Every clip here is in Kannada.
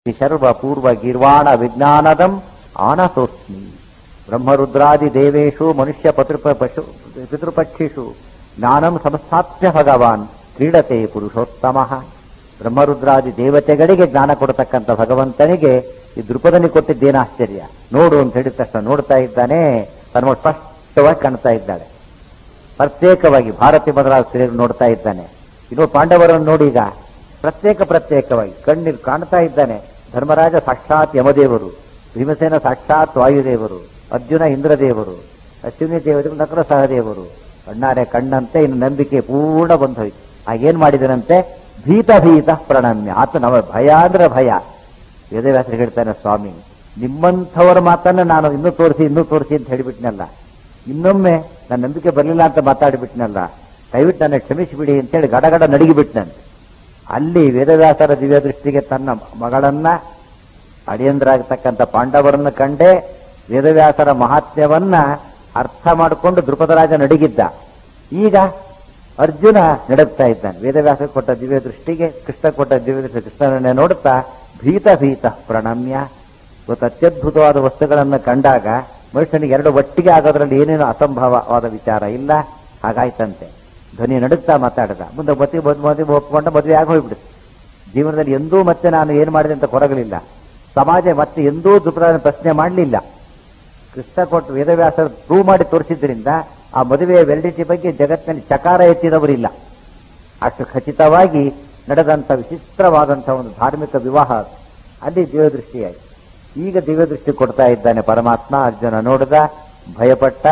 ಸರ್ವ ಪೂರ್ವ ಗೀರ್ವಾಣ ವಿಜ್ಞಾನದಂ ಆನತೋಸ್ಮಿ ಬ್ರಹ್ಮರುದ್ರಾದಿ ದೇವೇಶು ಮನುಷ್ಯ ಪತೃಪ ಪಶು ಪಿತೃಪಕ್ಷಿಷು ಜ್ಞಾನಂ ಸಂಸ್ಥಾಪ್ಯ ಭಗವಾನ್ ಕ್ರೀಡತೆ ಪುರುಷೋತ್ತಮ ಬ್ರಹ್ಮರುದ್ರಾದಿ ದೇವತೆಗಳಿಗೆ ಜ್ಞಾನ ಕೊಡತಕ್ಕಂಥ ಭಗವಂತನಿಗೆ ಈ ದೃಪದಲ್ಲಿ ಕೊಟ್ಟಿದ್ದೇನು ಆಶ್ಚರ್ಯ ನೋಡು ಅಂತ ಹೇಳಿದ ತಕ್ಷಣ ನೋಡ್ತಾ ಇದ್ದಾನೆ ತನ್ನ ಸ್ಪಷ್ಟವಾಗಿ ಕಾಣ್ತಾ ಇದ್ದಾಳೆ ಪ್ರತ್ಯೇಕವಾಗಿ ಭಾರತಿ ಮೊದಲಾದ ಸ್ತ್ರೀಯರು ನೋಡ್ತಾ ಇದ್ದಾನೆ ಇನ್ನು ಪಾಂಡವರನ್ನು ನೋಡಿ ಈಗ ಪ್ರತ್ಯೇಕ ಪ್ರತ್ಯೇಕವಾಗಿ ಕಣ್ಣೀರು ಕಾಣ್ತಾ ಇದ್ದಾನೆ ಧರ್ಮರಾಜ ಸಾಕ್ಷಾತ್ ಯಮದೇವರು ಭೀಮಸೇನ ಸಾಕ್ಷಾತ್ ವಾಯುದೇವರು ಅರ್ಜುನ ಇಂದ್ರದೇವರು ಅಶ್ವಿನಿ ದೇವರು ನಕರ ಸಹದೇವರು ಕಣ್ಣಾರೆ ಕಣ್ಣಂತೆ ಇನ್ನು ನಂಬಿಕೆ ಪೂರ್ಣ ಬಂದು ಹೋಯ್ತು ಆಗೇನ್ ಮಾಡಿದನಂತೆ ಭೀತ ಭೀತ ಪ್ರಣಮ್ಯ ಆತ ನಮ್ಮ ಭಯ ಅಂದ್ರೆ ಭಯ ವೇದವ್ಯಾಸರು ಹೇಳ್ತಾನೆ ಸ್ವಾಮಿ ನಿಮ್ಮಂಥವರ ಮಾತನ್ನ ನಾನು ಇನ್ನೂ ತೋರಿಸಿ ಇನ್ನೂ ತೋರಿಸಿ ಅಂತ ಹೇಳಿಬಿಟ್ನಲ್ಲ ಇನ್ನೊಮ್ಮೆ ನನ್ನ ನಂಬಿಕೆ ಬರಲಿಲ್ಲ ಅಂತ ಮಾತಾಡಿಬಿಟ್ನಲ್ಲ ದಯವಿಟ್ಟು ನನ್ನ ಕ್ಷಮಿಸಿಬಿಡಿ ಅಂತೇಳಿ ಗಡಗಡ ನಡಿಗಿಬಿಟ್ನಂತೆ ಅಲ್ಲಿ ವೇದವ್ಯಾಸರ ದಿವ್ಯ ದೃಷ್ಟಿಗೆ ತನ್ನ ಮಗಳನ್ನ ಅಡಿಯಂದ್ರಾಗತಕ್ಕಂಥ ಪಾಂಡವರನ್ನ ಕಂಡೇ ವೇದವ್ಯಾಸರ ಮಹಾತ್ಮ್ಯವನ್ನ ಅರ್ಥ ಮಾಡಿಕೊಂಡು ದೃಪದರಾಜ ನಡಿಗಿದ್ದ ಈಗ ಅರ್ಜುನ ನಡುಗ್ತಾ ಇದ್ದಾನೆ ವೇದವ್ಯಾಸ ಕೊಟ್ಟ ದಿವ್ಯ ದೃಷ್ಟಿಗೆ ಕೃಷ್ಣ ಕೊಟ್ಟ ದಿವ್ಯ ದೃಷ್ಟಿ ಕೃಷ್ಣನನ್ನೇ ನೋಡುತ್ತಾ ಭೀತ ಭೀತ ಪ್ರಣಮ್ಯ ಇವತ್ತು ಅತ್ಯದ್ಭುತವಾದ ವಸ್ತುಗಳನ್ನು ಕಂಡಾಗ ಮನುಷ್ಯನಿಗೆ ಎರಡು ಒಟ್ಟಿಗೆ ಆಗೋದ್ರಲ್ಲಿ ಏನೇನು ಅಸಂಭವವಾದ ವಿಚಾರ ಇಲ್ಲ ಹಾಗಾಯ್ತಂತೆ ಧ್ವನಿ ನಡುಗ್ತಾ ಮಾತಾಡಿದ ಮುಂದೆ ಮತಿ ಮದುವೆ ಒಪ್ಕೊಂಡ ಮದುವೆ ಆಗಿ ಹೋಗ್ಬಿಡುತ್ತೆ ಜೀವನದಲ್ಲಿ ಎಂದೂ ಮತ್ತೆ ನಾನು ಏನು ಮಾಡಿದೆ ಅಂತ ಕೊರಗಲಿಲ್ಲ ಸಮಾಜ ಮತ್ತೆ ಎಂದೂ ದುಪ್ರ ಪ್ರಶ್ನೆ ಮಾಡಲಿಲ್ಲ ಕೃಷ್ಣ ಕೊಟ್ಟು ವೇದವ್ಯಾಸ ಪ್ರೂವ್ ಮಾಡಿ ತೋರಿಸಿದ್ರಿಂದ ಆ ಮದುವೆಯ ವೆರಡಿಟಿ ಬಗ್ಗೆ ಜಗತ್ತಿನಲ್ಲಿ ಚಕಾರ ಎತ್ತಿದವರಿಲ್ಲ ಅಷ್ಟು ಖಚಿತವಾಗಿ ನಡೆದಂಥ ವಿಚಿತ್ರವಾದಂತಹ ಒಂದು ಧಾರ್ಮಿಕ ವಿವಾಹ ಅದು. ಅಲ್ಲಿ ದಿವ್ಯದೃಷ್ಟಿಯಾಗಿ ಈಗ ದಿವ್ಯದೃಷ್ಟಿ ಕೊಡ್ತಾ ಇದ್ದಾನೆ ಪರಮಾತ್ಮ ಅರ್ಜುನ ನೋಡಿದ ಭಯಪಟ್ಟ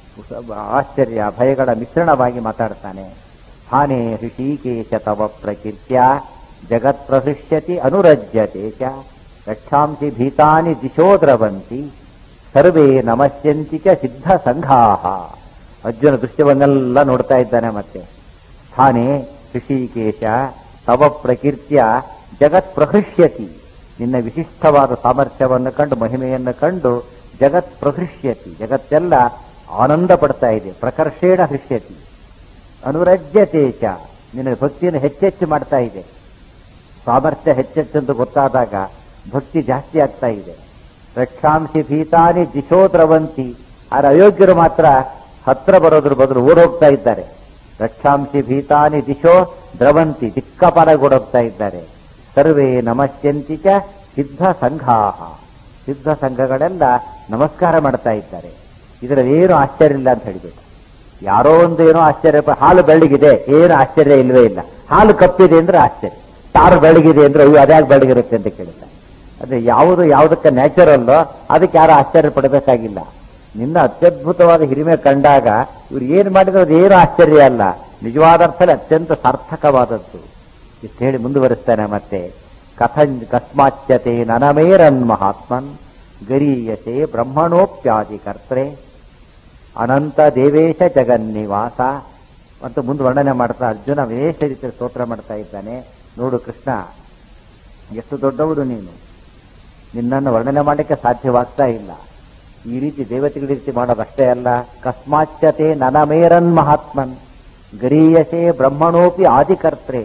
ಆಶ್ಚರ್ಯ ಭಯಗಳ ಮಿಶ್ರಣವಾಗಿ ಮಾತಾಡ್ತಾನೆ ಹಾನೇ ಋಷಿಕೇಶ ತವ ಪ್ರಕೀರ್ತ್ಯ ಜಗತ್ ಪ್ರಸೃಷ್ಯತಿ ಅನುರಜ್ಯತೆ ಚ ರಕ್ಷಾಂಸಿ ಭೀತಾನಿ ದಿಶೋ ದ್ರವಂತಿ ಸರ್ವೇ ನಮಸ್ಯಂತಿ ಚ ಸಿದ್ಧ ಸಂಘಾಹ ಅರ್ಜುನ ದೃಶ್ಯವನ್ನೆಲ್ಲ ನೋಡ್ತಾ ಇದ್ದಾನೆ ಮತ್ತೆ ಸ್ಥಾನೆ ಋಷಿಕೇಶ ತವ ಪ್ರಕೀರ್ತ್ಯ ಜಗತ್ ಪ್ರಹೃಷ್ಯತಿ ನಿನ್ನ ವಿಶಿಷ್ಟವಾದ ಸಾಮರ್ಥ್ಯವನ್ನು ಕಂಡು ಮಹಿಮೆಯನ್ನು ಕಂಡು ಜಗತ್ ಪ್ರಹೃಷ್ಯತಿ ಜಗತ್ತೆಲ್ಲ ಆನಂದ ಪಡ್ತಾ ಇದೆ ಪ್ರಕರ್ಷೇಣ ಹೃಷ್ಯತಿ ಅನುರಜ್ಯತೆ ಚ ನಿನ್ನ ಭಕ್ತಿಯನ್ನು ಹೆಚ್ಚೆಚ್ಚು ಮಾಡ್ತಾ ಇದೆ ಸಾಮರ್ಥ್ಯ ಹೆಚ್ಚೆಚ್ಚೆಂದು ಗೊತ್ತಾದಾಗ ಭಕ್ತಿ ಜಾಸ್ತಿ ಆಗ್ತಾ ಇದೆ ರಕ್ಷಾಂಸಿ ಭೀತಾನಿ ದಿಶೋ ದ್ರವಂತಿ ಆದ್ರೆ ಅಯೋಗ್ಯರು ಮಾತ್ರ ಹತ್ರ ಬರೋದ್ರ ಬದಲು ಓಡೋಗ್ತಾ ಇದ್ದಾರೆ ರಕ್ಷಾಂಸಿ ಭೀತಾನಿ ದಿಶೋ ದ್ರವಂತಿ ದಿಕ್ಕಪಾಲಗೋಡೋಗ್ತಾ ಇದ್ದಾರೆ ಸರ್ವೇ ನಮಸ್ಯಂತಿ ಚ ಸಿದ್ಧ ಸಂಘಾಹ ಸಿದ್ಧ ಸಂಘಗಳೆಲ್ಲ ನಮಸ್ಕಾರ ಮಾಡ್ತಾ ಇದ್ದಾರೆ ಇದರಲ್ಲಿ ಏನು ಆಶ್ಚರ್ಯ ಇಲ್ಲ ಅಂತ ಹೇಳಿಬಿಟ್ಟು ಯಾರೋ ಒಂದು ಏನೋ ಆಶ್ಚರ್ಯ ಪ- ಹಾಲು ಬೆಳಗಿದೆ ಏನು ಆಶ್ಚರ್ಯ ಇಲ್ವೇ ಇಲ್ಲ ಹಾಲು ಕಪ್ಪಿದೆ ಅಂದ್ರೆ ಆಶ್ಚರ್ಯ ತಾರು ಬೆಳಗಿದೆ ಅಂದ್ರೆ ಅಯ್ಯೋ ಅದ್ಯಾಕೆ ಬೆಳಗಿರುತ್ತೆ ಅಂತ ಕೇಳ್ತಾರೆ ಅದೇ ಯಾವುದು ಯಾವುದಕ್ಕೆ ನ್ಯಾಚುರಲ್ಲೋ ಅದಕ್ಕೆ ಯಾರು ಆಶ್ಚರ್ಯ ಪಡಬೇಕಾಗಿಲ್ಲ ನಿನ್ನ ಅತ್ಯದ್ಭುತವಾದ ಹಿರಿಮೆ ಕಂಡಾಗ ಇವ್ರು ಏನು ಮಾಡಿದ್ರು ಅದು ಏನು ಆಶ್ಚರ್ಯ ಅಲ್ಲ ನಿಜವಾದ ಅರ್ಥದಲ್ಲಿ ಅತ್ಯಂತ ಸಾರ್ಥಕವಾದದ್ದು ಇಷ್ಟು ಹೇಳಿ ಮುಂದುವರಿಸ್ತಾನೆ ಮತ್ತೆ ಕಥಂ ಕಸ್ಮಾಚ್ಯತೆ ನನಮೇರನ್ ಮಹಾತ್ಮನ್ ಗರೀಯತೆ ಬ್ರಹ್ಮಣೋಪ್ಯಾದಿ ಕರ್ತ್ರೆ ಅನಂತ ದೇವೇಶ ಜಗನ್ನಿವಾಸ ಅಂತ ಮುಂದೆ ವರ್ಣನೆ ಮಾಡ್ತಾ ಅರ್ಜುನ ವಿಶೇಷ ರೀತಿಯ ಸ್ತೋತ್ರ ಮಾಡ್ತಾ ಇದ್ದಾನೆ ನೋಡು ಕೃಷ್ಣ ಎಷ್ಟು ದೊಡ್ಡವರು ನೀನು ನಿನ್ನನ್ನು ವರ್ಣನೆ ಮಾಡಲಿಕ್ಕೆ ಸಾಧ್ಯವಾಗ್ತಾ ಇಲ್ಲ ಈ ರೀತಿ ದೇವತೆಗಳ ರೀತಿ ಮಾಡೋದಷ್ಟೇ ಅಲ್ಲ ಕಸ್ಮಾಚ್ಯತೆ ನನಮೇರನ್ ಮಹಾತ್ಮನ್ ಗರೀಯಸೆ ಬ್ರಹ್ಮಣೋಪಿ ಆದಿಕರ್ತ್ರೆ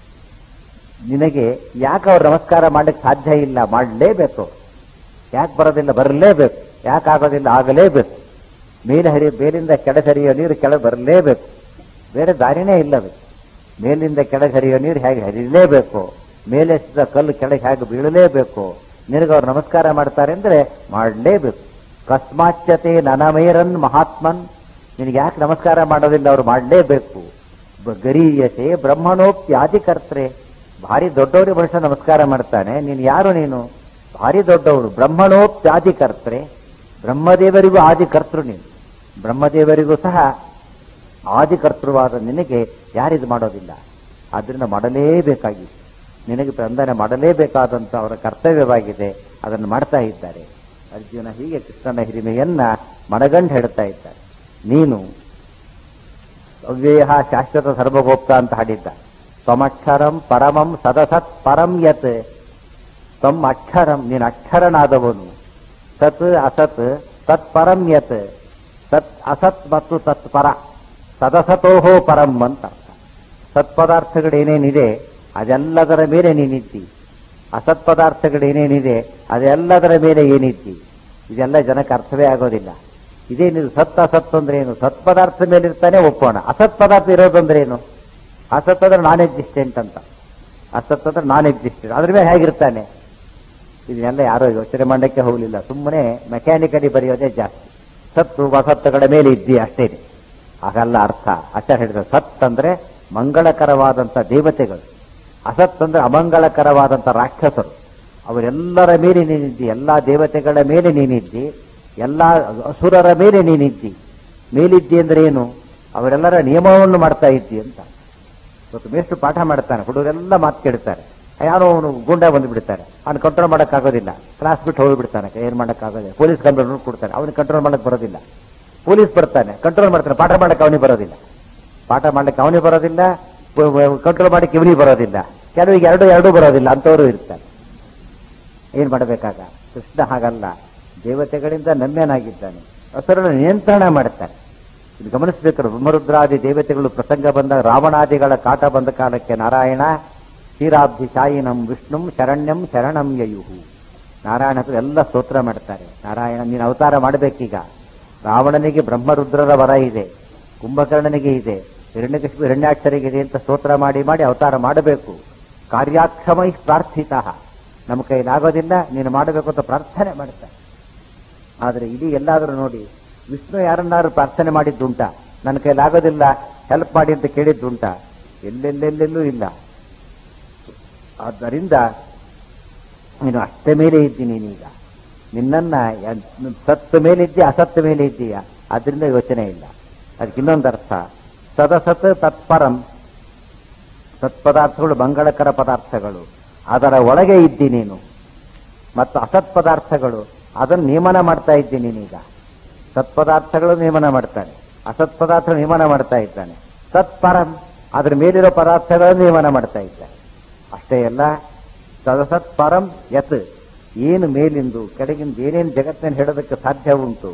ನಿನಗೆ ಯಾಕೆ ಅವ್ರು ನಮಸ್ಕಾರ ಮಾಡಲಿಕ್ಕೆ ಸಾಧ್ಯ ಇಲ್ಲ ಮಾಡಲೇಬೇಕು ಯಾಕೆ ಬರೋದಿಲ್ಲ ಬರಲೇಬೇಕು ಯಾಕೆ ಆಗೋದಿಲ್ಲ ಆಗಲೇಬೇಕು ಮೇಲೆ ಹರಿ ಮೇಲಿಂದ ಕೆಳಗೆ ಹರಿಯೋ ನೀರು ಕೆಳಗೆ ಬರಲೇಬೇಕು ಬೇರೆ ದಾರಿನೇ ಇಲ್ಲವೇ ಮೇಲಿಂದ ಕೆಳಗೆ ಹರಿಯೋ ನೀರು ಹೇಗೆ ಹರಿಯಲೇಬೇಕು ಮೇಲೆ ಎಸೆದ ಕಲ್ಲು ಕೆಳಗೆ ಹೇಗೆ ಬೀಳಲೇಬೇಕು ನಿನಗೆ ಅವ್ರು ನಮಸ್ಕಾರ ಮಾಡ್ತಾರೆ ಅಂದ್ರೆ ಮಾಡಲೇಬೇಕು ಕಸ್ಮಾಚ್ಯತೆ ನನಮೇರನ್ ಮಹಾತ್ಮನ್ ನಿನಗೆ ಯಾಕೆ ನಮಸ್ಕಾರ ಮಾಡೋದಿಲ್ಲ ಅವ್ರು ಮಾಡಲೇಬೇಕು ಬ- ಗರೀಯತೆ ಬ್ರಹ್ಮಣೋಪ್ಯಾದಿ ಕರ್ತ್ರೆ ಭಾರಿ ದೊಡ್ಡವರಿಗೆ ಮನುಷ್ಯ ನಮಸ್ಕಾರ ಮಾಡ್ತಾನೆ ನೀನು ಯಾರು ನೀನು ಭಾರಿ ದೊಡ್ಡವರು ಬ್ರಹ್ಮಣೋಪ್ಯಾದಿ ಕರ್ತ್ರೆ ಬ್ರಹ್ಮದೇವರಿಗೂ ಆದಿ ಕರ್ತೃ ನೀನು ಬ್ರಹ್ಮದೇವರಿಗೂ ಸಹ ಆದಿಕರ್ತೃವಾದ ನಿನಗೆ ಯಾರಿದು ಮಾಡೋದಿಲ್ಲ ಆದ್ರಿಂದ ಮಾಡಲೇಬೇಕಾಗಿತ್ತು ನಿನಗೆ ಬಂಧನ ಮಾಡಲೇಬೇಕಾದಂತ ಅವರ ಕರ್ತವ್ಯವಾಗಿದೆ ಅದನ್ನು ಮಾಡ್ತಾ ಇದ್ದಾರೆ ಅರ್ಜುನ ಹೀಗೆ ಕೃಷ್ಣನ ಹಿರಿಮೆಯನ್ನ ಮನಗಂಡು ಹೇಳ್ತಾ ಇದ್ದಾರೆ ನೀನು ಅವ್ಯಯ ಶಾಶ್ವತ ಸರ್ವಗೋಪ್ತ ಅಂತ ಹಾಡಿದ್ದ ತ್ವಮಕ್ಷರಂ ಪರಮಂ ಸದಸತ್ ಪರಂ ಯತ್ ತ್ವಂ ಅಕ್ಷರಂ ನೀನು ಅಕ್ಷರನಾದವನು ಸತ್ ಅಸತ್ ತತ್ ಪರಂ ಯತ್ ಸತ್ ಅಸತ್ ಮತ್ತು ತತ್ ಪರ ಸದಸತೋಹೋ ಪರಂ ಅಂತ ಅರ್ಥ ಸತ್ಪದಾರ್ಥಗಳೇನೇನಿದೆ ಅದೆಲ್ಲದರ ಮೇಲೆ ನೀನಿದ್ದಿ ಅಸತ್ ಪದಾರ್ಥಗಳು ಏನೇನಿದೆ ಅದೆಲ್ಲದರ ಮೇಲೆ ಏನಿದ್ದಿ ಇದೆಲ್ಲ ಜನಕ್ಕೆ ಅರ್ಥವೇ ಆಗೋದಿಲ್ಲ ಇದೇನಿದು ಸತ್ ಅಸತ್ ಅಂದ್ರೆ ಏನು ಸತ್ ಪದಾರ್ಥದ ಮೇಲೆ ಇರ್ತಾನೆ ಒಪ್ಪೋಣ ಅಸತ್ ಪದಾರ್ಥ ಇರೋದಂದ್ರೆ ಏನು ಅಸತ್ ಅಂದ್ರೆ ನಾನ್ ಎಕ್ಸಿಸ್ಟೆಂಟ್ ಅಂತ ಅಸತ್ ಅಂದ್ರೆ ನಾನ್ ಎಕ್ಸಿಸ್ಟೆಂಟ್ ಅದ್ರ ಮೇಲೆ ಹೇಗಿರ್ತಾನೆ ಇದನ್ನೆಲ್ಲ ಯಾರೋ ಯೋಚನೆ ಮಾಡಕ್ಕೆ ಹೋಗಲಿಲ್ಲ ಸುಮ್ಮನೆ ಮೆಕ್ಯಾನಿಕಲಿ ಬರೆಯೋದೇ ಜಾಸ್ತಿ ಸತ್ತು ಅಸತ್ತುಗಳ ಮೇಲೆ ಇದ್ದಿ ಅಷ್ಟೇ ಹಾಗಲ್ಲ ಅರ್ಥ ಆಚಾರ್ಯ ಹೇಳಿದ ಸತ್ ಅಂದ್ರೆ ಮಂಗಳಕರವಾದಂತ ದೇವತೆಗಳು ಅಸತ್ ಅಂದ್ರೆ ಅಮಂಗಳಕರವಾದಂತ ರಾಕ್ಷಸರು ಅವರೆಲ್ಲರ ಮೇಲೆ ನೀನಿದ್ದಿ ಎಲ್ಲಾ ದೇವತೆಗಳ ಮೇಲೆ ನೀನಿದ್ದಿ ಎಲ್ಲಾ ಅಸುರರ ಮೇಲೆ ನೀನಿದ್ದಿ ಮೇಲಿದ್ದಿ ಅಂದ್ರೆ ಏನು ಅವರೆಲ್ಲರ ನಿಯಮವನ್ನು ಮಾಡ್ತಾ ಇದ್ದಿ ಅಂತ ಇವತ್ತು ಮೇಷ್ಟು ಪಾಠ ಮಾಡ್ತಾನೆ ಹುಡುಗರೆಲ್ಲ ಮಾತು ಕೇಳ್ತಾರೆ ಯಾರೋ ಅವನು ಗುಂಡ ಬಂದು ಬಿಡ್ತಾರೆ ಅವ್ನು ಕಂಟ್ರೋಲ್ ಮಾಡೋಕ್ಕಾಗೋದಿಲ್ಲ ಕ್ಲಾಸ್ ಬಿಟ್ಟು ಹೋಗಿಬಿಡ್ತಾನೆ ಏನ್ ಮಾಡೋಕ್ಕಾಗೋದಿಲ್ಲ ಪೊಲೀಸ್ ಕಂಪ್ಲೇಂಟ್ ಕೊಡ್ತಾನೆ ಅವನಿಗೆ ಕಂಟ್ರೋಲ್ ಮಾಡಕ್ ಬರೋದಿಲ್ಲ ಪೊಲೀಸ್ ಬರ್ತಾನೆ ಕಂಟ್ರೋಲ್ ಮಾಡ್ತಾನೆ ಪಾಠ ಮಾಡಕ್ಕೆ ಅವನಿಗೆ ಬರೋದಿಲ್ಲ ಪಾಠ ಮಾಡ್ಲಿಕ್ಕೆ ಅವನಿಗೆ ಬರೋದಿಲ್ಲ ಕಂಟ್ರೋಲ್ ಮಾಡಕ್ಕೆ ಇವನಿಗೆ ಬರೋದಿಲ್ಲ ಕೆಲವಿಗೆ ಎರಡು ಎರಡೂ ಬರೋದಿಲ್ಲ ಅಂತವರು ಇರ್ತಾರೆ ಏನ್ ಮಾಡಬೇಕಾಗ ಕೃಷ್ಣ ಹಾಗಲ್ಲ ದೇವತೆಗಳಿಂದ ನಮ್ಯನಾಗಿದ್ದಾನೆ ಹಸುರನ್ನು ನಿಯಂತ್ರಣ ಮಾಡ್ತಾನೆ ಇದು ಗಮನಿಸಬೇಕು ಬ್ರಹ್ಮರುದ್ರಾದಿ ದೇವತೆಗಳು ಪ್ರಸಂಗ ಬಂದ ರಾವಣಾದಿಗಳ ಕಾಟ ಬಂದ ಕಾಲಕ್ಕೆ ನಾರಾಯಣ ಕ್ಷೀರಾಬ್ಧಿ ಶಾಯಿನಂ ವಿಷ್ಣುಂ ಶರಣ್ಯಂ ಶರಣಂ ಯಯುಹು ನಾರಾಯಣ ಹತ್ರ ಎಲ್ಲ ಸ್ತೋತ್ರ ಮಾಡ್ತಾರೆ ನಾರಾಯಣ ನೀನು ಅವತಾರ ಮಾಡಬೇಕೀಗ ರಾವಣನಿಗೆ ಬ್ರಹ್ಮರುದ್ರರ ವರ ಇದೆ ಕುಂಭಕರ್ಣನಿಗೆ ಇದೆ ಹಿರಣ್ಯಕೃಷ್ಣ ಹಿರಣ್ಯಾಕ್ಷರಿಗೆ ಇದೆ ಅಂತ ಸ್ತೋತ್ರ ಮಾಡಿ ಮಾಡಿ ಅವತಾರ ಮಾಡಬೇಕು ಕಾರ್ಯಾಕ್ಷಮೈ ಪ್ರಾರ್ಥಿತ ನಮ್ಮ ಕೈಲಾಗೋದಿಲ್ಲ ನೀನು ಮಾಡಬೇಕು ಅಂತ ಪ್ರಾರ್ಥನೆ ಮಾಡ್ತಾರೆ ಆದರೆ ಇಡೀ ಎಲ್ಲಾದರೂ ನೋಡಿ ವಿಷ್ಣು ಯಾರನ್ನಾರು ಪ್ರಾರ್ಥನೆ ಮಾಡಿದ್ದುಂಟ ನನ್ನ ಕೈಲಾಗೋದಿಲ್ಲ ಹೆಲ್ಪ್ ಮಾಡಿ ಅಂತ ಕೇಳಿದ್ದುಂಟ ಎಲ್ಲೆಲ್ಲೆಲ್ಲೆಲ್ಲೂ ಇಲ್ಲ ಆದ್ದರಿಂದ ನೀನು ಅಷ್ಟೇ ಮೇಲೆ ಇದ್ದೀನಿ ನೀನೀಗ ನಿನ್ನನ್ನ ಯ- ಸತ್ತ ಮೇಲೆ ಇದ್ದೀಯ ಅಸತ್ತ ಮೇಲೆ ಇದ್ದೀಯ ಅದರಿಂದ ಯೋಚನೆ ಇಲ್ಲ ಅದಕ್ಕೆ ಇನ್ನೊಂದು ಅರ್ಥ ಸದಸತ್ ತತ್ಪರಂ ಸತ್ಪದಾರ್ಥಗಳು ಮಂಗಳಕರ ಪದಾರ್ಥಗಳು ಅದರ ಒಳಗೆ ಇದ್ದಿ ನೀನು ಮತ್ತು ಅಸತ್ ಪದಾರ್ಥಗಳು ಅದನ್ನು ನಿಯಮನ ಮಾಡ್ತಾ ಇದ್ದೀನಿ ನೀನೀಗ ಸತ್ಪದಾರ್ಥಗಳು ನಿಯಮನ ಮಾಡ್ತಾನೆ ಅಸತ್ ಪದಾರ್ಥ ನಿಯಮನ ಮಾಡ್ತಾ ಇದ್ದಾನೆ ಸತ್ಪರಂ ಅದ್ರ ಮೇಲಿರೋ ಪದಾರ್ಥಗಳನ್ನು ನಿಯಮನ ಮಾಡ್ತಾ ಇದ್ದಾನೆ ಅಷ್ಟೇ ಅಲ್ಲ ಸದಸತ್ ಪರಂ ಯತ್ ಏನು ಮೇಲಿಂದು ಕೆಳಗಿಂದ ಏನೇನು ಜಗತ್ತಿನಲ್ಲಿ ಹೇಳೋದಕ್ಕೆ ಸಾಧ್ಯ ಉಂಟು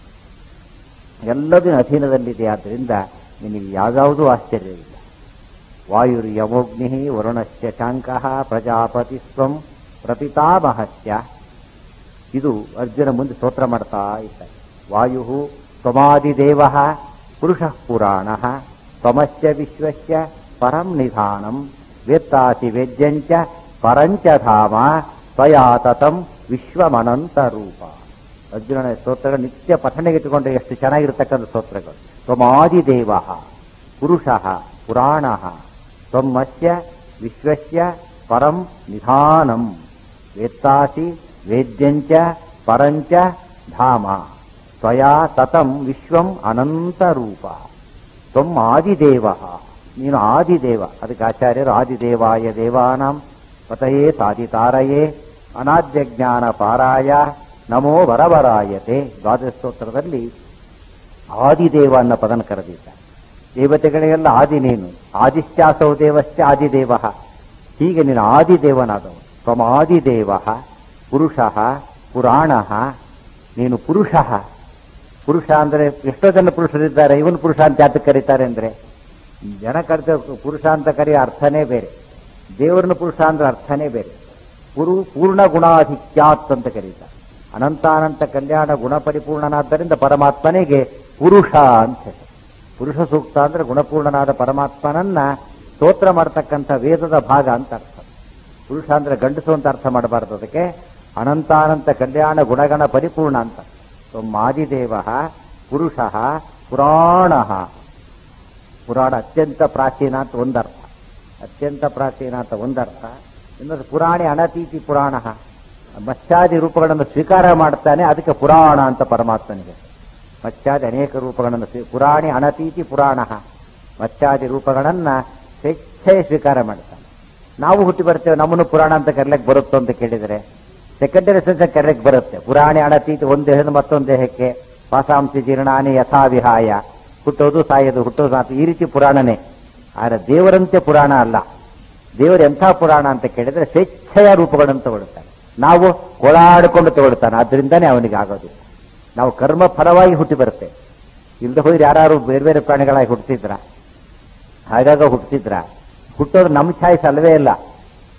ಎಲ್ಲದೂ ಅಧೀನದಲ್ಲಿದೆ ಆದ್ದರಿಂದ ನಿನಗೆ ಯಾವುದಾವುದೂ ಆಶ್ಚರ್ಯವಿಲ್ಲ ವಾಯುರ್ ಯಮೋಗ್ನಿ ವರುಣಶ್ಚ ಶಾಂಕಃ ಪ್ರಜಾಪತಿ ಸ್ವಂ ಪ್ರಪಿತಾಮಹಸ್ಯ ಇದು ಅರ್ಜುನ ಮುಂದೆ ಸ್ತೋತ್ರ ಮಾಡ್ತಾ ಇದ್ದಾರೆ ವಾಯು ತ್ವಮಾದಿದೇವ ಪುರುಷ ಪುರಾಣ ತ್ವಮಸ್ಯ ವಿಶ್ವಸ್ಯ ಪರಂ ನಿಧಾನಂ ವೇತ್ತಾಸಿ ವೇದ್ಯಂಚ ಪರಂಚ ಧಾಮ ತ್ವಯಾ ತತಂ ವಿಶ್ವಮನಂತ ರೂಪ ಅರ್ಜುನನ ಸ್ತೋತ್ರಗಳು ನಿತ್ಯ ಪಠಣೆಗೆ ಇಟ್ಟುಕೊಂಡ್ರೆ ಎಷ್ಟು ಚೆನ್ನಾಗಿರ್ತಕ್ಕಂಥ ಸ್ತೋತ್ರಗಳು ತ್ವಮಾದಿದೇವ ಪುರುಷ ಪುರಾಣ ತ್ವಮಸ್ಯ ವಿಶ್ವಸ್ಯ ಪರಂ ನಿಧಾನಂ ವೇತ್ತಾಸಿ ವೇದ್ಯಂಚ ಪರಂಚ ಧಾಮ ತ್ವಯಾ ತತಂ ವಿಶ್ವಂ ಅನಂತ ರೂಪ ತ್ವಂ ಆದಿದೇವ ನೀನು ಆದಿದೇವ ಅದಕ್ಕೆ ಆಚಾರ್ಯರು ಆದಿದೇವಾಯ ದೇವಾನಾಂ ಪತಯೇ ಸಾಧಿತಾರಯೇ ಅನಾದ್ಯ ಜ್ಞಾನ ಪಾರಾಯ ನಮೋ ವರವರಾಯತೆ ದ್ವಾದಶ ಸ್ತೋತ್ರದಲ್ಲಿ ಆದಿದೇವ ಅನ್ನೋ ಪದನ ಕರೆದಿದ್ದಾರೆ ದೇವತೆಗಳಿಗೆಲ್ಲ ಆದಿ ನೀನು ಆದಿಶ್ಚಾಸೌ ದೇವಶ್ಚ ಆದಿದೇವ ಹೀಗೆ ನೀನು ಆದಿದೇವನಾದವು ತ್ವಮ ಆದಿದೇವ ಪುರುಷ ಪುರಾಣ ನೀನು ಪುರುಷ ಪುರುಷ ಅಂದ್ರೆ ಎಷ್ಟೋ ಜನ ಪುರುಷರಿದ್ದಾರೆ ಇವನು ಪುರುಷ ಅಂತ ಯಾತಕ್ಕೆ ಕರೀತಾರೆ ಅಂದ್ರೆ ಜನ ಕರೆದ ಪುರುಷ ಅಂತ ಕರೆಯೋ ಅರ್ಥನೇ ಬೇರೆ ದೇವರನ್ನ ಪುರುಷ ಅಂದ್ರೆ ಅರ್ಥನೇ ಬೇರೆ ಪುರು ಪೂರ್ಣ ಗುಣಾಧಿಕ್ಯಾತ್ ಅಂತ ಕರೀತಾರೆ ಅನಂತಾನಂತ ಕಲ್ಯಾಣ ಗುಣ ಪರಿಪೂರ್ಣನಾದ್ದರಿಂದ ಪರಮಾತ್ಮನಿಗೆ ಪುರುಷ ಅಂತ ಹೆಸರು. ಪುರುಷ ಸೂಕ್ತ ಅಂದ್ರೆ ಗುಣಪೂರ್ಣನಾದ ಪರಮಾತ್ಮನನ್ನ ಸ್ತೋತ್ರ ಮಾಡತಕ್ಕಂಥ ವೇದದ ಭಾಗ ಅಂತ ಅರ್ಥ ಪುರುಷ ಅಂದ್ರೆ ಗಂಡಸು ಅಂತ ಅರ್ಥ ಮಾಡಬಾರದು ಅದಕ್ಕೆ ಅನಂತಾನಂತ ಕಲ್ಯಾಣ ಗುಣಗಣ ಪರಿಪೂರ್ಣ ಅಂತ ಮಾದಿದೇವ ಪುರುಷ ಪುರಾಣ ಪುರಾಣ ಅತ್ಯಂತ ಪ್ರಾಚೀನ ಅಂತ ಒಂದರ್ಥ ಅತ್ಯಂತ ಪ್ರಾಚೀನ ಅಂತ ಒಂದರ್ಥ ಇನ್ನೊಂದು ಪುರಾಣಿ ಅನತೀತಿ ಪುರಾಣ ಮತ್ಸ್ಯಾದಿ ರೂಪಗಳನ್ನು ಸ್ವೀಕಾರ ಮಾಡ್ತಾನೆ ಅದಕ್ಕೆ ಪುರಾಣ ಅಂತ ಪರಮಾತ್ಮನಿಗೆ ಮತ್ಸ್ಯಾದಿ ಅನೇಕ ರೂಪಗಳನ್ನು ಸ್ವೀ- ಪುರಾಣಿ ಅನತೀತಿ ಪುರಾಣ ಮತ್ಸ್ಯಾದಿ ರೂಪಗಳನ್ನ ಸ್ವೇಚ್ಛೆ ಸ್ವೀಕಾರ ಮಾಡ್ತಾನೆ ನಾವು ಹುಟ್ಟಿ ಬರ್ತೇವೆ ನಮ್ಮನ್ನು ಪುರಾಣ ಅಂತ ಕರೆಯಕ್ಕೆ ಬರುತ್ತೋ ಅಂತ ಕೇಳಿದರೆ ಸೆಕೆಂಡರಿ ಸೆನ್ಸ್ ಕರೆಯಕ್ಕೆ ಬರುತ್ತೆ ಪುರಾಣಿ ಅಣತೀತಿ ಒಂದು ದೇಹದ ಮತ್ತೊಂದು ದೇಹಕ್ಕೆ ವಾಸಾಂಸಿ ಜೀರ್ಣಾನಿ ಯಥಾ ವಿಹಾಯ ಹುಟ್ಟೋದು ಸಾಯೋದು ಹುಟ್ಟೋದು ಸಾತು ಈ ರೀತಿ ಪುರಾಣನೇ ಆದರೆ ದೇವರಂತೆ ಪುರಾಣ ಅಲ್ಲ ದೇವರು ಎಂಥ ಪುರಾಣ ಅಂತ ಕೇಳಿದ್ರೆ ಸ್ವೇಚ್ಛೆಯ ರೂಪಗಳನ್ನು ತಗೊಳ್ತಾನೆ ನಾವು ಓಡಾಡಿಕೊಂಡು ತಗೊಳ್ತಾನೆ ಆದ್ರಿಂದಾನೇ ಅವನಿಗೆ ಆಗೋದಿಲ್ಲ ನಾವು ಕರ್ಮ ಫಲವಾಗಿ ಹುಟ್ಟಿ ಬರುತ್ತೆ ಇಲ್ಲದೆ ಹೋದ್ರೆ ಯಾರು ಬೇರೆ ಬೇರೆ ಪ್ರಾಣಿಗಳಾಗಿ ಹುಟ್ಟಿದ್ರ ಹಾಗಾಗ ಹುಟ್ಟಿದ್ರ ಹುಟ್ಟೋದು ನಮ್ಮ ಚಾಯ್ಸ್ ಅಲ್ವೇ ಇಲ್ಲ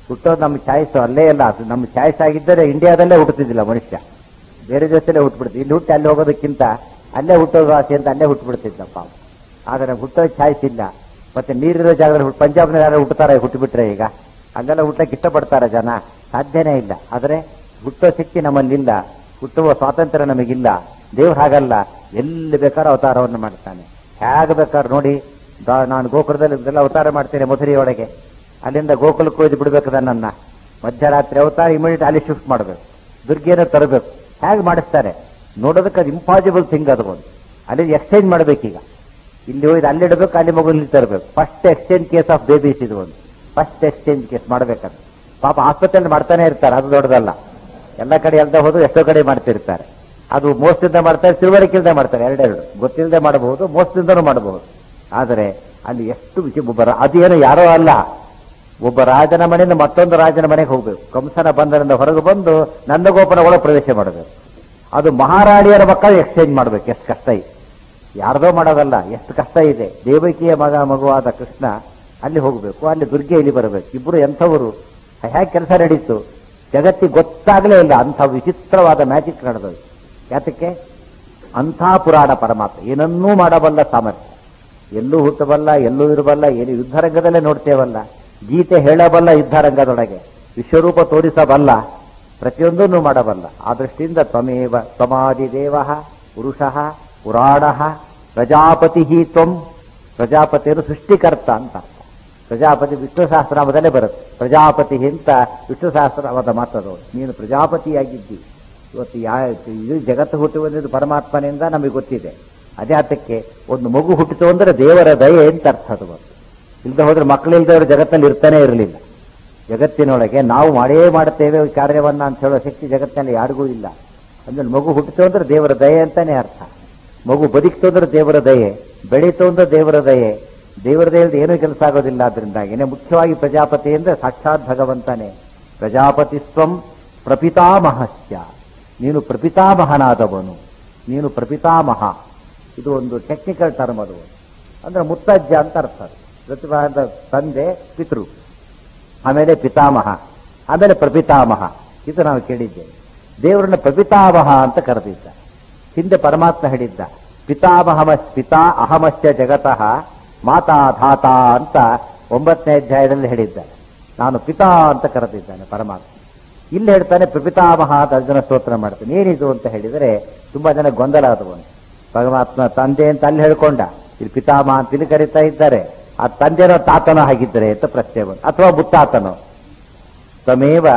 ಹುಟ್ಟೋದು ನಮ್ಮ ಚಾಯ್ಸ್ ಅಲ್ಲೇ ಇಲ್ಲ ಅದು ನಮ್ಮ ಚಾಯ್ಸ್ ಆಗಿದ್ದರೆ ಇಂಡಿಯಾದಲ್ಲೇ ಹುಟ್ಟುತ್ತಿದ್ದಿಲ್ಲ ಮನುಷ್ಯ ಬೇರೆ ದೇಶದಲ್ಲೇ ಹುಟ್ಟುಬಿಡ್ತೀವಿ ಇಲ್ಲಿ ಹುಟ್ಟಿ ಅಲ್ಲಿ ಹೋಗೋದಕ್ಕಿಂತ ಅಲ್ಲೇ ಹುಟ್ಟೋದು ಆಸೆ ಅಂತ ಅಲ್ಲೇ ಹುಟ್ಟುಬಿಡ್ತಿದ್ದಪ್ಪ ಆದರೆ ಹುಟ್ಟೋ ಚಾಯ್ಸ್ ಇಲ್ಲ ಮತ್ತೆ ನೀರಿರೋ ಜಾಗದಲ್ಲಿ ಹುಟ್ಟು ಪಂಜಾಬ್ನಲ್ಲಿ ಯಾರು ಹುಟ್ಟುತ್ತಾರೆ ಹುಟ್ಟುಬಿಟ್ರೆ ಈಗ ಅಲ್ಲೆಲ್ಲ ಹುಟ್ಟಕ್ಕೆ ಇಷ್ಟಪಡ್ತಾರೆ ಜನ ಸಾಧ್ಯನೇ ಇಲ್ಲ ಆದರೆ ಹುಟ್ಟೋ ಶಕ್ತಿ ನಮ್ಮಲ್ಲಿಲ್ಲ ಹುಟ್ಟುವ ಸ್ವಾತಂತ್ರ್ಯ ನಮಗಿಲ್ಲ ದೇವ್ರು ಹಾಗಲ್ಲ ಎಲ್ಲಿ ಬೇಕಾದ್ರೂ ಅವತಾರವನ್ನು ಮಾಡ್ತಾನೆ ಹೇಗೆ ಬೇಕಾದ್ರೆ ನೋಡಿ ದ- ನಾನು ಗೋಕುಲದಲ್ಲಿ ಇದೆಲ್ಲ ಅವತಾರ ಮಾಡ್ತೇನೆ ಮಧುರೆಯೊಳಗೆ ಅಲ್ಲಿಂದ ಗೋಕುಲಕ್ಕೆ ಒಯ್ದು ಬಿಡ್ಬೇಕು ನನ್ನ ಮಧ್ಯರಾತ್ರಿ ಅವತಾರ ಇಮಿಡಿಯೇಟ್ ಅಲ್ಲಿ ಶಿಫ್ಟ್ ಮಾಡಬೇಕು ದುರ್ಗೆಯನ್ನು ತರಬೇಕು ಹೇಗೆ ಮಾಡಿಸ್ತಾರೆ ನೋಡೋದಕ್ಕೆ ಅದು ಇಂಪಾಸಿಬಲ್ ಥಿಂಗ್ ಅದು ಒಂದು ಅಲ್ಲಿ ಎಕ್ಸ್ಚೇಂಜ್ ಮಾಡಬೇಕೀಗ ಇಲ್ಲಿ ಹೋಯ್ದು ಅಲ್ಲಿ ಇಡಬೇಕು ಅಲ್ಲಿ ಮಗು ಇಲ್ಲಿ ತರಬೇಕು first exchange case of babies ಇದು ಒಂದು ಫಸ್ಟ್ ಎಕ್ಸ್ಚೇಂಜ್ ಕೇಸ್ ಮಾಡ್ಬೇಕದು ಪಾಪ ಆಸ್ಪತ್ರೆಯಲ್ಲಿ ಮಾಡ್ತಾನೆ ಇರ್ತಾರೆ ಅದು ದೊಡ್ಡದಲ್ಲ ಎಲ್ಲ ಕಡೆ ಎಲ್ದ ಹೋದ್ರು ಎಷ್ಟೋ ಕಡೆ ಮಾಡ್ತಿರ್ತಾರೆ ಅದು ಮೋಸದಿಂದ ಮಾಡ್ತಾರೆ ತಿಳುವಳಿಕೆಯಿಂದ ಮಾಡ್ತಾರೆ ಎರಡೆರಡು ಗೊತ್ತಿಲ್ಲದೆ ಮಾಡಬಹುದು ಮೋಸದಿಂದನೂ ಮಾಡಬಹುದು ಆದರೆ ಅಲ್ಲಿ ಎಷ್ಟು ವಿಚಿ ಒಬ್ಬ ರಾ- ಅದೇನು ಯಾರೋ ಅಲ್ಲ ಒಬ್ಬ ರಾಜನ ಮನೆಯಿಂದ ಮತ್ತೊಂದು ರಾಜನ ಮನೆಗೆ ಹೋಗ್ಬೇಕು ಕಂಸನ ಬಂಧನದಿಂದ ಹೊರಗೆ ಬಂದು ನಂದಗೋಪನ ಒಳಗೆ ಪ್ರವೇಶ ಮಾಡಬೇಕು ಅದು ಮಹಾರಾಣಿಯರ ಮಕ್ಕಳು ಎಕ್ಸ್ಚೇಂಜ್ ಮಾಡ್ಬೇಕು ಎಷ್ಟು ಕಷ್ಟ ಇದೆ ಯಾರ್ದೋ ಮಾಡೋದಲ್ಲ ಎಷ್ಟು ಕಷ್ಟ ಇದೆ ದೇವಕಿಯ ಮಗ ಮಗುವಾದ ಕೃಷ್ಣ ಅಲ್ಲಿ ಹೋಗಬೇಕು ಅಲ್ಲಿ ದುರ್ಗೆ ಇಲ್ಲಿ ಬರಬೇಕು ಇಬ್ಬರು ಎಂಥವರು ಹೇಗೆ ಕೆಲಸ ನಡೀತು ಜಗತ್ತಿಗೆ ಗೊತ್ತಾಗಲೇ ಇಲ್ಲ ಅಂಥ ವಿಚಿತ್ರವಾದ ಮ್ಯಾಜಿಕ್ ನಡೆದದು ಯಾತಕ್ಕೆ ಅಂಥ ಪುರಾಣ ಪರಮಾತ್ಮ ಏನನ್ನೂ ಮಾಡಬಲ್ಲ ಸಾಮರ್ಥ್ಯ ಎಲ್ಲೂ ಹುಟ್ಟಬಲ್ಲ ಎಲ್ಲೂ ಇರಬಲ್ಲ ಏನು ಯುದ್ಧರಂಗದಲ್ಲೇ ನೋಡ್ತೇವಲ್ಲ ಗೀತೆ ಹೇಳಬಲ್ಲ ಯುದ್ಧರಂಗದೊಳಗೆ ವಿಶ್ವರೂಪ ತೋರಿಸಬಲ್ಲ ಪ್ರತಿಯೊಂದನ್ನು ಮಾಡಬಲ್ಲ ಆ ದೃಷ್ಟಿಯಿಂದ ತ್ವಮೇವ ತ್ವಮಾದಿ ದೇವ ಪುರುಷಃ ಪುರಾಣ ಪ್ರಜಾಪತಿ ತ್ವಂ ಪ್ರಜಾಪತಿಯನ್ನು ಸೃಷ್ಟಿಕರ್ತ ಅಂತ ಅರ್ಥ. ಪ್ರಜಾಪತಿ ವಿಷ್ಣು ಸಹಸ್ರನಾಮದಲ್ಲೇ ಬರುತ್ತೆ ಪ್ರಜಾಪತಿ ಅಂತ ವಿಷ್ಣು ಸಹಸ್ರನಾಮದ ಮಾತದು ನೀನು ಪ್ರಜಾಪತಿಯಾಗಿದ್ದಿ ಇವತ್ತು ಯಾ ಇದು ಜಗತ್ತು ಹುಟ್ಟಿ ಬಂದಿದ್ದು ಪರಮಾತ್ಮನಿಂದ ನಮಗೆ ಗೊತ್ತಿದೆ ಅದೇ ಅರ್ಥಕ್ಕೆ ಒಂದು ಮಗು ಹುಟ್ಟಿತು ಅಂದ್ರೆ ದೇವರ ದಯೆ ಅಂತ ಅರ್ಥ ಅದು ಬಂತು ಇಲ್ಲದೆ ಹೋದ್ರೆ ಮಕ್ಕಳಿಲ್ದವರು ಜಗತ್ತಿನಲ್ಲಿ ಇರ್ತಾನೆ ಇರಲಿಲ್ಲ ಜಗತ್ತಿನೊಳಗೆ ನಾವು ಮಾಡೇ ಮಾಡುತ್ತೇವೆ ಈ ಕಾರ್ಯವನ್ನ ಅಂತ ಹೇಳೋ ಶಕ್ತಿ ಜಗತ್ತಿನಲ್ಲಿ ಯಾರಿಗೂ ಇಲ್ಲ ಅಂದ್ರೆ ಮಗು ಹುಟ್ಟಿತು ಅಂದ್ರೆ ದೇವರ ದಯೆ ಅಂತಾನೆ ಅರ್ಥ ಮಗು ಬದುಕಿತು ಅಂದ್ರೆ ದೇವರ ದಯೆ ಬೆಳೀತು ಅಂದ್ರೆ ದೇವರ ದಯೆ ದೇವರ ದಯೆಯಿಂದ ಏನೂ ಕೆಲಸ ಆಗೋದಿಲ್ಲ ಅದರಿಂದಾಗಿನೇ ಮುಖ್ಯವಾಗಿ ಪ್ರಜಾಪತಿ ಅಂದ್ರೆ ಸಾಕ್ಷಾತ್ ಭಗವಂತನೇ ಪ್ರಜಾಪತಿ ಸ್ವಂ ಪ್ರಪಿತಾಮಹಸ್ಯ ನೀನು ಪ್ರಪಿತಾಮಹನಾದವನು ನೀನು ಪ್ರಪಿತಾಮಹ ಇದು ಒಂದು ಟೆಕ್ನಿಕಲ್ ಟರ್ಮ್ ಅದು ಅಂದ್ರೆ ಮುತ್ತಜ್ಜ ಅಂತ ಅರ್ಥ ಅದು. ಪ್ರತಿಭಾ ಅಂತ ತಂದೆ ಪಿತೃ ಆಮೇಲೆ ಪಿತಾಮಹ ಆಮೇಲೆ ಪ್ರಪಿತಾಮಹ ಇದು ನಾವು ಕೇಳಿದ್ದೇವೆ ದೇವರನ್ನ ಪ್ರಪಿತಾಮಹ ಅಂತ ಕರೆದಿದ್ದ ಹಿಂದೆ ಪರಮಾತ್ಮ ಹೇಳಿದ್ದ ಪಿತಾಮಹಮ ಪಿತಾ ಅಹಮಸ್ಯ ಜಗತಃ ಮಾತಾ ಧಾತಾ ಅಂತ ಒಂಬತ್ತನೇ ಅಧ್ಯಾಯದಲ್ಲಿ ಹೇಳಿದ್ದಾನೆ ನಾನು ಪಿತಾ ಅಂತ ಕರೆದಿದ್ದಾನೆ ಪರಮಾತ್ಮ ಇಲ್ಲಿ ಹೇಳ್ತಾನೆ ಪ್ರಪಿತಾಮಹ ಅಂತ ಅರ್ಜುನ ಸ್ತೋತ್ರ ಮಾಡ್ತಾನೆ ಏನಿದು ಅಂತ ಹೇಳಿದರೆ ತುಂಬಾ ಜನ ಗೊಂದಲ ಆದವನು ಪರಮಾತ್ಮ ತಂದೆ ಅಂತ ಅಲ್ಲಿ ಹೇಳ್ಕೊಂಡ ಇಲ್ಲಿ ಪಿತಾಮಹ ಅಂತ ಇಲ್ಲಿ ಕರೀತಾ ಇದ್ದಾರೆ ಆ ತಂದೆನೋ ತಾತನೋ ಹಾಗಿದ್ದರೆ ಅಂತ ಪ್ರಶ್ನೆ ಬಂತು ಅಥವಾ ಮುತ್ತಾತನೋ ತ್ವಮೇವ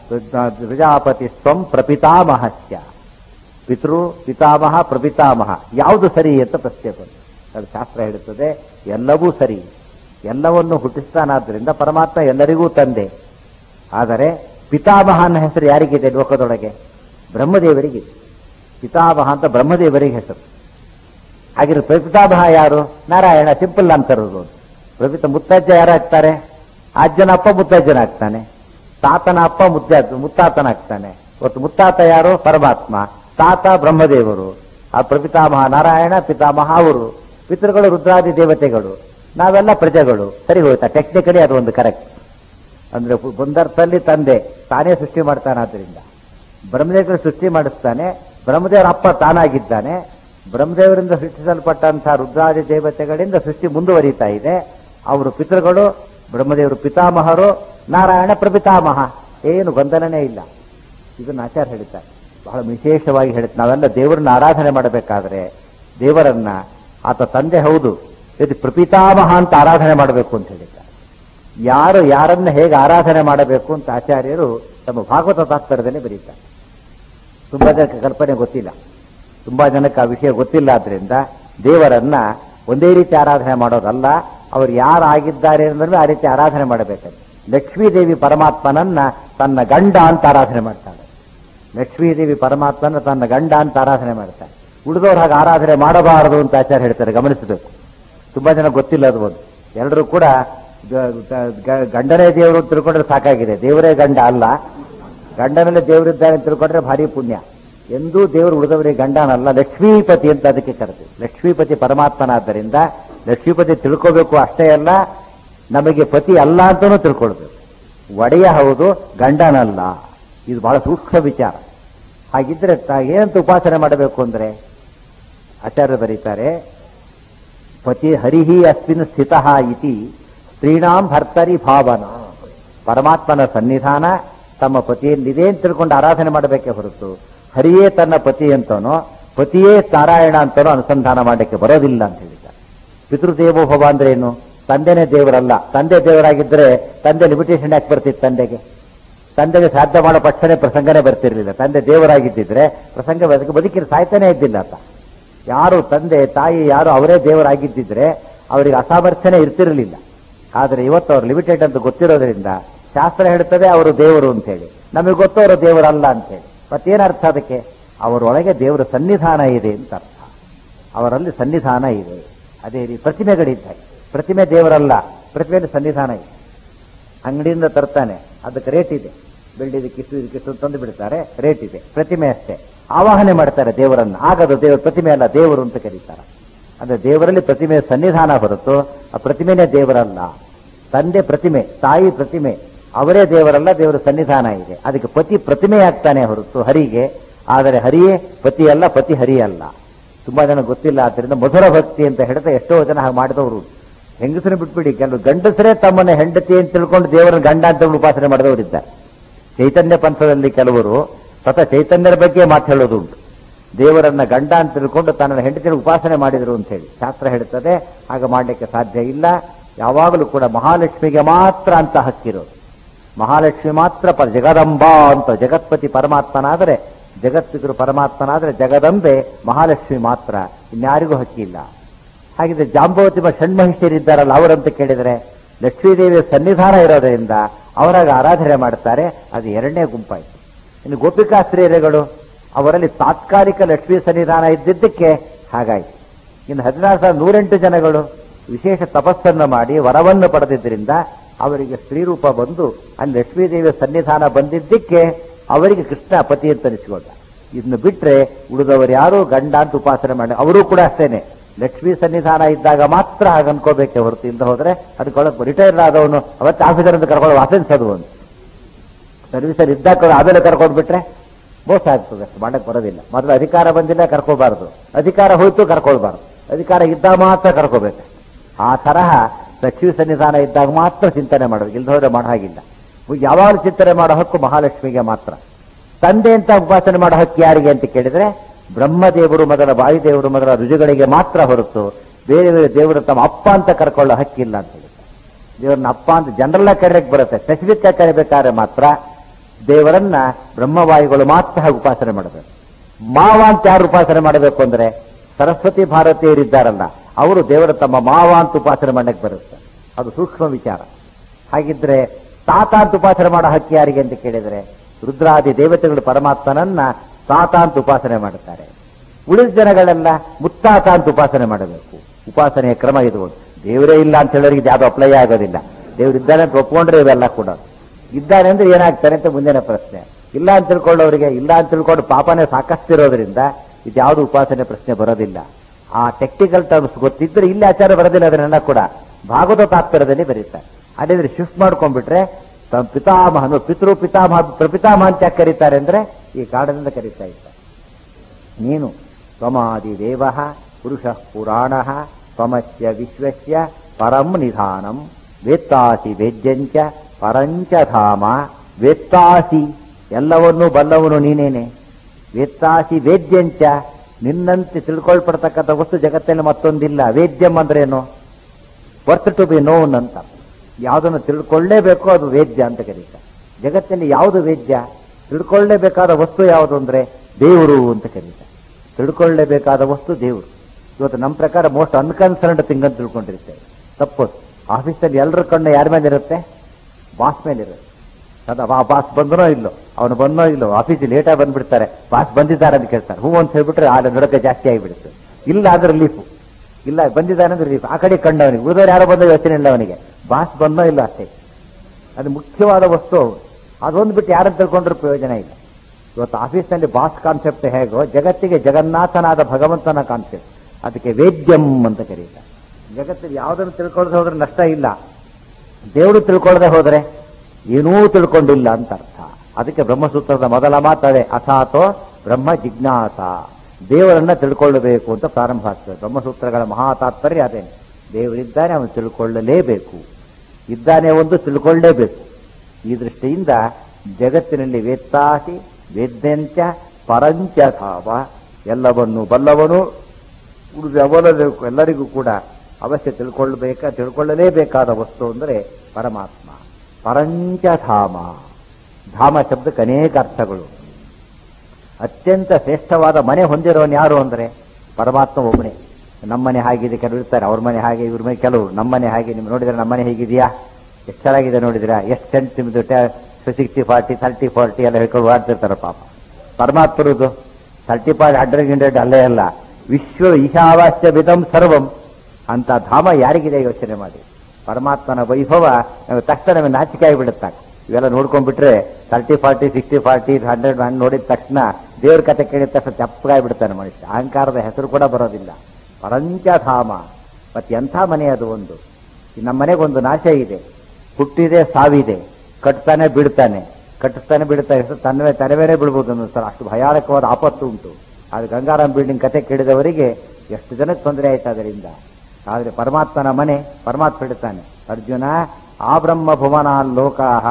ಪ್ರಜಾಪತಿ ಸ್ವಂ ಪ್ರಪಿತಾಮಹಸ್ಯ ಪಿತೃ ಪಿತಾಮಹ ಪ್ರಪಿತಾಮಹ ಯಾವುದು ಸರಿ ಅಂತ ಪ್ರಶ್ನೆ ಬಂತು ಅದು ಶಾಸ್ತ್ರ ಹೇಳುತ್ತದೆ ಎಲ್ಲವೂ ಸರಿ ಎಲ್ಲವನ್ನು ಹುಟ್ಟಿಸ್ತಾನಾದ್ರಿಂದ ಪರಮಾತ್ಮ ಎಲ್ಲರಿಗೂ ತಂದೆ ಆದರೆ ಪಿತಾಮಹ ಅನ್ನೋ ಹೆಸರು ಯಾರಿಗಿದೆ ಲೋಕದೊಳಗೆ ಬ್ರಹ್ಮದೇವರಿಗಿದೆ ಪಿತಾಮಹ ಅಂತ ಬ್ರಹ್ಮದೇವರಿಗೆ ಹೆಸರು ಹಾಗಿರೋ ಪ್ರಪಿತಾಮಹ ಯಾರು ನಾರಾಯಣ ಸಿಂಪಲ್ ಅಂತರೋದು ಪ್ರಪಿತ ಮುತ್ತಜ್ಜ ಯಾರಾಗ್ತಾರೆ ಅಜ್ಜನ ಅಪ್ಪ ಮುತ್ತಜ್ಜನ ಆಗ್ತಾನೆ ತಾತನ ಅಪ್ಪ ಮುತ್ತ ಮುತ್ತಾತನಾಗ್ತಾನೆ ಇವತ್ತು ಮುತ್ತಾತ ಯಾರು ಪರಮಾತ್ಮ ತಾತ ಬ್ರಹ್ಮದೇವರು ಆ ಪ್ರಪಿತಾಮಹ ನಾರಾಯಣ ಪಿತಾಮಹ ಅವರು ಪಿತೃಗಳು ರುದ್ರಾದಿ ದೇವತೆಗಳು ನಾವೆಲ್ಲ ಪ್ರಜೆಗಳು ಸರಿ ಹೋಯ್ತಾ ಟೆಕ್ನಿಕಲಿ ಅದು ಒಂದು ಕರೆಕ್ಟ್ ಅಂದ್ರೆ ಒಂದರ್ಥದಲ್ಲಿ ತಂದೆ ತಾನೇ ಸೃಷ್ಟಿ ಮಾಡ್ತಾನಾದ್ರಿಂದ ಬ್ರಹ್ಮದೇವರು ಸೃಷ್ಟಿ ಮಾಡಿಸ್ತಾನೆ ಬ್ರಹ್ಮದೇವರ ಅಪ್ಪ ತಾನಾಗಿದ್ದಾನೆ ಬ್ರಹ್ಮದೇವರಿಂದ ಸೃಷ್ಟಿಸಲ್ಪಟ್ಟಂತಹ ರುದ್ರಾದಿ ದೇವತೆಗಳಿಂದ ಸೃಷ್ಟಿ ಮುಂದುವರಿತಾ ಇದೆ ಅವರು ಪಿತೃಗಳು ಬ್ರಹ್ಮದೇವರು ಪಿತಾಮಹರು ನಾರಾಯಣ ಪ್ರಪಿತಾಮಹ ಏನು ಗೊಂದಲನೇ ಇಲ್ಲ ಇದನ್ನ ಆಚಾರ್ಯ ಹೇಳ್ತಾರೆ ಬಹಳ ವಿಶೇಷವಾಗಿ ಹೇಳುತ್ತೆ ನಾವೆಲ್ಲ ದೇವರನ್ನ ಆರಾಧನೆ ಮಾಡಬೇಕಾದ್ರೆ ದೇವರನ್ನ ಆತ ತಂದೆ ಹೌದು ಇದು ಪ್ರಪಿತಾಮಹ ಅಂತ ಆರಾಧನೆ ಮಾಡಬೇಕು ಅಂತ ಹೇಳಿದ್ದಾರೆ ಯಾರು ಯಾರನ್ನ ಹೇಗೆ ಆರಾಧನೆ ಮಾಡಬೇಕು ಅಂತ ಆಚಾರ್ಯರು ತಮ್ಮ ಭಾಗವತ ತಾತ್ಪರ್ಯದಲ್ಲಿ ಬರೀತಾರೆ ತುಂಬಾ ಜನಕ್ಕೆ ಕಲ್ಪನೆ ಗೊತ್ತಿಲ್ಲ ತುಂಬಾ ಜನಕ್ಕೆ ಆ ವಿಷಯ ಗೊತ್ತಿಲ್ಲ ಆದ್ರಿಂದ ದೇವರನ್ನ ಒಂದೇ ರೀತಿ ಆರಾಧನೆ ಮಾಡೋದಲ್ಲ ಅವರು ಯಾರಾಗಿದ್ದಾರೆ ಅಂದ್ರೆ ಆ ರೀತಿ ಆರಾಧನೆ ಮಾಡಬೇಕಂತೆ ಲಕ್ಷ್ಮೀದೇವಿ ಪರಮಾತ್ಮನನ್ನ ತನ್ನ ಗಂಡ ಅಂತ ಆರಾಧನೆ ಮಾಡ್ತಾಳೆ ಲಕ್ಷ್ಮೀದೇವಿ ಪರಮಾತ್ಮನ ತನ್ನ ಗಂಡ ಅಂತ ಆರಾಧನೆ ಮಾಡ್ತಾಳೆ ಉಳಿದವ್ರು ಹಾಗೆ ಆರಾಧನೆ ಮಾಡಬಾರದು ಅಂತ ಆಚಾರ್ಯ ಹೇಳ್ತಾರೆ ಗಮನಿಸಬೇಕು ತುಂಬಾ ಜನ ಗೊತ್ತಿಲ್ಲ ಅದು ಒಂದು ಎಲ್ಲರೂ ಕೂಡ ಗ- ಗ- ಗ- ಗಂಡನೇ ದೇವರು ಅಂತ ತಿಳ್ಕೊಂಡ್ರೆ ಸಾಕಾಗಿದೆ ದೇವರೇ ಗಂಡ ಅಲ್ಲ ಗಂಡನಲ್ಲಿ ದೇವರಿದ್ದಾನೆ ಅಂತ ತಿಳ್ಕೊಂಡ್ರೆ ಭಾರಿ ಪುಣ್ಯ ಎಂದೂ ದೇವರು ಉಳಿದವರಿಗೆ ಗಂಡನಲ್ಲ ಲಕ್ಷ್ಮೀಪತಿ ಅಂತ ಅದಕ್ಕೆ ಕರೆದು ಲಕ್ಷ್ಮೀಪತಿ ಪರಮಾತ್ಮನಾದ್ದರಿಂದ ಲಕ್ಷ್ಮೀಪತಿ ತಿಳ್ಕೋಬೇಕು ಅಷ್ಟೇ ಅಲ್ಲ ನಮಗೆ ಪತಿ ಅಲ್ಲ ಅಂತಾನೂ ತಿಳ್ಕೊಳ್ಬೇಕು ಒಡೆಯ ಹೌದು ಗಂಡನಲ್ಲ ಇದು ಬಹಳ ಸೂಕ್ಷ್ಮ ವಿಚಾರ ಹಾಗಿದ್ರೆ ತಾ ಏನಂತ ಉಪಾಸನೆ ಮಾಡಬೇಕು ಅಂದ್ರೆ ಆಚಾರ್ಯ ಬರೀತಾರೆ ಪತಿ ಹರಿಹಿ ಅಸ್ಮಿನ್ ಸ್ಥಿತ ಇತಿ ಸ್ತ್ರೀಣಾಂ ಭರ್ತರಿ ಭಾವನ ಪರಮಾತ್ಮನ ಸನ್ನಿಧಾನ ತಮ್ಮ ಪತಿಯಲ್ಲಿದೆ ಅಂತ ತಿಳ್ಕೊಂಡು ಆರಾಧನೆ ಮಾಡಬೇಕೇ ಹೊರತು ಹರಿಯೇ ತನ್ನ ಪತಿ ಅಂತನೋ ಪತಿಯೇ ನಾರಾಯಣ ಅಂತನೋ ಅನುಸಂಧಾನ ಮಾಡಲಿಕ್ಕೆ ಬರೋದಿಲ್ಲ ಅಂತ ಹೇಳಿದ್ದಾರೆ ಪಿತೃದೇವೋಭವ ಅಂದ್ರೆ ಏನು ತಂದೆನೇ ದೇವರಲ್ಲ ತಂದೆ ದೇವರಾಗಿದ್ದರೆ ತಂದೆ ಲಿಮಿಟೇಷನ್ ಯಾಕೆ ಬರ್ತಿತ್ತು ತಂದೆಗೆ ತಂದೆಗೆ ಸಾಧ್ಯ ಮಾಡೋ ಪಕ್ಷನೇ ಪ್ರಸಂಗನೇ ಬರ್ತಿರ್ಲಿಲ್ಲ ತಂದೆ ದೇವರಾಗಿದ್ದಿದ್ರೆ ಪ್ರಸಂಗ ಬದುಕಿ ಬದುಕಿನ ಸಾಯ್ತಾನೇ ಇದ್ದಿಲ್ಲ ಅಂತ ಯಾರು ತಂದೆ ತಾಯಿ ಯಾರು ಅವರೇ ದೇವರಾಗಿದ್ದಿದ್ರೆ ಅವರಿಗೆ ಅಸಾಮರ್ಥ್ಯನೇ ಇರ್ತಿರಲಿಲ್ಲ ಆದರೆ ಇವತ್ತು ಅವ್ರು ಲಿಮಿಟೆಡ್ ಅಂತ ಗೊತ್ತಿರೋದ್ರಿಂದ ಶಾಸ್ತ್ರ ಹೇಳ್ತದೆ ಅವರು ದೇವರು ಅಂತ ಹೇಳಿ ನಮಗೆ ಗೊತ್ತು ಅವರು ದೇವರಲ್ಲ ಅಂತ ಹೇಳಿ ಮತ್ತೇನು ಅರ್ಥ ಅದಕ್ಕೆ ಅವರೊಳಗೆ ದೇವರ ಸನ್ನಿಧಾನ ಇದೆ ಅಂತ ಅರ್ಥ ಅವರಲ್ಲಿ ಸನ್ನಿಧಾನ ಇದೆ ಅದೇ ರೀತಿ ಪ್ರತಿಮೆಗಳಿದ್ದ ಪ್ರತಿಮೆ ದೇವರಲ್ಲ ಪ್ರತಿಮೆಯಲ್ಲಿ ಸನ್ನಿಧಾನ ಇದೆ ಅಂಗಡಿಯಿಂದ ತರ್ತಾನೆ ಅದಕ್ಕೆ ರೇಟ್ ಇದೆ ಬೆಳ್ಳಿದಕ್ಕೆ ಇಷ್ಟು ಇದಕ್ಕಿಷ್ಟು ತಂದು ಬಿಡ್ತಾರೆ ರೇಟ್ ಇದೆ ಪ್ರತಿಮೆ ಅಷ್ಟೇ ಆವಾಹನೆ ಮಾಡ್ತಾರೆ ದೇವರನ್ನು ಆಗದು ದೇವರು ಪ್ರತಿಮೆ ಅಲ್ಲ ದೇವರು ಅಂತ ಕರೀತಾರೆ ಅಂದ್ರೆ ದೇವರಲ್ಲಿ ಪ್ರತಿಮೆ ಸನ್ನಿಧಾನ ಹೊರತು ಆ ಪ್ರತಿಮೆನೇ ದೇವರಲ್ಲ ತಂದೆ ಪ್ರತಿಮೆ ತಾಯಿ ಪ್ರತಿಮೆ ಅವರೇ ದೇವರಲ್ಲ ದೇವರ ಸನ್ನಿಧಾನ ಇದೆ ಅದಕ್ಕೆ ಪತಿ ಪ್ರತಿಮೆ ಆಗ್ತಾನೆ ಹೊರತು ಹರಿಗೆ ಆದರೆ ಹರಿಯೇ ಪತಿ ಅಲ್ಲ ಪತಿ ಹರಿ ಅಲ್ಲ ತುಂಬಾ ಜನ ಗೊತ್ತಿಲ್ಲ ಆದ್ರಿಂದ ಮಧುರ ಭಕ್ತಿ ಅಂತ ಹೇಳಿದ್ರೆ ಎಷ್ಟೋ ಜನ ಹಾಗೆ ಮಾಡಿದವರು ಹೆಂಗಸರು ಬಿಟ್ಬಿಡಿ ಕೆಲವು ಗಂಡಸರೇ ತಮ್ಮನ್ನ ಹೆಂಡತಿ ಅಂತ ತಿಳ್ಕೊಂಡು ದೇವರ ಗಂಡ ಅಂತ ಉಪಾಸನೆ ಮಾಡಿದವರಿದ್ದಾರೆ ಚೈತನ್ಯ ಪಂಥದಲ್ಲಿ ಕೆಲವರು ಸ್ವತಃ ಚೈತನ್ಯರ ಬಗ್ಗೆ ಮಾತು ಹೇಳೋದುಂಟು ದೇವರನ್ನ ಗಂಡ ಅಂತ ತಿಳ್ಕೊಂಡು ತನ್ನ ಹೆಂಡತಿಯನ್ನು ಉಪಾಸನೆ ಮಾಡಿದರು ಅಂತ ಹೇಳಿ ಶಾಸ್ತ್ರ ಹೇಳುತ್ತದೆ ಹಾಗೆ ಮಾಡಲಿಕ್ಕೆ ಸಾಧ್ಯ ಇಲ್ಲ ಯಾವಾಗಲೂ ಕೂಡ ಮಹಾಲಕ್ಷ್ಮಿಗೆ ಮಾತ್ರ ಅಂತ ಹಕ್ಕಿರೋದು ಮಹಾಲಕ್ಷ್ಮಿ ಮಾತ್ರ ಪ ಜಗದಂಬಾ ಅಂತ ಜಗತ್ಪತಿ ಪರಮಾತ್ಮನಾದರೆ ಜಗತ್ತಿಗರು ಪರಮಾತ್ಮನಾದರೆ ಜಗದಂಬೆ ಮಹಾಲಕ್ಷ್ಮಿ ಮಾತ್ರ ಇನ್ಯಾರಿಗೂ ಹಕ್ಕಿಲ್ಲ ಹಾಗಿದ್ರೆ ಜಾಂಬವತಿ ಷಣ್ಮಹಿಷಿಯರಿದ್ದಾರಲ್ಲ ಅವರಂತ ಕೇಳಿದರೆ ಲಕ್ಷ್ಮೀದೇವಿಯ ಸನ್ನಿಧಾನ ಇರೋದರಿಂದ ಅವರಾಗ ಆರಾಧನೆ ಮಾಡ್ತಾರೆ ಅದು ಎರಡನೇ ಗುಂಪಾಯಿತು ಇನ್ನು ಗೋಪಿಕಾಸ್ತ್ರೀಯರುಗಳು ಅವರಲ್ಲಿ ತಾತ್ಕಾಲಿಕ ಲಕ್ಷ್ಮೀ ಸನ್ನಿಧಾನ ಇದ್ದಿದ್ದಕ್ಕೆ ಹಾಗಾಯಿತು ಇನ್ನು ಹದಿನಾರು ಸಾವಿರದ ನೂರೆಂಟು ಜನಗಳು ವಿಶೇಷ ತಪಸ್ಸನ್ನು ಮಾಡಿ ವರವನ್ನು ಪಡೆದಿದ್ದರಿಂದ ಅವರಿಗೆ ಸ್ತ್ರೀರೂಪ ಬಂದು ಅಲ್ಲಿ ಲಕ್ಷ್ಮೀದೇವಿಯ ಸನ್ನಿಧಾನ ಬಂದಿದ್ದಕ್ಕೆ ಅವರಿಗೆ ಕೃಷ್ಣ ಪತಿ ಅಂತ ಅನಿಸಿಕೊಂಡ ಇದನ್ನು ಬಿಟ್ರೆ ಉಳಿದವರು ಯಾರು ಗಂಡ ಅಂತ ಉಪಾಸನೆ ಮಾಡಿ ಅವರು ಕೂಡ ಅಷ್ಟೇನೆ ಲಕ್ಷ್ಮೀ ಸನ್ನಿಧಾನ ಇದ್ದಾಗ ಮಾತ್ರ ಹಾಗೆ ಅನ್ಕೋಬೇಕೆ ಹೊರತು ಇಲ್ಲದೆ ಹೋದ್ರೆ ಅದಕ್ಕೊಳಗೆ ರಿಟೈರ್ ಆದವನು ಅವತ್ತು ಆಫೀಸರ್ ಅಂತ ಕರ್ಕೊಳ್ಳೋ ಆಫೀಸ್ ಅದು ಒಂದು ಸರ್ವಿಸಲ್ಲಿ ಇದ್ದಾಗ ಆಮೇಲೆ ಕರ್ಕೊಂಡು ಬಿಟ್ರೆ ಮೋಸ ಆಗ್ತದೆ ಅಷ್ಟು ಮಾಡಕ್ ಬರೋದಿಲ್ಲ ಮೊದಲು ಅಧಿಕಾರ ಬಂದಿಲ್ಲ ಕರ್ಕೋಬಾರದು ಅಧಿಕಾರ ಹೋಯ್ತು ಕರ್ಕೊಳ್ಬಾರ್ದು ಅಧಿಕಾರ ಇದ್ದಾಗ ಮಾತ್ರ ಕರ್ಕೋಬೇಕು ಆ ತರಹ ಲಕ್ಷ್ಮೀ ಸನ್ನಿಧಾನ ಇದ್ದಾಗ ಮಾತ್ರ ಚಿಂತನೆ ಮಾಡೋದು ಇಲ್ದವ್ರೆ ಮಾಡೋ ಹಾಗಿಲ್ಲ ಯಾವಾಗಲೂ ಚಿಂತನೆ ಮಾಡೋ ಹಕ್ಕು ಮಹಾಲಕ್ಷ್ಮಿಗೆ ಮಾತ್ರ ತಂದೆ ಅಂತ ಉಪಾಸನೆ ಮಾಡೋ ಹಕ್ಕು ಯಾರಿಗೆ ಅಂತ ಕೇಳಿದ್ರೆ ಬ್ರಹ್ಮದೇವರು ಮೊದಲ ವಾಯುದೇವರು ಮೊದಲ ರುಜುಗಳಿಗೆ ಮಾತ್ರ ಹೊರತು ಬೇರೆ ಬೇರೆ ದೇವರು ತಮ್ಮ ಅಪ್ಪ ಅಂತ ಕರ್ಕೊಳ್ಳೋ ಹಕ್ಕಿಲ್ಲ ಅಂತ ಹೇಳಿದ್ದಾರೆ ದೇವರನ್ನ ಅಪ್ಪ ಅಂತ ಜನರಲ್ಲ ಕರೆಯಕ್ಕೆ ಬರುತ್ತೆ ಸ್ಪೆಸಿಫಿಕ್ ಆಗಿ ಕರಿಬೇಕಾದ್ರೆ ಮಾತ್ರ ದೇವರನ್ನ ಬ್ರಹ್ಮವಾಯುಗಳು ಮಾತ್ರ ಹಾಗೆ ಉಪಾಸನೆ ಮಾಡಬೇಕು ಮಾವ ಅಂತ ಯಾರು ಉಪಾಸನೆ ಮಾಡಬೇಕು ಅಂದ್ರೆ ಸರಸ್ವತಿ ಭಾರತೀಯರಿದ್ದಾರಲ್ಲ ಅವರು ದೇವರ ತಮ್ಮ ಮಾವ ಅಂತ ಉಪಾಸನೆ ಮಾಡಕ್ಕೆ ಬರುತ್ತೆ ಅದು ಸೂಕ್ಷ್ಮ ವಿಚಾರ ಹಾಗಿದ್ರೆ ತಾತ ಅಂತ ಉಪಾಸನೆ ಮಾಡೋ ಹಕ್ಕಿ ಯಾರಿಗೆ ಅಂತ ಕೇಳಿದ್ರೆ ರುದ್ರಾದಿ ದೇವತೆಗಳು ಪರಮಾತ್ಮನನ್ನ ತಾತ ಅಂತ ಉಪಾಸನೆ ಮಾಡುತ್ತಾರೆ ಉಳಿದ ಜನಗಳೆಲ್ಲ ಮುತ್ತಾತ ಅಂತ ಉಪಾಸನೆ ಮಾಡಬೇಕು ಉಪಾಸನೆಯ ಕ್ರಮ ಇದು ದೇವರೇ ಇಲ್ಲ ಅಂತ ಹೇಳೋರಿಗೆ ಇದು ಯಾವುದು ಅಪ್ಲೈ ಆಗೋದಿಲ್ಲ ದೇವರಿದ್ದಾನೆ ಅಂತ ಒಪ್ಕೊಂಡ್ರೆ ಇವೆಲ್ಲ ಕೂಡ ಇದ್ದಾನೆ ಅಂದ್ರೆ ಏನಾಗ್ತಾನೆ ಅಂತ ಮುಂದಿನ ಪ್ರಶ್ನೆ ಇಲ್ಲ ಅಂತ ತಿಳ್ಕೊಳ್ಳೋರಿಗೆ ಇಲ್ಲ ಅಂತ ತಿಳ್ಕೊಂಡು ಪಾಪನೇ ಸಾಕಷ್ಟಿರೋದ್ರಿಂದ ಇದ್ಯಾವುದು ಉಪಾಸನೆ ಪ್ರಶ್ನೆ ಬರೋದಿಲ್ಲ ಆ ಟೆಕ್ನಿಕಲ್ ಟರ್ಮ್ಸ್ ಗೊತ್ತಿದ್ರೆ ಇಲ್ಲಿ ಆಚಾರ ಬರೋದಿಲ್ಲ ಅದನ್ನೆಲ್ಲ ಕೂಡ ಭಾಗವತ ತಾತ್ಪರ್ಯದಲ್ಲಿ ಬರೀತಾರೆ ಅಲ್ಲಿದ್ರೆ ಶಿಫ್ಟ್ ಮಾಡ್ಕೊಂಡ್ಬಿಟ್ರೆ ತಮ್ಮ ಪಿತಾಮಹನು ಪಿತೃ ಪಿತಾಮಹ ಪ್ರಪಿತಾಮಹ ಅಂತ ಯಾಕೆ ಕರೀತಾರೆ ಅಂದ್ರೆ ಈ ಕಾರಣದಿಂದ ಕರೀತಾ ಇದ್ದಾರೆ ನೀನು ತ್ವಮಾದಿ ದೇವ ಪುರುಷ ಪುರಾಣ ತ್ವಮಸ್ಯ ವಿಶ್ವಸ್ಯ ಪರಂ ನಿಧಾನಂ ವೇತ್ತಾಸಿ ವೇದ್ಯಂಚ ಪರಂಚ ಧಾಮ ವೇತ್ತಾಸಿ ಎಲ್ಲವನ್ನೂ ಬಲ್ಲವನು ನೀನೇನೆ ವೇತ್ತಾಸಿ ವೇದ್ಯಂಚ ನಿನ್ನಂತೆ ತಿಳ್ಕೊಳ್ಪಡ್ತಕ್ಕಂಥ ವಸ್ತು ಜಗತ್ತಲ್ಲಿ ಮತ್ತೊಂದಿಲ್ಲ ವೇದ್ಯಂ ಅಂದ್ರೇನು ವರ್ತ್ ಟು ಬಿ ನೋನ್ ಅಂತ ಯಾವುದನ್ನು ತಿಳ್ಕೊಳ್ಳೇಬೇಕು ಅದು ವೇದ್ಯ ಅಂತ ಕರೀತಾರೆ ಜಗತ್ತಲ್ಲಿ ಯಾವುದು ವೇದ್ಯ ತಿಳ್ಕೊಳ್ಳೇಬೇಕಾದ ವಸ್ತು ಯಾವುದು ಅಂದ್ರೆ ದೇವರು ಅಂತ ಕರೀತಾರೆ ತಿಳ್ಕೊಳ್ಳೇಬೇಕಾದ ವಸ್ತು ದೇವರು ಇವತ್ತು ನಮ್ಮ ಪ್ರಕಾರ ಮೋಸ್ಟ್ ಅನ್ಕನ್ಸರ್ನ್ಡ್ ಥಿಂಗ್ ಅಂತ ತಿಳ್ಕೊಂಡಿರ್ತೇವೆ ತಪ್ಪು ಆಫೀಸಲ್ಲಿ ಎಲ್ಲರ ಕಣ್ಣು ಯಾರ ಮೇಲೆ ಇರುತ್ತೆ ಬಾಸ್ ಮೇಲೆ ಇರುತ್ತೆ ಅದ ಬಾಸ್ ಬಂದನೋ ಇಲ್ಲೋ ಅವನು ಬಂದನೋ ಇಲ್ಲೋ ಆಫೀಸಿಗೆ ಲೇಟಾಗಿ ಬಂದ್ಬಿಡ್ತಾರೆ ಬಾಸ್ ಬಂದಿದ್ದಾರೆ ಅಂತ ಕೇಳ್ತಾರೆ ಹೂ ಅಂತ ಹೇಳ್ಬಿಟ್ರೆ ಆ ನಡಕ ಜಾಸ್ತಿ ಆಗಿಬಿಡುತ್ತೆ ಇಲ್ಲ ಆದ್ರೆ ರಿಲೀಫು ಇಲ್ಲ ಬಂದಿದ್ದಾನೆ ಅಂದ್ರೆ ರಿಲೀಫ್ ಆ ಕಡೆ ಕಂಡವನಿಗೆ ಉಳಿದವ್ರು ಯಾರೋ ಬಂದ ಯೋಚನೆ ಇಲ್ಲ ಅವನಿಗೆ ಬಾಸ್ ಬಂದೋ ಇಲ್ಲ ಅಷ್ಟೇ ಅದು ಮುಖ್ಯವಾದ ವಸ್ತು ಅದೊಂದು ಬಿಟ್ಟು ಯಾರನ್ನು ತಿಳ್ಕೊಂಡ್ರೂ ಪ್ರಯೋಜನ ಇಲ್ಲ ಇವತ್ತು ಆಫೀಸ್ನಲ್ಲಿ ಬಾಸ್ ಕಾನ್ಸೆಪ್ಟ್ ಹೇಗೋ ಜಗತ್ತಿಗೆ ಜಗನ್ನಾಥನಾದ ಭಗವಂತನ ಕಾನ್ಸೆಪ್ಟ್ ಅದಕ್ಕೆ ವೇದ್ಯಂ ಅಂತ ಕರೀತಾರೆ ಜಗತ್ತಿಗೆ ಯಾವುದನ್ನು ತಿಳ್ಕೊಳ್ಳದೆ ಹೋದ್ರೆ ನಷ್ಟ ಇಲ್ಲ ದೇವರು ತಿಳ್ಕೊಳ್ಳದೆ ಹೋದ್ರೆ ಏನೂ ತಿಳ್ಕೊಂಡಿಲ್ಲ ಅಂತ ಅರ್ಥ ಅದಕ್ಕೆ ಬ್ರಹ್ಮಸೂತ್ರದ ಮೊದಲ ಮಾತದೆ ಅಥಾತೋ ಬ್ರಹ್ಮ ಜಿಜ್ಞಾಸ ದೇವರನ್ನ ತಿಳ್ಕೊಳ್ಳಬೇಕು ಅಂತ ಪ್ರಾರಂಭ ಆಗ್ತದೆ ಬ್ರಹ್ಮಸೂತ್ರಗಳ ಮಹಾ ತಾತ್ಪರ್ಯ ಅದೇನೆ ದೇವರಿದ್ದಾನೆ ಅವನು ತಿಳ್ಕೊಳ್ಳಲೇಬೇಕು ಇದ್ದಾನೆ ಒಂದು ತಿಳ್ಕೊಳ್ಳೇಬೇಕು ಈ ದೃಷ್ಟಿಯಿಂದ ಜಗತ್ತಿನಲ್ಲಿ ವೇತ್ತಾಸಿ ವೇದ್ಯಂಚ ಪರಂಚ ಭಾವ ಎಲ್ಲವನ್ನು ಬಲ್ಲವನು ಉಳಿದ ಅವಲಬೇಕು ಎಲ್ಲರಿಗೂ ಕೂಡ ಅವಶ್ಯ ತಿಳ್ಕೊಳ್ಬೇಕ ತಿಳ್ಕೊಳ್ಳಲೇಬೇಕಾದ ವಸ್ತು ಅಂದರೆ ಪರಮಾತ್ಮ ಪರಂಚಧಾಮ ಧಾಮ ಶಬ್ದಕ್ಕೆ ಅನೇಕ ಅರ್ಥಗಳು ಅತ್ಯಂತ ಶ್ರೇಷ್ಠವಾದ ಮನೆ ಹೊಂದಿರೋನು ಯಾರು ಅಂದರೆ ಪರಮಾತ್ಮ ಒಬ್ಬನೇ ನಮ್ಮನೆ ಹಾಗಿದೆ ಕೆಲವರು ಇರ್ತಾರೆ ಅವ್ರ ಮನೆ ಹಾಗೆ ಇವ್ರ ಮನೆ ಕೆಲವರು ನಮ್ಮನೆ ಹಾಗೆ ನಿಮ್ಗೆ ನೋಡಿದ್ರೆ ನಮ್ಮನೆ ಹೇಗಿದೆಯಾ ಎಷ್ಟು ಚೆನ್ನಾಗಿದೆ ನೋಡಿದಿರಾ ಎಷ್ಟು ಸೆಂಟ್ ನಿಮ್ದು ಸಿಕ್ಸ್ಟಿ ಫಾರ್ಟಿ ಥರ್ಟಿ ಫಾರ್ಟಿ ಎಲ್ಲ ಹೇಳ್ಕೊಂಡು ಆಡ್ತಿರ್ತಾರೆ ಪಾಪ ಪರಮಾತ್ಮರದು ಥರ್ಟಿ ಫಾರ್ಟಿ ಹಂಡ್ರೆಡ್ ಹಂಡ್ರೆಡ್ ಅಲ್ಲೇ ಅಲ್ಲ ವಿಶ್ವ ಈಶಾವಾಸ್ಯ ವಿಧಂ ಸರ್ವಂ ಅಂತ ಧಾಮ ಯಾರಿಗಿದೆ ಯೋಚನೆ ಮಾಡಿ ಪರಮಾತ್ಮನ ವೈಭವ ನಮಗೆ ತಕ್ಷಣ ನಮಗೆ ನಾಚಿಕೆ ಆಗಿಬಿಡುತ್ತೆ ಇವೆಲ್ಲ ನೋಡ್ಕೊಂಡ್ಬಿಟ್ರೆ thirty forty sixty forty hundred ಹಂಗೆ ನೋಡಿದ ತಕ್ಷಣ ದೇವ್ರ ಕತೆ ಕೇಳಿದ ತಕ್ಷಣ ಚಪ್ಪಗಾಗ್ಬಿಡ್ತಾನೆ ಮನುಷ್ಯ ಅಹಂಕಾರದ ಹೆಸರು ಕೂಡ ಬರೋದಿಲ್ಲ ಪರಂಚಧಾಮ ಮತ್ತೆ ಎಂಥ ಮನೆ ಅದು ಒಂದು ಈ ನಮ್ಮ ಮನೆಗೊಂದು ನಾಶ ಇದೆ ಹುಟ್ಟಿದೆ ಸಾವಿದೆ ಕಟ್ತಾನೆ ಬಿಡ್ತಾನೆ ಕಟ್ಟಿಸ್ತಾನೆ ಬಿಡ್ತಾನೆ ತನ್ನವೇ ತನವೇನೆ ಬಿಡ್ಬೋದು ಅನ್ನೋ ಸರ್ ಅಷ್ಟು ಭಯಾನಕವಾದ ಆಪತ್ತು ಉಂಟು ಅದು ಗಂಗಾರಾಮ್ ಬಿಲ್ಡಿಂಗ್ ಕತೆ ಕೇಳಿದವರಿಗೆ ಎಷ್ಟು ಜನಕ್ಕೆ ತೊಂದರೆ ಆಯ್ತು ಅದರಿಂದ ಆದರೆ ಪರಮಾತ್ಮನ ಮನೆ ಪರಮಾತ್ಮ ಬಿಡ್ತಾನೆ ಅರ್ಜುನ ಆ ಬ್ರಹ್ಮ ಭುವನ ಲೋಕಾಹ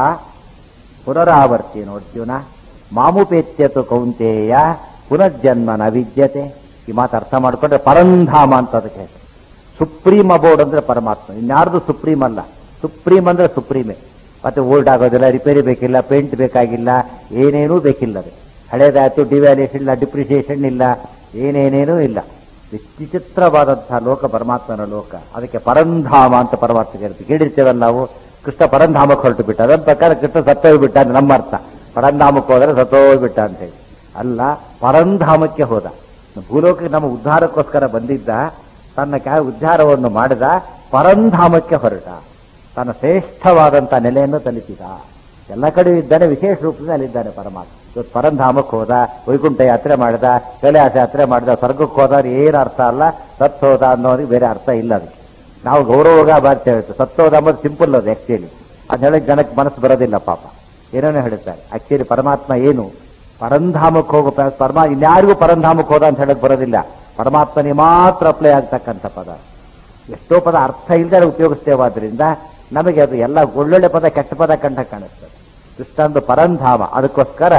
ಪುನರಾವರ್ತಿನು ಅರ್ಜುನ ಮಾಮುಪೇತ್ಯತು ಕೌಂತೇಯ ಪುನರ್ಜನ್ಮ ನ ವಿದ್ಯತೆ ಈ ಮಾತು ಅರ್ಥ ಮಾಡಿಕೊಂಡ್ರೆ ಪರಂಧಾಮ ಅಂತ ಅದಕ್ಕೆ ಹೆಸರು ಸುಪ್ರೀಂ ಅಬೋರ್ಡ್ ಅಂದ್ರೆ ಪರಮಾತ್ಮ ಇನ್ಯಾರ್ದು ಸುಪ್ರೀಂ ಅಲ್ಲ ಸುಪ್ರೀಂ ಅಂದ್ರೆ ಸುಪ್ರೀಮೇ ಮತ್ತೆ ಓಲ್ಡ್ ಆಗೋದಿಲ್ಲ ರಿಪೇರಿ ಬೇಕಿಲ್ಲ ಪೇಂಟ್ ಬೇಕಾಗಿಲ್ಲ ಏನೇನೂ ಬೇಕಿಲ್ಲ ಅದು ಹಳೇದಾಯ್ತು ಡಿವ್ಯಾಲ್ಯೂಷನ್ ಇಲ್ಲ ಡಿಪ್ರಿಸಿಯೇಷನ್ ಇಲ್ಲ ಏನೇನೇನೂ ಇಲ್ಲ ವಿಚಿತ್ರವಾದಂತಹ ಲೋಕ ಪರಮಾತ್ಮನ ಲೋಕ ಅದಕ್ಕೆ ಪರಂಧಾಮ ಅಂತ ಪರಮಾತ್ಮ ಕೇಳ್ತೀವಿ ಕೇಳಿರ್ತೇವಲ್ಲ ನಾವು ಕೃಷ್ಣ ಪರಂಧಾಮಕ್ಕೆ ಹೊರಟು ಬಿಟ್ಟ ಅದರ ಪ್ರಕಾರ ಕೃಷ್ಣ ಸತ್ತೋಗ್ಬಿಟ್ಟ ಅಂತ ನಮ್ಮ ಅರ್ಥ ಪರಂಧಾಮಕ್ಕೆ ಹೋದ್ರೆ ಸತ್ತೋಗ್ಬಿಟ್ಟ ಅಂತ ಹೇಳಿ ಅಲ್ಲ ಪರಂಧಾಮಕ್ಕೆ ಹೋದ ಭೂಲೋಕಕ್ಕೆ ನಮ್ಮ ಉದ್ಧಾರಕ್ಕೋಸ್ಕರ ಬಂದಿದ್ದ ತನ್ನ ಕ್ಯಾ ಉದ್ಧಾರವನ್ನು ಮಾಡಿದ ಪರಂಧಾಮಕ್ಕೆ ಹೊರಟ ತನ್ನ ಶ್ರೇಷ್ಠವಾದಂತಹ ನೆಲೆಯನ್ನು ತಲುಪಿದ ಎಲ್ಲ ಕಡೆ ಇದ್ದಾನೆ ವಿಶೇಷ ರೂಪದಲ್ಲಿ ಅಲ್ಲಿದ್ದಾನೆ ಪರಮಾತ್ಮ ಇವತ್ತು ಪರಂಧಾಮಕ್ಕೆ ಹೋದ ವೈಕುಂಠ ಯಾತ್ರೆ ಮಾಡಿದ ಕೈಲಾಸ ಯಾತ್ರೆ ಮಾಡಿದ ಸ್ವರ್ಗಕ್ಕೆ ಹೋದ ಏನು ಅರ್ಥ ಅಲ್ಲ ಸತ್ ಹೋದ ಅನ್ನೋರಿಗೆ ಬೇರೆ ಅರ್ಥ ಇಲ್ಲ ಅದಕ್ಕೆ ನಾವು ಗೌರವಗ ಬಾರ್ತೇವೆ ಸತ್ತೋದ ಅಂಬೋದು ಸಿಂಪಲ್ ಅದು ಆಕ್ಚುಲಿ ಅದು ಹೇಳಕ್ ಜನಕ್ಕೆ ಮನಸ್ಸು ಬರೋದಿಲ್ಲ ಪಾಪ ಏನೇನೋ ಹೇಳ್ತಾರೆ ಆಕ್ಚುಲಿ ಪರಮಾತ್ಮ ಏನು ಪರಂಧಾಮಕ್ಕೆ ಹೋಗೋ ಪ- ಪರಮಾ ಇನ್ಯಾರಿಗೂ ಪರಂಧಾಮಕ್ಕೆ ಹೋದ ಅಂತ ಹೇಳಕ್ ಬರೋದಿಲ್ಲ ಪರಮಾತ್ಮನಿಗೆ ಮಾತ್ರ ಅಪ್ಲೈ ಆಗ್ತಕ್ಕಂಥ ಪದ ಎಷ್ಟೋ ಪದ ಅರ್ಥ ಇಲ್ಲದೆ ಉಪಯೋಗಿಸ್ತೇವಾದ್ರಿಂದ ನಮಗೆ ಅದು ಎಲ್ಲ ಒಳ್ಳೊಳ್ಳೆ ಪದ ಕೆಟ್ಟ ಪದ ಕಂಡ ಕಾಣಿಸ್ತದೆ ಕೃಷ್ಣಂದು ಪರಂಧಾಮ ಅದಕ್ಕೋಸ್ಕರ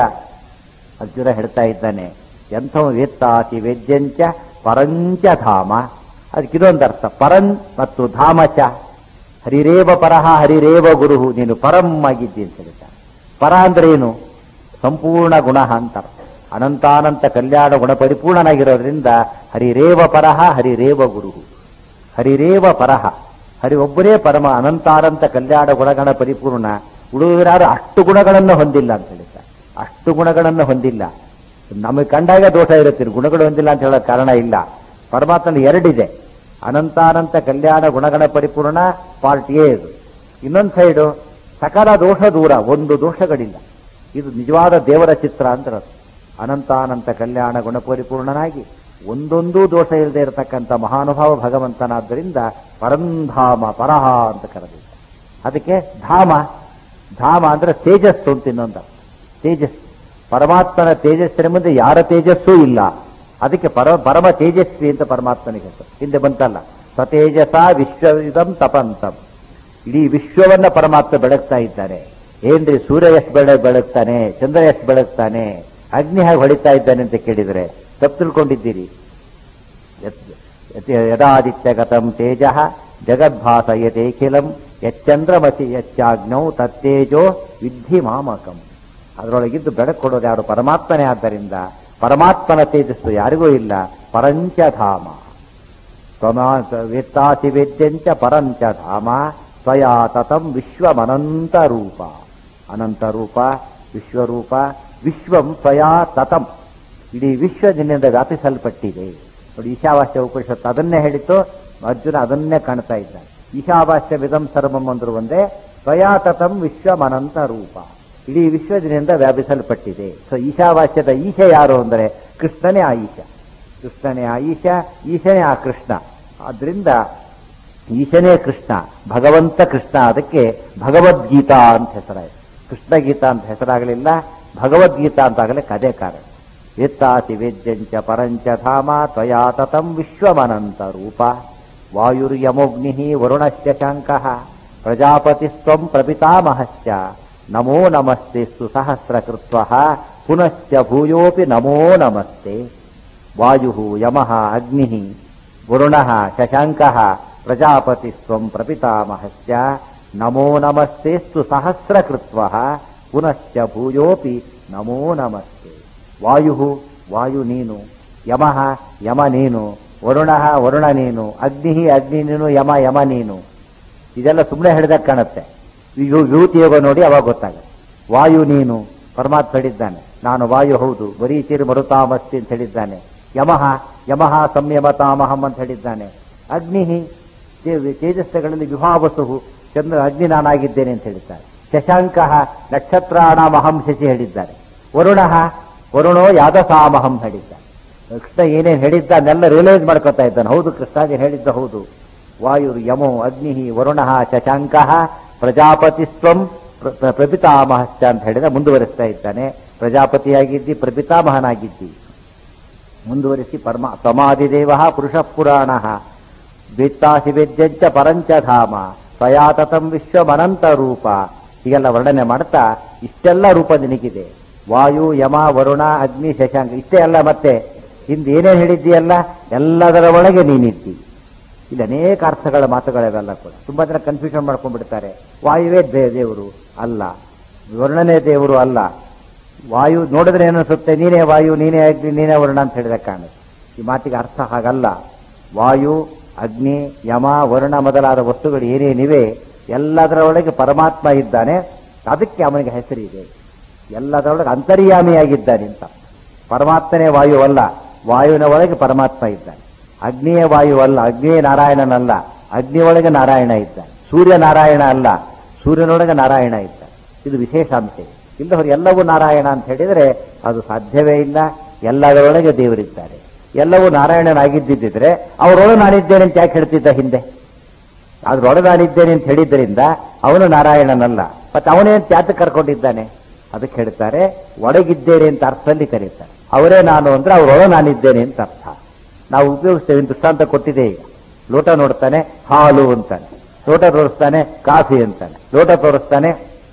ಅರ್ಜುನ ಹೇಳ್ತಾ ಇದ್ದಾನೆ ಎಂಥ ವೇತ್ತಾತಿ ವೇದ್ಯಂಚ ಪರಂಚ ಧಾಮ ಅದಕ್ಕೆ ಇದೊಂದು ಅರ್ಥ ಪರನ್ ಮತ್ತು ಧಾಮ ಚ ಹರಿರೇವ ಪರಹ ಹರಿರೇವ ಗುರು ನೀನು ಪರಂ ಆಗಿದ್ದಿ ಅಂತ ಹೇಳ್ತಾನೆ ಪರ ಅಂದ್ರೆ ಏನು ಸಂಪೂರ್ಣ ಗುಣ ಅಂತ ಅರ್ಥ. ಅನಂತಾನಂತ ಕಲ್ಯಾಣ ಗುಣ ಪರಿಪೂರ್ಣನಾಗಿರೋದ್ರಿಂದ ಹರಿರೇವ ಪರಹ ಹರಿರೇವ ಗುರು ಹರಿರೇವ ಪರಹ ಹರಿ ಒಬ್ಬರೇ ಪರಮ ಅನಂತಾನಂತ ಕಲ್ಯಾಣ ಗುಣಗಣ ಪರಿಪೂರ್ಣ ಉಳಿದವರಾರು ಅಷ್ಟು ಗುಣಗಳನ್ನು ಹೊಂದಿಲ್ಲ ಅಂತ ಹೇಳ್ತಾರೆ ಅಷ್ಟು ಗುಣಗಳನ್ನು ಹೊಂದಿಲ್ಲ ನಮಗೆ ಕಂಡಾಗ ದೋಷ ಇರುತ್ತೆ ಗುಣಗಳು ಹೊಂದಿಲ್ಲ ಅಂತ ಹೇಳೋ ಕಾರಣ ಇಲ್ಲ ಪರಮಾತ್ಮನ ಎರಡಿದೆ ಅನಂತಾನಂತ ಕಲ್ಯಾಣ ಗುಣಗಣ ಪರಿಪೂರ್ಣ ಪಾರ್ಟ್ ಎ ಇದು ಇನ್ನೊಂದು ಸೈಡು ಸಕಲ ದೋಷ ದೂರ ಒಂದು ದೋಷಗಳಿಲ್ಲ ಇದು ನಿಜವಾದ ದೇವರ ಚಿತ್ರ ಅಂತ ಅರ್ಥ. ಅನಂತಾನಂತ ಕಲ್ಯಾಣ ಗುಣಪರಿಪೂರ್ಣನಾಗಿ ಒಂದೊಂದೂ ದೋಷ ಇಲ್ಲದೆ ಇರತಕ್ಕಂಥ ಮಹಾನುಭಾವ ಭಗವಂತನಾದ್ದರಿಂದ ಪರಂಧಾಮ ಪರಹ ಅಂತ ಕರೆದಿದ್ದ ಅದಕ್ಕೆ ಧಾಮ ಧಾಮ ಅಂದ್ರೆ ತೇಜಸ್ಸು ಅಂತ ಇನ್ನೊಂದು ಅರ್ಥ. ತೇಜಸ್ ಪರಮಾತ್ಮನ ತೇಜಸ್ಸಿನ ಮುಂದೆ ಯಾರ ತೇಜಸ್ಸೂ ಇಲ್ಲ ಅದಕ್ಕೆ ಪರ ಪರಮ ತೇಜಸ್ವಿ ಅಂತ ಪರಮಾತ್ಮನಿಗೆ ಹೆಸರು ಹಿಂದೆ ಬಂತಲ್ಲ ಸತೇಜಸ ವಿಶ್ವವಿದಂ ತಪಂತಂ ಇಡೀ ವಿಶ್ವವನ್ನ ಪರಮಾತ್ಮ ಬೆಳಗ್ತಾ ಇದ್ದಾನೆ ಏನ್ರಿ ಸೂರ್ಯ ಎಷ್ಟು ಬೆಳೆ ಬೆಳಗ್ತಾನೆ ಚಂದ್ರ ಎಷ್ಟು ಬೆಳಗ್ತಾನೆ ಅಗ್ನಿ ಹಾಗೆ ಹೊಡಿತಾ ಇದ್ದಾನೆ ಅಂತ ಕೇಳಿದ್ರೆ ತಪ್ಪು ತಿಳ್ಕೊಂಡಿದ್ದೀರಿ ಯತ್- ಯತ್- ಯದಾದಿತ್ಯಗತಂ ತೇಜ ಜಗದ್ಭಾಸಯತೇಖಿಲಂ ಯಚ್ಚಂದ್ರಮಸಿ ಯಚ್ಚಾಗ್ನೌ ತತ್ತೇಜೋ ವಿದ್ಧಿ ಮಾಮಕಂ ಅದರೊಳಗಿದ್ದು ಬೆಳಕು ಕೊಡೋದು ಯಾರು ಪರಮಾತ್ಮನೇ ಆದ್ದರಿಂದ ಪರಮಾತ್ಮನ ತೇಜಸ್ಸು ಯಾರಿಗೂ ಇಲ್ಲ ಪರಂಚಧಾಮ ತ್ವಮಾ- ವೇತ್ತಾಸಿ ವೇದ್ಯಂಚ ಪರಂಚ ಧಾಮ ತ್ವಯಾ ತತಂ ವಿಶ್ವಮನಂತ ರೂಪ ಅನಂತ ರೂಪ ವಿಶ್ವರೂಪ ವಿಶ್ವಂ ತ್ವಯಾ ತತಂ ಇಡೀ ವಿಶ್ವ ನಿನ್ನಿಂದ ವ್ಯಾಪಿಸಲ್ಪಟ್ಟಿದೆ ನೋಡಿ ಈಶಾವಾಸ್ಯ ಉಪನಿಷತ್ತು ಅದನ್ನೇ ಹೇಳಿತ್ತು ಅರ್ಜುನ ಅದನ್ನೇ ಕಾಣ್ತಾ ಇದ್ದಾನೆ ಈಶಾವಾಸ್ಯ ವಿಧಂ ಸರ್ವಂ ಅಂದ್ರು ಒಂದೇ ತ್ವಯಾ ತತಂ ವಿಶ್ವಮನಂತ ರೂಪ ಇಡೀ ವಿಶ್ವದಿನಿಂದ ವ್ಯಾಪಿಸಲ್ಪಟ್ಟಿದೆ ಸೊ ಈಶಾವಾಸ್ಯದ ಈಶ ಯಾರು ಅಂದರೆ ಕೃಷ್ಣನೇ ಆ ಈಶ ಕೃಷ್ಣನೇ ಆ ಈಶ ಈಶನೇ ಆ ಕೃಷ್ಣ ಆದ್ರಿಂದ ಈಶನೇ ಕೃಷ್ಣ ಭಗವಂತ ಕೃಷ್ಣ ಅದಕ್ಕೆ ಭಗವದ್ಗೀತಾ ಅಂತ ಹೆಸರಾಯಿತು ಕೃಷ್ಣ ಗೀತಾ ಅಂತ ಹೆಸರಾಗಲಿಲ್ಲ ಭಗವದ್ಗೀತಾ ಅಂತಾಗಲೇ ಕದೇ ಕಾರಣ ವಿತ್ತಾಸಿ ವೇದ್ಯಂಚ ಪರಂಚ ಧಾಮ ತ್ವಯಾ ತತಂ ವಿಶ್ವಮನಂತ ರೂಪ ವಾಯುರ್ಯಮೋಗ್ನಿ ವರುಣಶ್ಚ ಶಾಂಕಃ ಪ್ರಜಾಪತಿಸ್ತ್ವಂ ಪ್ರಪಿತಾಮಹಶ್ಚ ನಮೋ ನಮಸ್ತೆ ಸುಸಹಸ್ರಕೃತ್ವ ಪುನಶ್ಚ ಭೂಯೋಪಿ ನಮೋ ನಮಸ್ತೆ ವಾಯು ಯಮಃ ಅಗ್ನಿ ವರುಣ ಶಶಾಂಕ ಪ್ರಜಾಪತಿಸ್ತ್ವಂ ಪ್ರಪಿತಾಮಹಶ್ಚ ನಮೋ ನಮಸ್ತೆಸ್ತು ಸಹಸ್ರಕೃತ್ವ ಪುನಶ್ಚ ಭೂಯೋಪಿ ನಮೋ ನಮಸ್ತೆ ವಾಯು ವಾಯು ನೀನು ಯಮಃ ಯಮ ನೀನು ವರುಣ ವರುಣ ನೀನು ಅಗ್ನಿ ಅಗ್ನಿ ನೀನು ಯಮ ಯಮ ನೀನು ಇದೆಲ್ಲ ಸುಮ್ಮನೆ ಹಿಡಿದಾಗ ಕಾಣುತ್ತೆ ಇದು ವಿಭೂತಿ ಯೋಗ ನೋಡಿ ಅವಾಗ ಗೊತ್ತಾಗುತ್ತೆ ವಾಯು ನೀನು ಪರಮಾತ್ಮ ಹೇಳಿದ್ದಾನೆ ನಾನು ವಾಯು ಹೌದು ಬರೀ ಚಿರು ಮರುತಾಮಸ್ತಿ ಅಂತ ಹೇಳಿದ್ದಾನೆ ಯಮಃ ಯಮಃ ಸಂಯಮತಾಮಹಂ ಅಂತ ಹೇಳಿದ್ದಾನೆ ಅಗ್ನಿ ತೇಜಸ್ಸಗಳಲ್ಲಿ ವಿಭಾವಸು ಚಂದ್ರ ಅಗ್ನಿ ನಾನಾಗಿದ್ದೇನೆ ಅಂತ ಹೇಳಿದ್ದಾರೆ ಶಶಾಂಕ ನಕ್ಷತ್ರಾಣಮಹಂ ಶಶಿ ಹೇಳಿದ್ದಾರೆ ವರುಣ ವರುಣೋ ಯಾದಸಾಮಹಂ ಹೇಳಿದ್ದಾನೆ ಕೃಷ್ಣ ಏನೇನು ಹೇಳಿದ್ದಾನೆಲ್ಲ ರಿಯಲೈಸ್ ಮಾಡ್ಕೊತಾ ಇದ್ದಾನೆ ಹೌದು ಕೃಷ್ಣ ನೀನು ಹೇಳಿದ್ದ ಹೌದು ವಾಯುರ್ ಯಮೋ ಅಗ್ನಿ ವರುಣ ಶಶಾಂಕ ಪ್ರಜಾಪತಿಸ್ವಂ ಪ್ರ- ಪ್ರ- ಪ್ರಪಿತಾಮಹಶ್ಚ ಅಂತ ಹೇಳಿದ ಮುಂದುವರಿಸ್ತಾ ಇದ್ದಾನೆ ಪ್ರಜಾಪತಿಯಾಗಿದ್ದಿ ಪ್ರಪಿತಾಮಹನಾಗಿದ್ದಿ ಮುಂದುವರಿಸಿ ಪರಮ ತಮಾದಿದೇವ ಪುರುಷ ಪುರಾಣ ವೇತ್ತಾಸಿ ವೇದ್ಯಂಚ ಪರಂಚ ಧಾಮ ಸ್ವಯಾತತಂ ವಿಶ್ವಮನಂತ ರೂಪ ಹೀಗೆಲ್ಲ ವರ್ಣನೆ ಮಾಡ್ತಾ ಇಷ್ಟೆಲ್ಲ ರೂಪ ನಿನಗಿದೆ ವಾಯು ಯಮ ವರುಣ ಅಗ್ನಿ ಶಶಾಂಕ ಇಷ್ಟೇ ಅಲ್ಲ ಮತ್ತೆ ಹಿಂದೆ ಏನೇನು ಹೇಳಿದ್ದೀಯಲ್ಲ ಎಲ್ಲದರ ಒಳಗೆ ನೀನಿದ್ದಿ ಇಲ್ಲಿ ಅನೇಕ ಅರ್ಥಗಳ ಮಾತುಗಳಿವೆಲ್ಲ ಕೂಡ ತುಂಬಾ ಜನ ಕನ್ಫ್ಯೂಷನ್ ಮಾಡ್ಕೊಂಡ್ಬಿಡ್ತಾರೆ ವಾಯುವೇ ದೇ- ದೇವರು ಅಲ್ಲ ವರ್ಣನೆ ದೇವರು ಅಲ್ಲ ವಾಯು ನೋಡಿದ್ರೆ ಏನಿಸುತ್ತೆ ನೀನೇ ವಾಯು ನೀನೇ ಅಗ್ನಿ ನೀನೇ ವರ್ಣ ಅಂತ ಹೇಳಿದ ಕಾಣುತ್ತೆ ಈ ಮಾತಿಗೆ ಅರ್ಥ ಹಾಗಲ್ಲ ವಾಯು ಅಗ್ನಿ ಯಮ ವರುಣ ಮೊದಲಾದ ವಸ್ತುಗಳು ಏನೇನಿವೆ ಎಲ್ಲದರ ಒಳಗೆ ಪರಮಾತ್ಮ ಇದ್ದಾನೆ ಅದಕ್ಕೆ ಅವನಿಗೆ ಹೆಸರಿದೆ ಎಲ್ಲದರೊಳಗೆ ಅಂತರ್ಯಾಮಿಯಾಗಿದ್ದಾನೆ ಅಂತ ಪರಮಾತ್ಮನೇ ವಾಯು ಅಲ್ಲ ವಾಯುವಿನ ಒಳಗೆ ಪರಮಾತ್ಮ ಇದ್ದಾನೆ ಅಗ್ನಿಯ ವಾಯು ಅಲ್ಲ ಅಗ್ನಿಯೇ ನಾರಾಯಣನಲ್ಲ ಅಗ್ನಿ ಒಳಗೆ ನಾರಾಯಣ ಇದ್ದಾನೆ ಸೂರ್ಯ ನಾರಾಯಣ ಅಲ್ಲ ಸೂರ್ಯನೊಳಗೆ ನಾರಾಯಣ ಇದ್ದಾನೆ ಇದು ವಿಶೇಷಾಂಶ ಇಲ್ಲವರು ಎಲ್ಲವೂ ನಾರಾಯಣ ಅಂತ ಹೇಳಿದರೆ ಅದು ಸಾಧ್ಯವೇ ಇಲ್ಲ ಎಲ್ಲದರೊಳಗೆ ದೇವರಿದ್ದಾರೆ ಎಲ್ಲವೂ ನಾರಾಯಣನಾಗಿದ್ದಿದ್ರೆ ಅವರೊಳಗೆ ನಾನಿದ್ದೇನೆ ಅಂತ ಯಾಕೆ ಹೇಳ್ತಿದ್ದ ಹಿಂದೆ ಅದ್ರೊಳಗೆ ನಾನಿದ್ದೇನೆ ಅಂತ ಹೇಳಿದ್ದರಿಂದ ಅವನು ನಾರಾಯಣನಲ್ಲ ಮತ್ತೆ ಅವನೇ ಅಂತ ಯಾತಕ್ಕೆ ಕರ್ಕೊಂಡಿದ್ದಾನೆ ಅದಕ್ಕೆ ಹೇಳ್ತಾರೆ ಒಳಗಿದ್ದೇನೆ ಅಂತ ಅರ್ಥದಲ್ಲಿ ಕರೀತಾರೆ ಅವರೇ ನಾನು ಅಂದ್ರೆ ಅವರೊಳಗೆ ನಾನಿದ್ದೇನೆ ಅಂತ ಅರ್ಥ ನಾವು ಉಪಯೋಗಿಸ್ತೇವೆ ಇಂಥ ದೃಷ್ಟಾಂತ ಕೊಟ್ಟಿದೆ ಈಗ ಲೋಟ ನೋಡ್ತಾನೆ ಹಾಲು ಅಂತಾನೆ ಲೋಟ ತೋರಿಸ್ತಾನೆ ಕಾಫಿ ಅಂತಾನೆ ಲೋಟ ತೋರಿಸ್ತಾನೆ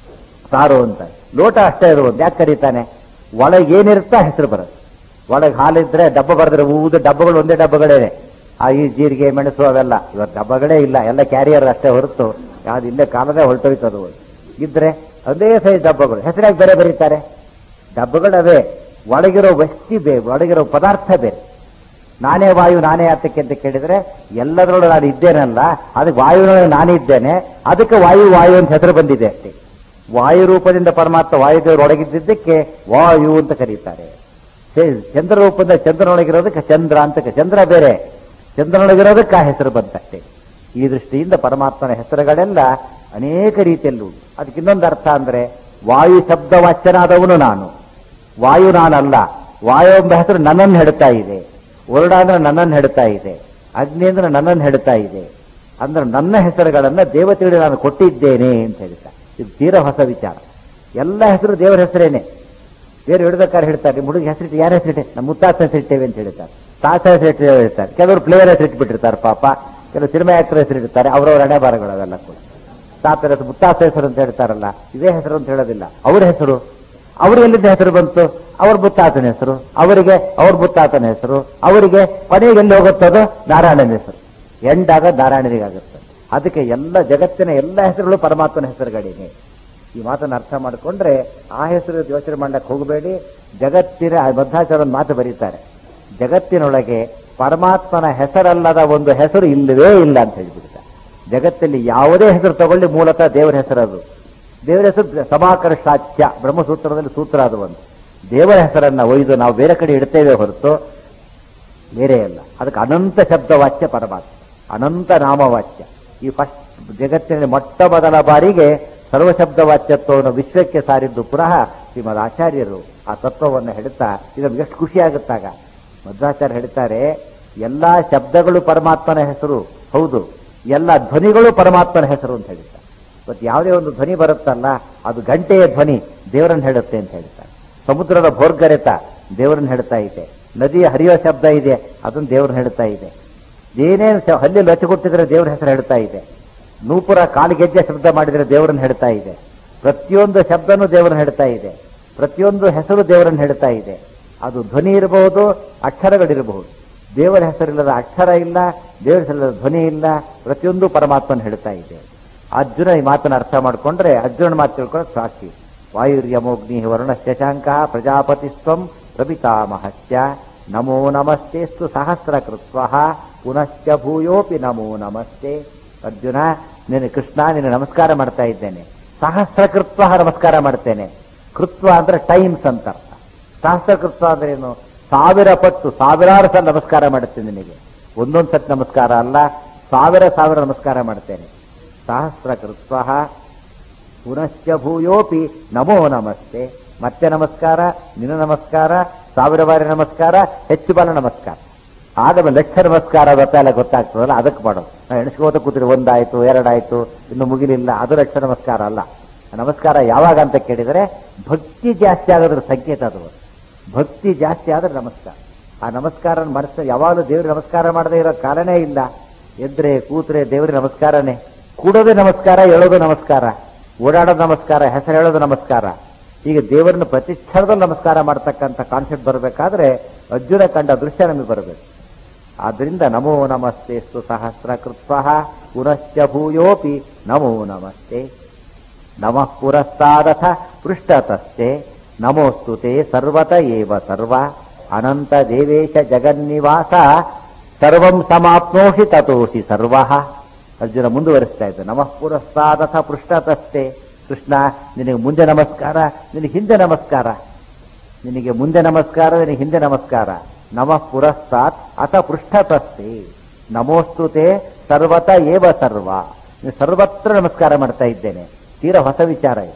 ಸಾರು ಅಂತಾನೆ ಲೋಟ ಅಷ್ಟೇ ಇರುವುದು ಯಾಕೆ ಕರೀತಾನೆ ಒಳಗೆ ಏನಿರುತ್ತಾ ಹೆಸರು ಬರುತ್ತೆ ಒಳಗೆ ಹಾಲಿದ್ರೆ ಡಬ್ಬ ಬರೆದ್ರೆ ಊದ ಡಬ್ಬಗಳು ಒಂದೇ ಡಬ್ಬಗಳೇನೆ ಆ ಈ ಜೀರಿಗೆ ಮೆಣಸು ಅವೆಲ್ಲ ಇವತ್ತು ಡಬ್ಬಗಳೇ ಇಲ್ಲ ಎಲ್ಲ ಕ್ಯಾರಿಯರ್ ಅಷ್ಟೇ ಹೊರತು ಯಾವ್ದು ಇಲ್ಲೇ ಕಾಲದೇ ಹೊರಟೋಯ್ತದು ಇದ್ರೆ ಒಂದೇ ಸೈಜ್ ಡಬ್ಬಗಳು ಹೆಸರಾಗಿ ಬೇರೆ ಬರೀತಾರೆ ಡಬ್ಬಗಳವೇ ಒಳಗಿರೋ ವ್ಯಕ್ತಿ ಬೇರೆ ಒಳಗಿರೋ ಪದಾರ್ಥ ಬೇರೆ ನಾನೇ ವಾಯು ನಾನೇ ಆತಕ್ಕೆ ಅಂತ ಕೇಳಿದ್ರೆ ಎಲ್ಲದರೊಳಗೆ ನಾನು ಇದ್ದೇನಲ್ಲ ಅದಕ್ಕೆ ವಾಯುವಿನೊಳಗೆ ನಾನಿದ್ದೇನೆ ಅದಕ್ಕೆ ವಾಯು ವಾಯು ಅಂತ ಹೆಸರು ಬಂದಿದೆ ಅಷ್ಟೇ ವಾಯು ರೂಪದಿಂದ ಪರಮಾತ್ಮ ವಾಯುದೇವರು ಒಳಗಿದ್ದಕ್ಕೆ ವಾಯು ಅಂತ ಕರೀತಾರೆ ಚೆ- ಚಂದ್ರ ರೂಪದಿಂದ ಚಂದ್ರನೊಳಗಿರೋದಕ್ಕೆ ಚಂದ್ರ ಅಂತ ಕ- ಚಂದ್ರ ಬೇರೆ ಚಂದ್ರನೊಳಗಿರೋದಕ್ಕೆ ಆ ಹೆಸರು ಬಂತಷ್ಟೇ ಈ ದೃಷ್ಟಿಯಿಂದ ಪರಮಾತ್ಮನ ಹೆಸರುಗಳೆಲ್ಲ ಅನೇಕ ರೀತಿಯಲ್ಲೂ ಅದಕ್ಕೆ ಇನ್ನೊಂದು ಅರ್ಥ ಅಂದ್ರೆ ವಾಯು ಶಬ್ದ ವಾಚ್ಯನಾದವನು ನಾನು ವಾಯು ನಾನಲ್ಲ ವಾಯು ಎಂಬ ಹೆಸರು ನನ್ನನ್ನು ಹೆಡ್ತಾ ಇದೆ ವರುಣ ಅಂದ್ರೆ ನನ್ನನ್ನು ಹೆಡ್ತಾ ಇದೆ ಅಗ್ನಿ ಅಂದ್ರೆ ನನ್ನನ್ನು ಹೆಡ್ತಾ ಇದೆ ಅಂದ್ರೆ ನನ್ನ ಹೆಸರುಗಳನ್ನ ದೇವತೆಗಳಿಗೆ ನಾನು ಕೊಟ್ಟಿದ್ದೇನೆ ಅಂತ ಹೇಳ್ತಾ ಇದು ತೀರ ಹೊಸ ವಿಚಾರ ಎಲ್ಲ ಹೆಸರು ದೇವರ ಹೆಸರೇನೆ ಬೇರೆ ಹಿಡಿದಕ್ಕಾರ ಹೇಳ್ತಾರೆ ನಿಮ್ಮ ಹುಡುಗ ಹೆಸರಿಟ್ಟು ಯಾರ ಹೆಸರಿಟ್ಟೆ ನಮ್ಮ ಮುತ್ತಾತ ಹೆಸರಿಟ್ಟೇವೆ ಅಂತ ಹೇಳ್ತಾರೆ ತಾತ ಹೆಸರಿಟ್ಟೇವೆ ಹೇಳ್ತಾರೆ ಕೆಲವರು ಪ್ಲೇಯರ್ ಹೆಸರಿಟ್ಬಿಟ್ಟಿರ್ತಾರೆ ಪಾಪ ಕೆಲವು ಸಿನಿಮಾ ಆಕ್ಟರ್ ಹೆಸರಿಡ್ತಾರೆ ಅವರವರ ಹಣೆ ಬಾರಗಳು ಅವೆಲ್ಲ ಕೂಡ ತಾತರ ಹೆಸರು ಮುತ್ತಾತ ಹೆಸರು ಅಂತ ಹೇಳ್ತಾರಲ್ಲ ಇದೇ ಹೆಸರು ಅಂತ ಹೇಳೋದಿಲ್ಲ ಅವ್ರ ಹೆಸರು ಅವ್ರು ಎಲ್ಲಿದ್ದ ಹೆಸರು ಬಂತು ಅವ್ರ ಮುತ್ತಾತನ ಹೆಸರು ಅವರಿಗೆ ಅವ್ರ ಮುತ್ತಾತನ ಹೆಸರು ಅವರಿಗೆ ಕೊನೆಗೆ ಎಲ್ಲಿ ಹೋಗುತ್ತದೋ ನಾರಾಯಣನ ಹೆಸರು ಎಂಡಾಗ ನಾರಾಯಣನಿಗಾಗುತ್ತೆ ಅದಕ್ಕೆ ಎಲ್ಲ ಜಗತ್ತಿನ ಎಲ್ಲ ಹೆಸರುಗಳು ಪರಮಾತ್ಮನ ಹೆಸರುಗಳೇನೆ ಈ ಮಾತನ್ನು ಅರ್ಥ ಮಾಡಿಕೊಂಡ್ರೆ ಆ ಹೆಸರು ಯೋಚನೆ ಮಾಡಕ್ಕೆ ಹೋಗಬೇಡಿ ಜಗತ್ತಿನ ಮಧ್ವಾಚಾರ ಒಂದು ಮಾತು ಬರೀತಾರೆ ಜಗತ್ತಿನೊಳಗೆ ಪರಮಾತ್ಮನ ಹೆಸರಲ್ಲದ ಒಂದು ಹೆಸರು ಇಲ್ಲವೇ ಇಲ್ಲ ಅಂತ ಹೇಳಿಬಿಡ್ತಾರೆ ಜಗತ್ತಲ್ಲಿ ಯಾವುದೇ ಹೆಸರು ತಗೊಳ್ಳಿ ಮೂಲತಃ ದೇವರ ಹೆಸರದು ದೇವರ ಹೆಸರು ಸಮಾಕರ್ಷಾಚ್ಯ ಬ್ರಹ್ಮಸೂತ್ರದಲ್ಲಿ ಸೂತ್ರ ಅದು ಒಂದು ದೇವರ ಹೆಸರನ್ನ ಒಯ್ದು ನಾವು ಬೇರೆ ಕಡೆ ಇಡ್ತೇವೆ ಹೊರತು ಬೇರೆ ಅಲ್ಲ ಅದಕ್ಕೆ ಅನಂತ ಶಬ್ದವಾಚ್ಯ ಪರಮಾತ್ಮ ಅನಂತ ನಾಮವಾಚ್ಯ ಈ ಫಸ್ಟ್ ಜಗತ್ತಿನಲ್ಲಿ ಮೊಟ್ಟ ಮೊದಲ ಬಾರಿಗೆ ಸರ್ವಶಬ್ದವಾಚ್ಯತ್ವವನ್ನು ವಿಶ್ವಕ್ಕೆ ಸಾರಿದ್ದು ಪುನಃ ಶ್ರೀಮದ್ ಆಚಾರ್ಯರು ಆ ತತ್ವವನ್ನು ಹೇಳ್ತಾ ಇದು ನಮ್ಗೆ ಎಷ್ಟು ಖುಷಿ ಆಗುತ್ತಾಗ ಮಧ್ವಾಚಾರ್ಯ ಹೇಳ್ತಾರೆ ಎಲ್ಲಾ ಶಬ್ದಗಳು ಪರಮಾತ್ಮನ ಹೆಸರು ಹೌದು ಎಲ್ಲ ಧ್ವನಿಗಳು ಪರಮಾತ್ಮನ ಹೆಸರು ಅಂತ ಹೇಳ್ತಾರೆ ಮತ್ತು ಯಾವುದೇ ಒಂದು ಧ್ವನಿ ಬರುತ್ತಲ್ಲ ಅದು ಗಂಟೆಯ ಧ್ವನಿ ದೇವರನ್ನು ಹೇಳುತ್ತೆ ಅಂತ ಹೇಳ್ತಾರೆ ಸಮುದ್ರದ ಭೋರ್ಗರೆತ ದೇವರನ್ನು ಹೇಳ್ತಾ ಇದೆ ನದಿಯ ಹರಿಯೋ ಶಬ್ದ ಇದೆ ಅದನ್ನು ದೇವ್ರನ್ನ ಹೇಳ್ತಾ ಇದೆ ಏನೇನು ಶ- ಹಲ್ಲಿ ಲೊಚ್ಚ ಕೊಟ್ಟಿದ್ರೆ ದೇವ್ರ ಹೆಸರು ಹೇಳ್ತಾ ಇದೆ ನೂಪುರ ಕಾಲಿಗೆಜ್ಜೆ ಶಬ್ದ ಮಾಡಿದರೆ ದೇವರನ್ನು ಹೇಳ್ತಾ ಇದೆ ಪ್ರತಿಯೊಂದು ಶಬ್ದನೂ ದೇವರನ್ನು ಹೇಳ್ತಾ ಇದೆ ಪ್ರತಿಯೊಂದು ಹೆಸರು ದೇವರನ್ನು ಹೇಳ್ತಾ ಇದೆ ಅದು ಧ್ವನಿ ಇರಬಹುದು ಅಕ್ಷರಗಳಿರಬಹುದು ದೇವರ ಹೆಸರಿಲ್ಲದ ಅಕ್ಷರ ಇಲ್ಲ ದೇವರ ಹೆಸರಿಲ್ಲದ ಧ್ವನಿ ಇಲ್ಲ ಪ್ರತಿಯೊಂದು ಪರಮಾತ್ಮನ ಹೇಳ್ತಾ ಇದೆ ಅರ್ಜುನ ಈ ಮಾತನ್ನು ಅರ್ಥ ಮಾಡಿಕೊಂಡ್ರೆ ಅರ್ಜುನ ಮಾತು ತಿಳ್ಕೊಳ್ಳೋದು ಸಾಕ್ಷಿ ವಾಯುರ್ಯಮೋಗ್ನಿ ವರುಣ ಶಶಾಂಕ ಪ್ರಜಾಪತಿಸ್ವಂ ಪ್ರಪಿತಾಮಹಸ್ಯ ನಮೋ ನಮಸ್ತೆಸ್ತು ಸಹಸ್ರ ಕೃತ್ವ ಪುನಶ್ಚ ಭೂಯೋಪಿ ನಮೋ ನಮಸ್ತೆ ಅರ್ಜುನ ನೀನು ಕೃಷ್ಣ ನಿನ್ನ ನಮಸ್ಕಾರ ಮಾಡ್ತಾ ಇದ್ದೇನೆ ಸಹಸ್ರ ಕೃತ್ವ ನಮಸ್ಕಾರ ಮಾಡ್ತೇನೆ ಕೃತ್ವ ಅಂದ್ರೆ ಟೈಮ್ಸ್ ಅಂತ ಅರ್ಥ ಸಹಸ್ರ ಕೃತ್ವ ಅಂದ್ರೆ ಏನು ಸಾವಿರ ಪಟ್ಟು ಸಾವಿರಾರು ಸಲ ನಮಸ್ಕಾರ ಮಾಡುತ್ತೇನೆ ನಿನಗೆ ಒಂದೊಂದು ಸತ್ ನಮಸ್ಕಾರ ಅಲ್ಲ ಸಾವಿರ ಸಾವಿರ ನಮಸ್ಕಾರ ಮಾಡ್ತೇನೆ ಸಹಸ್ರ ಕೃತ್ವ ಪುನಶ್ಚ ಭೂಯೋಪಿ ನಮೋ ನಮಸ್ತೆ ಮತ್ತೆ ನಮಸ್ಕಾರ ನಿನ್ನ ನಮಸ್ಕಾರ ಸಾವಿರ ಬಾರಿ ನಮಸ್ಕಾರ ಹೆಚ್ಚು ಬಲ ನಮಸ್ಕಾರ ಆಗ ಲಕ್ಷ ನಮಸ್ಕಾರ ಗೊತ್ತಾಗಲ್ಲ ಗೊತ್ತಾಗ್ತದಲ್ಲ ಅದಕ್ಕೆ ಮಾಡೋದು ನಾವು ಎಣಿಸ್ಕೋತ ಕೂತಿರಿ ಒಂದಾಯ್ತು ಎರಡಾಯ್ತು ಇನ್ನು ಮುಗಿಲಿಲ್ಲ ಅದು ಲಕ್ಷ ನಮಸ್ಕಾರ ಅಲ್ಲ ನಮಸ್ಕಾರ ಯಾವಾಗ ಅಂತ ಕೇಳಿದರೆ ಭಕ್ತಿ ಜಾಸ್ತಿ ಆಗೋದ್ರ ಸಂಕೇತ ಅದು ಭಕ್ತಿ ಜಾಸ್ತಿ ಆದ್ರೆ ನಮಸ್ಕಾರ ಆ ನಮಸ್ಕಾರ ಮನಸ್ಸು ಯಾವಾಗಲೂ ದೇವ್ರಿಗೆ ನಮಸ್ಕಾರ ಮಾಡದೇ ಇರೋ ಕಾರಣನೇ ಇಲ್ಲ ಎದ್ರೆ ಕೂತ್ರೆ ದೇವ್ರಿಗೆ ನಮಸ್ಕಾರನೇ ಕೂಡೋದೇ ನಮಸ್ಕಾರ ಹೇಳೋದು ನಮಸ್ಕಾರ ಓಡಾಡೋದು ನಮಸ್ಕಾರ ಹೆಸರು ಹೇಳೋದು ನಮಸ್ಕಾರ ಈಗ ದೇವರನ್ನ ಪ್ರತಿ ಕ್ಷಣದಲ್ಲಿ ನಮಸ್ಕಾರ ಮಾಡ್ತಕ್ಕಂಥ ಕಾನ್ಸೆಪ್ಟ್ ಬರಬೇಕಾದ್ರೆ ಅರ್ಜುನ ಕಂಡ ದೃಶ್ಯ ನಮಗೆ ಬರಬೇಕು ಆದ್ರಿಂದ ನಮೋ ನಮಸ್ತೆ ಸ್ತು ಸಹಸ್ರ ಕೃತ್ವ ಪುನಶ್ಚ ಭೂಯೋಪಿ ನಮೋ ನಮಸ್ತೆ ನಮಃ ಪುರಸ್ತಾದಥ ಪೃಷ್ಠತಸ್ತೆ ನಮೋಸ್ತು ತೇ ಸರ್ವತ ಏವ ಸರ್ವ ಅನಂತ ದೇವೇಶ ಜಗನ್ನಿವಾಸ ಸರ್ವಂ ಸಮಾಪ್ನೋಷಿ ತತೋಷಿ ಸರ್ವ ಅರ್ಜುನ ಮುಂದುವರಿಸ್ತಾ ಇದ್ದ ನಮಃ ಪುರಸ್ತಾದಥ ಪೃಷ್ಠತಸ್ತೆ ಕೃಷ್ಣ ನಿನಗೆ ಮುಂದೆ ನಮಸ್ಕಾರ ನಿನಗೆ ಹಿಂದೆ ನಮಸ್ಕಾರ ನಿನಗೆ ಮುಂದೆ ನಮಸ್ಕಾರ ನಿನಗೆ ಹಿಂದೆ ನಮಸ್ಕಾರ ನಮಃ ಪುರಸ್ತಾತ್ ಅಥ ಪೃಷ್ಠತಸ್ತೆ ನಮೋಸ್ತುತೆ ಸರ್ವತ ಏವ ಸರ್ವ ನೀನು ಸರ್ವತ್ರ ನಮಸ್ಕಾರ ಮಾಡ್ತಾ ಇದ್ದೇನೆ ತೀರಾ ಹೊಸ ವಿಚಾರ ಇದು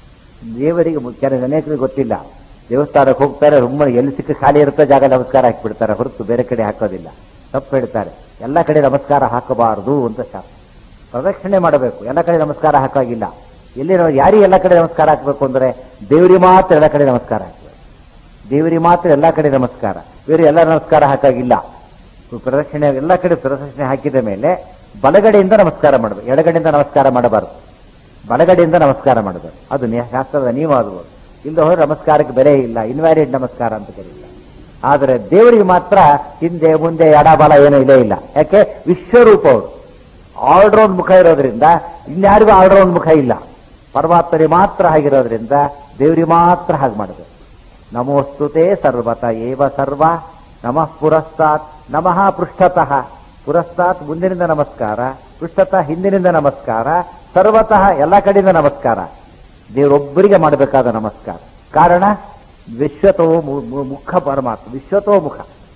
ದೇವರಿಗೆ ಮು- ಕೆಲವು ಅನೇಕರಿಗೆ ಗೊತ್ತಿಲ್ಲ ದೇವಸ್ಥಾನಕ್ಕೆ ಹೋಗ್ತಾರೆ ರೂಮ್ ಎಲ್ಲಿ ಸಿಕ್ಕ ಖಾಲಿ ಇರುತ್ತೋ ಜಾಗ ನಮಸ್ಕಾರ ಹಾಕಿಬಿಡ್ತಾರೆ ಹೊರತು ಬೇರೆ ಕಡೆ ಹಾಕೋದಿಲ್ಲ ತಪ್ಪು ಹೇಳ್ತಾರೆ ಎಲ್ಲ ಕಡೆ ನಮಸ್ಕಾರ ಹಾಕಬಾರದು ಅಂತ ಶಾಸ್ತ್ರ ಪ್ರದಕ್ಷಿಣೆ ಮಾಡಬೇಕು ಎಲ್ಲ ಕಡೆ ನಮಸ್ಕಾರ ಹಾಕಾಗಿಲ್ಲ ಎಲ್ಲಿ ನಾವು ಯಾರಿಗೆ ಎಲ್ಲ ಕಡೆ ನಮಸ್ಕಾರ ಹಾಕಬೇಕು ಅಂದ್ರೆ ದೇವರಿಗೆ ಮಾತ್ರ ಎಲ್ಲ ಕಡೆ ನಮಸ್ಕಾರ ಹಾಕಬೇಕು ದೇವರಿಗೆ ಮಾತ್ರ ಎಲ್ಲ ಕಡೆ ನಮಸ್ಕಾರ ಬೇರೆ ಎಲ್ಲ ನಮಸ್ಕಾರ ಹಾಕಾಗಿಲ್ಲ ಪ್ರದಕ್ಷಿಣೆ ಎಲ್ಲ ಕಡೆ ಪ್ರದಕ್ಷಿಣೆ ಹಾಕಿದ ಮೇಲೆ ಬಲಗಡೆಯಿಂದ ನಮಸ್ಕಾರ ಮಾಡಬೇಕು ಎಡಗಡೆಯಿಂದ ನಮಸ್ಕಾರ ಮಾಡಬಾರದು ಬಲಗಡೆಯಿಂದ ನಮಸ್ಕಾರ ಮಾಡಬೇಕು ಅದು ನಿ- ಶಾಸ್ತ್ರದ ನಿಯಮ ಅದು ಇಲ್ಲ ಹೋದ್ರೆ ನಮಸ್ಕಾರಕ್ಕೆ ಬೆಲೆ ಇಲ್ಲ ಇನ್ವ್ಯಾಲಿಡ್ ನಮಸ್ಕಾರ ಅಂತ ಕರೀತಾರೆ ಆದರೆ ದೇವರಿಗೆ ಮಾತ್ರ ಹಿಂದೆ ಮುಂದೆ ಎಡ ಬಲ ಏನೂ ಇಲ್ಲೇ ಇಲ್ಲ ಯಾಕೆ ವಿಶ್ವರೂಪ ಅವರು ಆಲ್ರೌಂಡ್ ಮುಖ ಇರೋದ್ರಿಂದ ಇನ್ಯಾರಿಗೂ ಆಲ್ರೌಂಡ್ ಮುಖ ಇಲ್ಲ ಪರಮಾತ್ಮರಿಗೆ ಮಾತ್ರ ಹಾಗಿರೋದ್ರಿಂದ ದೇವರಿಗೆ ಮಾತ್ರ ಹಾಗೆ ಮಾಡಬೇಕು ನಮೋಸ್ತುತೆ ಸರ್ವತ ಏವ ಸರ್ವ ನಮಃ ಪುರಸ್ತಾತ್ ನಮಃ ಪೃಷ್ಠತಃ ಪುರಸ್ತಾತ್ ಮುಂದಿನಿಂದ ನಮಸ್ಕಾರ ಪೃಷ್ಠತಃ ಹಿಂದಿನಿಂದ ನಮಸ್ಕಾರ ಸರ್ವತಃ ಎಲ್ಲ ಕಡೆಯಿಂದ ನಮಸ್ಕಾರ ದೇವರೊಬ್ಬರಿಗೆ ಮಾಡಬೇಕಾದ ನಮಸ್ಕಾರ ಕಾರಣ ವಿಶ್ವತೋ ಮು- ಮು- ಮುಖ ಪರಮಾತ್ಮ ವಿಶ್ವತೋ ಮುಖ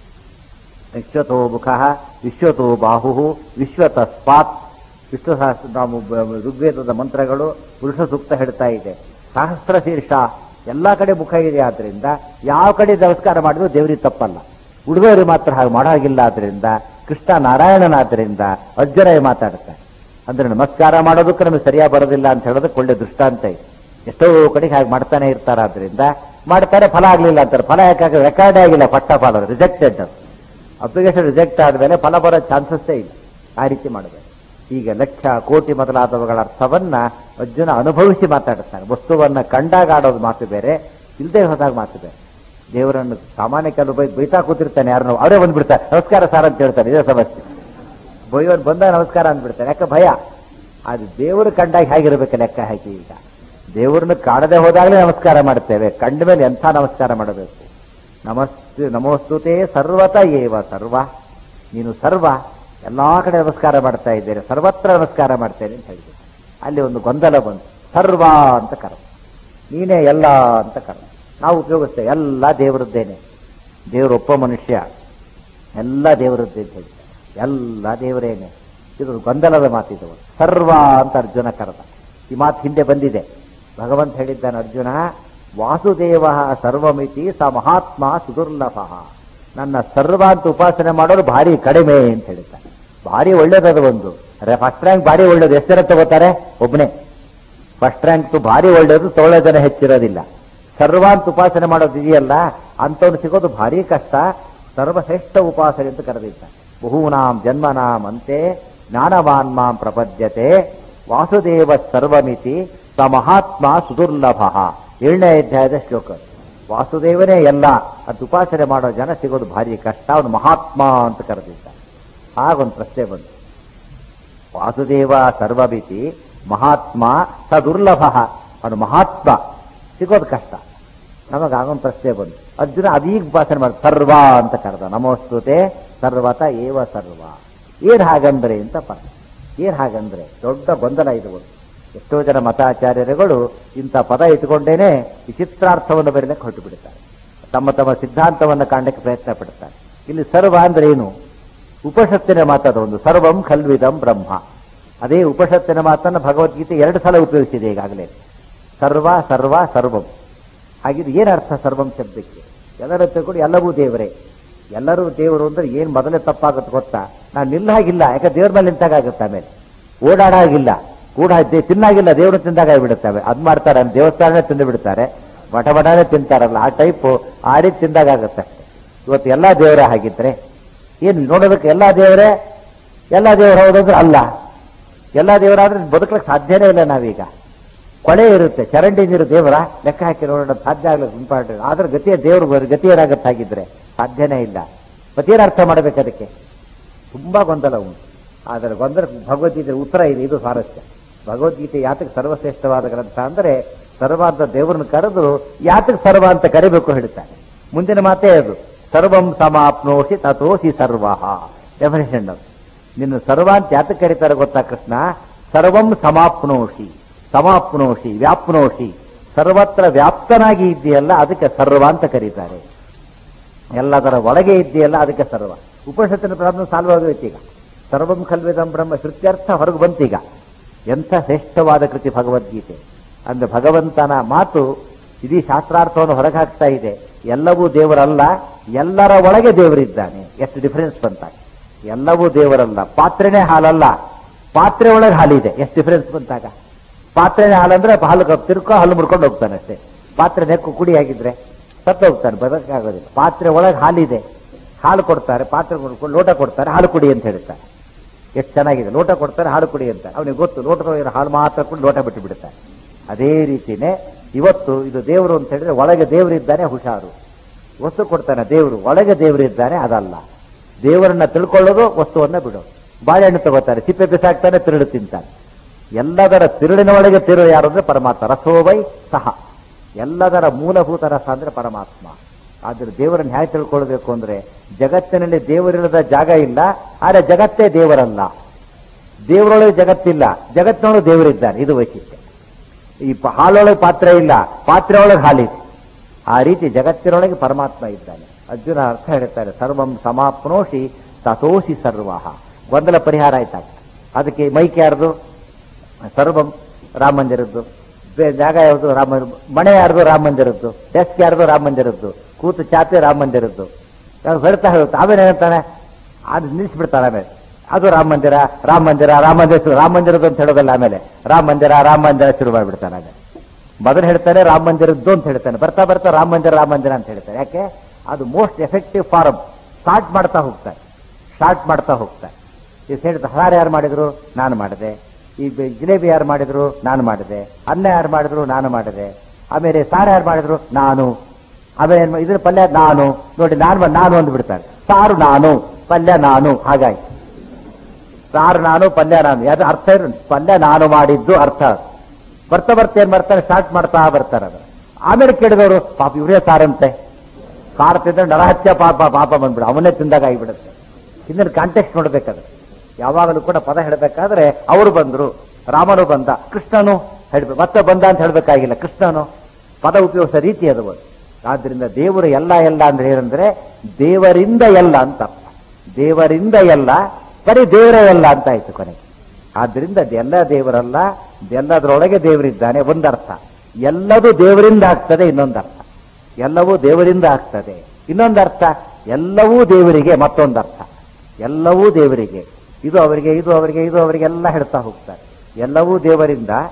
ವಿಶ್ವತೋ ಮುಖ ವಿಶ್ವತೋ ಬಾಹು ವಿಶ್ವತಸ್ಪಾತ್ ವಿಶ್ವ ಸಹಸ್ರ ನಾವು ಬ- ಬ- ಋಗ್ವೇದದ ಮಂತ್ರಗಳು ಪುರುಷ ಸೂಕ್ತ ಹೇಳ್ತಾ ಇದೆ ಸಹಸ್ರ ಶೀರ್ಷ ಎಲ್ಲಾ ಕಡೆ ಮುಖ ಇದೆ ಆದ್ರಿಂದ ಯಾವ ಕಡೆ ನಮಸ್ಕಾರ ಮಾಡಿದ್ರು ದೇವರಿಗೆ ತಪ್ಪಲ್ಲ ಹುಡುಗರು ಮಾತ್ರ ಹಾಗೆ ಮಾಡಾಗಿಲ್ಲ ಆದ್ರಿಂದ ಕೃಷ್ಣ ನಾರಾಯಣನಾದ್ರಿಂದ ಅಜ್ಜರಾಯ ಮಾತಾಡ್ತಾರೆ ಅಂದ್ರೆ ನಮಸ್ಕಾರ ಮಾಡೋದಕ್ಕೆ ನಮಗೆ ಸರಿಯಾಗಿ ಬರೋದಿಲ್ಲ ಅಂತ ಹೇಳೋದಕ್ಕೆ ಒಳ್ಳೆ ದೃಷ್ಟಾಂತ ಇದೆ ಎಷ್ಟೋ ಕಡೆಗೆ ಹಾಗೆ ಮಾಡ್ತಾನೆ ಇರ್ತಾರೆ ಆದ್ರಿಂದ ಮಾಡ್ತಾರೆ ಫಲ ಆಗ್ಲಿಲ್ಲ ಅಂತಾರೆ ಫಲ ಯಾಕೆ ರೆಕಾರ್ಡ್ ಆಗಿಲ್ಲ ಪಟ್ಟ ಫಲ ರಿಜೆಕ್ಟೆಡ್ ಅದು ಅಪ್ಲಿಕೇಶನ್ ರಿಜೆಕ್ಟ್ ಆದ್ಮೇಲೆ ಫಲ ಬರೋ ಚಾನ್ಸಸ್ಸೇ ಇಲ್ಲ ಆ ರೀತಿ ಮಾಡಬೇಕು ಈಗ ಲಕ್ಷ ಕೋಟಿ ಮೊದಲಾದವುಗಳ ಅರ್ಥವನ್ನ ಅರ್ಜುನ ಅನುಭವಿಸಿ ಮಾತಾಡುತ್ತಾನೆ ವಸ್ತುವನ್ನ ಕಂಡಾಗ ಆಡೋದು ಮಾತು ಬೇರೆ ಇಲ್ಲದೆ ಹೋದಾಗ ಮಾತು ಬೇರೆ ದೇವರನ್ನು ಸಾಮಾನ್ಯ ಕೆಲವು ಬೈ ಬೈತಾ ಕೂತಿರ್ತಾನೆ ಯಾರನ್ನು ಅವರೇ ಬಂದ್ಬಿಡ್ತಾರೆ ನಮಸ್ಕಾರ ಸರ್ ಅಂತ ಹೇಳ್ತಾರೆ ಇದೇ ಸಮಸ್ಯೆ ಬೈಯೋರು ಬಂದಾಗ ನಮಸ್ಕಾರ ಅಂದ್ಬಿಡ್ತಾರೆ ಯಾಕೆ ಭಯ ಅದು ದೇವರು ಕಂಡಾಗ ಹೇಗಿರ್ಬೇಕು ಲೆಕ್ಕ ಹಾಕಿ ಈಗ ದೇವರನ್ನು ಕಾಣದೆ ಹೋದಾಗಲೇ ನಮಸ್ಕಾರ ಮಾಡ್ತೇವೆ ಕಂಡ ಮೇಲೆ ಎಂಥ ನಮಸ್ಕಾರ ಮಾಡಬೇಕು ನಮಸ್ತೆ ನಮೋಸ್ತುತೆ ಸರ್ವತ ಏವ ಸರ್ವ ನೀನು ಸರ್ವ ಎಲ್ಲಾ ಕಡೆ ನಮಸ್ಕಾರ ಮಾಡ್ತಾ ಇದ್ದೇನೆ ಸರ್ವತ್ರ ನಮಸ್ಕಾರ ಮಾಡ್ತೇನೆ ಅಂತ ಹೇಳಿದೆ ಅಲ್ಲಿ ಒಂದು ಗೊಂದಲ ಬಂತು ಸರ್ವ ಅಂತ ಕರ ನೀನೇ ಎಲ್ಲ ಅಂತ ಕರ ನಾವು ಉಪಯೋಗಿಸ್ತೇವೆ ಎಲ್ಲ ದೇವರದ್ದೇನೆ ದೇವರೊಬ್ಬ ಮನುಷ್ಯ ಎಲ್ಲ ದೇವರದ್ದೇ ಅಂತ ಹೇಳ್ತಾರೆ ಎಲ್ಲ ದೇವರೇನೆ ಇದು ಗೊಂದಲದ ಮಾತಿದು ಸರ್ವ ಅಂತ ಅರ್ಜುನ ಕರೆದ ಈ ಮಾತು ಹಿಂದೆ ಬಂದಿದೆ ಭಗವಂತ ಹೇಳಿದ್ದಾನೆ ಅರ್ಜುನ ವಾಸುದೇವ ಸರ್ವಮಿತಿ ಸ ಮಹಾತ್ಮ ಸುದುರ್ಲಭ ನನ್ನ ಸರ್ವ ಅಂತ ಉಪಾಸನೆ ಮಾಡೋದು ಭಾರಿ ಕಡಿಮೆ ಅಂತ ಹೇಳಿದ್ದಾನೆ ಭಾರಿ ಒಳ್ಳೇದದು ಒಂದು ಫಸ್ಟ್ ರ್ಯಾಂಕ್ ಭಾರಿ ಒಳ್ಳೇದು ಎಷ್ಟು ಜನ ತಗೋತಾರೆ ಒಬ್ಬನೇ ಫಸ್ಟ್ ರ್ಯಾಂಕ್ ಭಾರಿ ಒಳ್ಳೆಯದು ತೊಗೊಳ್ಳೋ ಜನ ಹೆಚ್ಚಿರೋದಿಲ್ಲ ಸರ್ವ ಅಂತ ಉಪಾಸನೆ ಮಾಡೋದು ಇದೆಯಲ್ಲ ಅಂಥವ್ನು ಸಿಗೋದು ಭಾರಿ ಕಷ್ಟ ಸರ್ವಶ್ರೇಷ್ಠ ಉಪಾಸನೆ ಅಂತ ಕರೆದಿದ್ದ ಬಹೂನಾಂ ಜನ್ಮನಾಂ ಅಂತೆ ಜ್ಞಾನವಾನ್ ಮಾಂ ಪ್ರಪದ್ಯತೆ ವಾಸುದೇವ ಸರ್ವಮಿತಿ ಸ ಮಹಾತ್ಮ ಸುದುರ್ಲಭ ಏಳನೇ ಅಧ್ಯಾಯದ ಶ್ಲೋಕ ವಾಸುದೇವನೇ ಎಲ್ಲ ಅದು ಉಪಾಸನೆ ಮಾಡೋ ಜನ ಸಿಗೋದು ಭಾರಿ ಕಷ್ಟ ಅವನು ಮಹಾತ್ಮ ಅಂತ ಕರೆದಿದ್ದ ಹಾಗೊಂದು ಪ್ರಶ್ನೆ ಬಂತು ವಾಸುದೇವ ಸರ್ವಮಿತಿ ಮಹಾತ್ಮ ಸ ದುರ್ಲಭ ಅವನು ಮಹಾತ್ಮ ಸಿಗೋದು ಕಷ್ಟ ನಮಗೆ ಆಗೊಂದು ಪ್ರಶ್ನೆ ಬಂತು ಅರ್ಜುನ ಅದೀಗ ಉಪಾಸನೆ ಮಾಡಿ ಸರ್ವ ಅಂತ ಕರೆದ ನಮೋಸ್ತುತೆ ಸರ್ವತ ಏವ ಸರ್ವ ಏನ್ ಹಾಗಂದ್ರೆ ಅಂತ ಪದ ಏನ್ ಹಾಗಂದ್ರೆ ದೊಡ್ಡ ಗೊಂದಲ ಇದು ಒಂದು ಎಷ್ಟೋ ಜನ ಮತಾಚಾರ್ಯರುಗಳು ಇಂಥ ಪದ ಇಟ್ಟುಕೊಂಡೇನೆ ವಿಚಿತ್ರಾರ್ಥವನ್ನು ಬರೀಲಕ್ಕೆ ಹೊರಟು ಬಿಡುತ್ತಾರೆ ತಮ್ಮ ತಮ್ಮ ಸಿದ್ಧಾಂತವನ್ನು ಕಾಣಲಿಕ್ಕೆ ಪ್ರಯತ್ನ ಪಡ್ತಾರೆ ಇಲ್ಲಿ ಸರ್ವ ಅಂದ್ರೆ ಏನು ಉಪನಿಷತ್ತಿನ ಮಾತಾದ ಒಂದು ಸರ್ವಂ ಖಲ್ವಿದಂ ಬ್ರಹ್ಮ ಅದೇ ಉಪನಿಷತ್ತಿನ ಮಾತನ್ನು ಭಗವದ್ಗೀತೆ ಎರಡು ಸಲ ಉಪಯೋಗಿಸಿದೆ ಈಗಾಗಲೇ ಸರ್ವ ಸರ್ವ ಸರ್ವಂ ಹಾಗಿದ್ರೆ ಏನು ಅರ್ಥ ಸರ್ವಂ ಶಬ್ದಕ್ಕೆ ಎಲ್ಲರ ತಿಳ್ಕೊಂಡು ಎಲ್ಲವೂ ದೇವರೇ ಎಲ್ಲರೂ ದೇವರು ಅಂದ್ರೆ ಏನ್ ಮೊದಲೇ ತಪ್ಪಾಗುತ್ತೆ ಗೊತ್ತಾ ನಾನು ನಿಲ್ಲಾಗಿಲ್ಲ ಯಾಕೆ ದೇವ್ರ ಮೇಲೆ ನಿಂತಾಗುತ್ತೆ ಆಮೇಲೆ ಓಡಾಡಾಗಿಲ್ಲ ಕೂಡ ದೇ- ತಿನ್ನಾಗಿಲ್ಲ ದೇವರು ತಿಂದಾಗ ಬಿಡುತ್ತವೆ ಅದ್ ಮಾಡ್ತಾರೆ ದೇವಸ್ಥಾನನೇ ತಿಂದು ಬಿಡ್ತಾರೆ ಬಟ ಬಟನೆ ತಿಂತಾರಲ್ಲ ಆ ಟೈಪ್ ಆಡಿ ತಿಂದಾಗ ಆಗುತ್ತೆ ಅಷ್ಟೇ ಇವತ್ತು ಎಲ್ಲಾ ದೇವರೇ ಹಾಗಿದ್ರೆ ಏನು ನೋಡೋದಕ್ಕೆ ಎಲ್ಲಾ ದೇವರೇ ಎಲ್ಲಾ ದೇವರು ಹೌದಂದ್ರೆ ಅಲ್ಲ ಎಲ್ಲಾ ದೇವರಾದ್ರೆ ಬದುಕಲಿಕ್ಕೆ ಸಾಧ್ಯನೇ ಇಲ್ಲ ನಾವೀಗ ಕೊಳೆ ಇರುತ್ತೆ ಚರಂಡಿ ನೀರು ದೇವರ ಲೆಕ್ಕ ಹಾಕಿ ನೋಡೋಣ ಸಾಧ್ಯ ಆಗ್ಲಿಕ್ಕೆ ಇಂಪಾರ್ಟೆಂಟ್ ಆದ್ರೆ ಗತಿಯ ದೇವರು ಬರ್- ಗತಿ ಏನಾಗತ್ತಾಗಿದ್ರೆ ಸಾಧ್ಯನೇ ಇಲ್ಲ ಮತ್ತೇನು ಅರ್ಥ ಮಾಡಬೇಕು ಅದಕ್ಕೆ ತುಂಬಾ ಗೊಂದಲ ಉಂಟು ಆದರೆ ಗೊಂದಲ ಭಗವದ್ಗೀತೆ ಉತ್ತರ ಇದೆ ಇದು ಸ್ವಾರಸ್ಯ ಭಗವದ್ಗೀತೆ ಯಾತಕ್ಕೆ ಸರ್ವಶ್ರೇಷ್ಠವಾದ ಗ್ರಂಥ ಅಂದ್ರೆ ಸರ್ವ ಅಂತ ದೇವರನ್ನು ಕರೆದು ಯಾತಕ್ಕೆ ಸರ್ವ ಅಂತ ಕರಿಬೇಕು ಹೇಳ್ತಾರೆ ಮುಂದಿನ ಮಾತೇ ಅದು ಸರ್ವಂ ಸಮಾಪ್ನೋಷಿ ತಥೋಸಿ ಸರ್ವ ಡೆಫಿನೇಷನ್ ನಿನ್ನ ಸರ್ವ ಅಂತ ಯಾತಕ್ಕೆ ಕರೀತಾರೆ ಗೊತ್ತಾ ಕೃಷ್ಣ ಸರ್ವಂ ಸಮಾಪ್ನೋಷಿ ಸಮಾಪ್ನೋಷಿ ವ್ಯಾಪ್ನೋಷಿ ಸರ್ವತ್ರ ವ್ಯಾಪ್ತನಾಗಿ ಇದೆಯಲ್ಲ ಅದಕ್ಕೆ ಸರ್ವ ಅಂತ ಕರೀತಾರೆ ಎಲ್ಲದರ ಒಳಗೆ ಇದೆಯಲ್ಲ ಅದಕ್ಕೆ ಸರ್ವ ಉಪನಿಷತ್ತಿನ ಪ್ರಾರಂಭ ಸಾಲ್ವ್ ಆಗೋಯ್ತು ಈಗ ಸರ್ವಂ ಕಲ್ವಿದಂ ಬ್ರಹ್ಮ ಶ್ರುತ್ಯರ್ಥ ಹೊರಗೆ ಬಂತೀಗ ಎಂಥ ಶ್ರೇಷ್ಠವಾದ ಕೃತಿ ಭಗವದ್ಗೀತೆ ಅಂದ್ರೆ ಭಗವಂತನ ಮಾತು ಇಡೀ ಶಾಸ್ತ್ರಾರ್ಥವನ್ನು ಹೊರಗೆ ಹಾಕ್ತಾ ಇದೆ ಎಲ್ಲವೂ ದೇವರಲ್ಲ ಎಲ್ಲರ ಒಳಗೆ ದೇವರಿದ್ದಾನೆ ಎಷ್ಟು ಡಿಫರೆನ್ಸ್ ಬಂತಾಗ ಎಲ್ಲವೂ ದೇವರಲ್ಲ ಪಾತ್ರೆನೇ ಹಾಲಲ್ಲ ಪಾತ್ರೆ ಒಳಗೆ ಹಾಲಿದೆ ಎಷ್ಟು ಡಿಫರೆನ್ಸ್ ಬಂತಾಗ ಪಾತ್ರೆನೇ ಹಾಲಂದ್ರೆ ಹಾಲು ಕಪ್ ತಿರ್ಕೋ ಹಾಲು ಮುಡ್ಕೊಂಡು ಹೋಗ್ತಾನೆ ಅಷ್ಟೇ ಪಾತ್ರೆ ನೆಕ್ಕು ಕುಡಿ ಆಗಿದ್ರೆ ಸತ್ತು ಹೋಗ್ತಾನೆ ಬದಕಾಗೋದಿಲ್ಲ ಪಾತ್ರೆ ಒಳಗೆ ಹಾಲಿದೆ ಹಾಲು ಕೊಡ್ತಾರೆ ಪಾತ್ರೆ ಕೊಡ್ಕೊಂಡು ಲೋಟ ಕೊಡ್ತಾರೆ ಹಾಲು ಕುಡಿ ಅಂತ ಹೇಳ್ತಾರೆ ಎಷ್ಟು ಚೆನ್ನಾಗಿದೆ ಲೋಟ ಕೊಡ್ತಾರೆ ಹಾಲು ಕುಡಿ ಅಂತ ಅವನಿಗೆ ಗೊತ್ತು ಲೋಟದೊಳಗಿರೋ ಹಾಲು ಮಾತ್ರ ಕುಡಿ ಲೋಟ ಬಿಟ್ಟು ಬಿಡ್ತಾರೆ ಅದೇ ರೀತಿನೇ ಇವತ್ತು ಇದು ದೇವರು ಅಂತ ಹೇಳಿದ್ರೆ ಒಳಗೆ ದೇವರಿದ್ದಾನೆ ಹುಷಾರು ವಸ್ತು ಕೊಡ್ತಾನೆ ದೇವರು ಒಳಗೆ ದೇವರಿದ್ದಾನೆ ಅದಲ್ಲ ದೇವರನ್ನ ತಿಳ್ಕೊಳ್ಳೋದು ವಸ್ತುವನ್ನ ಬಿಡೋದು ಬಾಳೆಹಣ್ಣು ತಗೋತಾರೆ ಸಿಪ್ಪೆ ಬಿಸಾಕ್ತಾನೆ ತಿರುಳು ತಿಂತಾನೆ ಎಲ್ಲದರ ತಿರುಳಿನ ಒಳಗೆ ತಿರುಳು ಯಾರು ಅಂದ್ರೆ ಪರಮಾತ್ಮ ರಸೋವೈ ಸಹ ಎಲ್ಲದರ ಮೂಲಭೂತ ರಸ ಅಂದ್ರೆ ಪರಮಾತ್ಮ ಆದ್ರೆ ದೇವರನ್ನ ಹೇಗೆ ತಿಳ್ಕೊಳ್ಬೇಕು ಅಂದ್ರೆ ಜಗತ್ತಿನಲ್ಲಿ ದೇವರಿಲ್ಲದ ಜಾಗ ಇಲ್ಲ ಆದ್ರೆ ಜಗತ್ತೇ ದೇವರಲ್ಲ ದೇವರೊಳಗೆ ಜಗತ್ತಿಲ್ಲ ಜಗತ್ತಿನೊಳಗೆ ದೇವರಿದ್ದಾನೆ ಇದು ವೈಶಿಷ್ಟ್ಯ ಈ ಪ- ಹಾಲೊಳಗೆ ಪಾತ್ರೆ ಇಲ್ಲ ಪಾತ್ರೆ ಒಳಗೆ ಹಾಲಿದೆ ಆ ರೀತಿ ಜಗತ್ತಿನೊಳಗೆ ಪರಮಾತ್ಮ ಇದ್ದಾನೆ ಅರ್ಜುನ ಅರ್ಥ ಹೇಳ್ತಾರೆ ಸರ್ವಂ ಸಮಾಪ್ನೋಷಿ ತಥೋಷಿ ಸರ್ವ ಗೊಂದಲ ಪರಿಹಾರ ಆಯ್ತಾಗ ಅದಕ್ಕೆ ಮೈಕ್ ಯಾರ್ದು ಸರ್ವಂ ರಾಮ ಮಂದಿರದ್ದು ಬೇ- ಜಾಗ ಯಾವುದು ರಾಮ ಮನೆ ಯಾರ್ದು ರಾಮ ಮಂದಿರದ್ದು ಡೆಸ್ಕ್ ಯಾರ್ದು ರಾಮ ಮಂದಿರದ್ದು ಕೂತು ಚಾಪೆ ರಾಮ ಮಂದಿರದ್ದು ಅವ್ನು ಹೇಳ್ತಾ ಹೇಳುತ್ತೆ ಆಮೇಲೆ ಹೇಳ್ತಾನೆ ಅದು ನಿಲ್ಲಿಸ್ಬಿಡ್ತಾನೆ ಆಮೇಲೆ ಅದು ರಾಮ ಮಂದಿರ ರಾಮ ಮಂದಿರ ರಾಮ ಮಂದಿರ ಶುರು- ರಾಮ ಮಂದಿರದ್ದು ಅಂತ ಹೇಳೋದಲ್ಲ ಆಮೇಲೆ ರಾಮ ಮಂದಿರ ರಾಮ ಮಂದಿರ ಶುರು ಮಾಡಿಬಿಡ್ತಾನೆ ಆಮೇಲೆ ಮೊದಲು ಹೇಳ್ತಾನೆ ರಾಮ ಮಂದಿರದ್ದು ಅಂತ ಹೇಳ್ತಾನೆ ಬರ್ತಾ ಬರ್ತಾ ರಾಮ ಮಂದಿರ ರಾಮ ಮಂದಿರ ಅಂತ ಹೇಳ್ತಾರೆ ಯಾಕೆ ಅದು ಮೋಸ್ಟ್ ಎಫೆಕ್ಟಿವ್ ಫಾರಮ್ ಸ್ಟಾರ್ಟ್ ಮಾಡ್ತಾ ಹೋಗ್ತಾರೆ ಸ್ಟಾರ್ಟ್ ಮಾಡ್ತಾ ಹೋಗ್ತಾರೆ ಈ ಹೇಳಿದ ಹಾರ ಯಾರು ಮಾಡಿದ್ರು ನಾನು ಮಾಡಿದೆ ಈ ಬೆ- ಜಿಲೇಬಿ ಯಾರು ಮಾಡಿದ್ರು ನಾನು ಮಾಡಿದೆ ಅನ್ನ ಯಾರು ಮಾಡಿದ್ರು ನಾನು ಮಾಡಿದೆ ಆಮೇಲೆ ಸಾರು ಯಾರು ಮಾಡಿದ್ರು ನಾನು ಆಮೇಲೆ ಏನ್ ಮಾ- ಇದ್ರ ಪಲ್ಯ ನಾನು ನೋಡಿ ನಾನು ಮಾಡ್- ನಾನು ಅಂದು ಬಿಡ್ತಾರೆ ಸಾರು ನಾನು ಪಲ್ಯ ನಾನು ಹಾಗಾಗಿ ಸಾರು ನಾನು ಪಲ್ಯ ನಾನು ಯಾವ್ದು ಅರ್ಥ ಇರು ಪಲ್ಯ ನಾನು ಮಾಡಿದ್ದು ಅರ್ಥ ಅದು. ಬರ್ತಾ ಬರ್ತಾ ಏನ್ ಮಾಡ್ತಾರೆ ಸ್ಟಾರ್ಟ್ ಮಾಡ್ತಾ ಬರ್ತಾರೆ ಅದು ಆಮೇಲೆ ಕೇಳಿದವರು ಪಾಪ ಇವರೇ ಸಾರಂತೆ ಸಾರು ತಿಂದ್ರೆ ನರಹತ್ಯ ಪಾಪ ಪಾಪ ಬಂದ್ಬಿಡು ಅವನ್ನೇ ತಿಂದಾಗ ಆಗಿಬಿಡುತ್ತೆ ಹಿಂದಿನ ಕಾಂಟೆಕ್ಸ್ಟ್ ನೋಡ್ಬೇಕಾದ್ರೆ ಯಾವಾಗಲೂ ಕೂಡ ಪದ ಹೇಳಬೇಕಾದ್ರೆ ಅವರು ಬಂದ್ರು ರಾಮನು ಬಂದ ಕೃಷ್ಣನು ಹೇಳ್ಬೇಕು ಮತ್ತೆ ಬಂದ ಅಂತ ಹೇಳ್ಬೇಕಾಗಿಲ್ಲ ಕೃಷ್ಣನು ಪದ ಉಪಯೋಗಿಸೋ ರೀತಿ ಅದು ಒಂದು. ಆದ್ರಿಂದ ದೇವರು ಎಲ್ಲ ಎಲ್ಲ ಅಂದ್ರೆ ಏನಂದ್ರೆ ದೇವರಿಂದ ಎಲ್ಲ ಅಂತ ಅರ್ಥ. ದೇವರಿಂದ ಎಲ್ಲ ಬರೀ ದೇವರೇ ಎಲ್ಲ ಅಂತ ಆಯ್ತು ಕೊನೆಗೆ ಆದ್ರಿಂದ ಎಲ್ಲ ದೇವರಲ್ಲ ಎಲ್ಲದರೊಳಗೆ ದೇವರಿದ್ದಾನೆ ಒಂದರ್ಥ ಎಲ್ಲದೂ ದೇವರಿಂದ ಆಗ್ತದೆ ಇನ್ನೊಂದರ್ಥ ಎಲ್ಲವೂ ದೇವರಿಂದ ಆಗ್ತದೆ ಇನ್ನೊಂದರ್ಥ ಎಲ್ಲವೂ ದೇವರಿಗೆ ಮತ್ತೊಂದರ್ಥ ಎಲ್ಲವೂ ದೇವರಿಗೆ ಇದು ಅವರಿಗೆ ಇದು ಅವರಿಗೆ ಇದು ಅವರಿಗೆ ಎಲ್ಲ ಹೇಳ್ತಾ ಹೋಗ್ತಾರೆ ಎಲ್ಲವೂ ದೇವರಿಂದ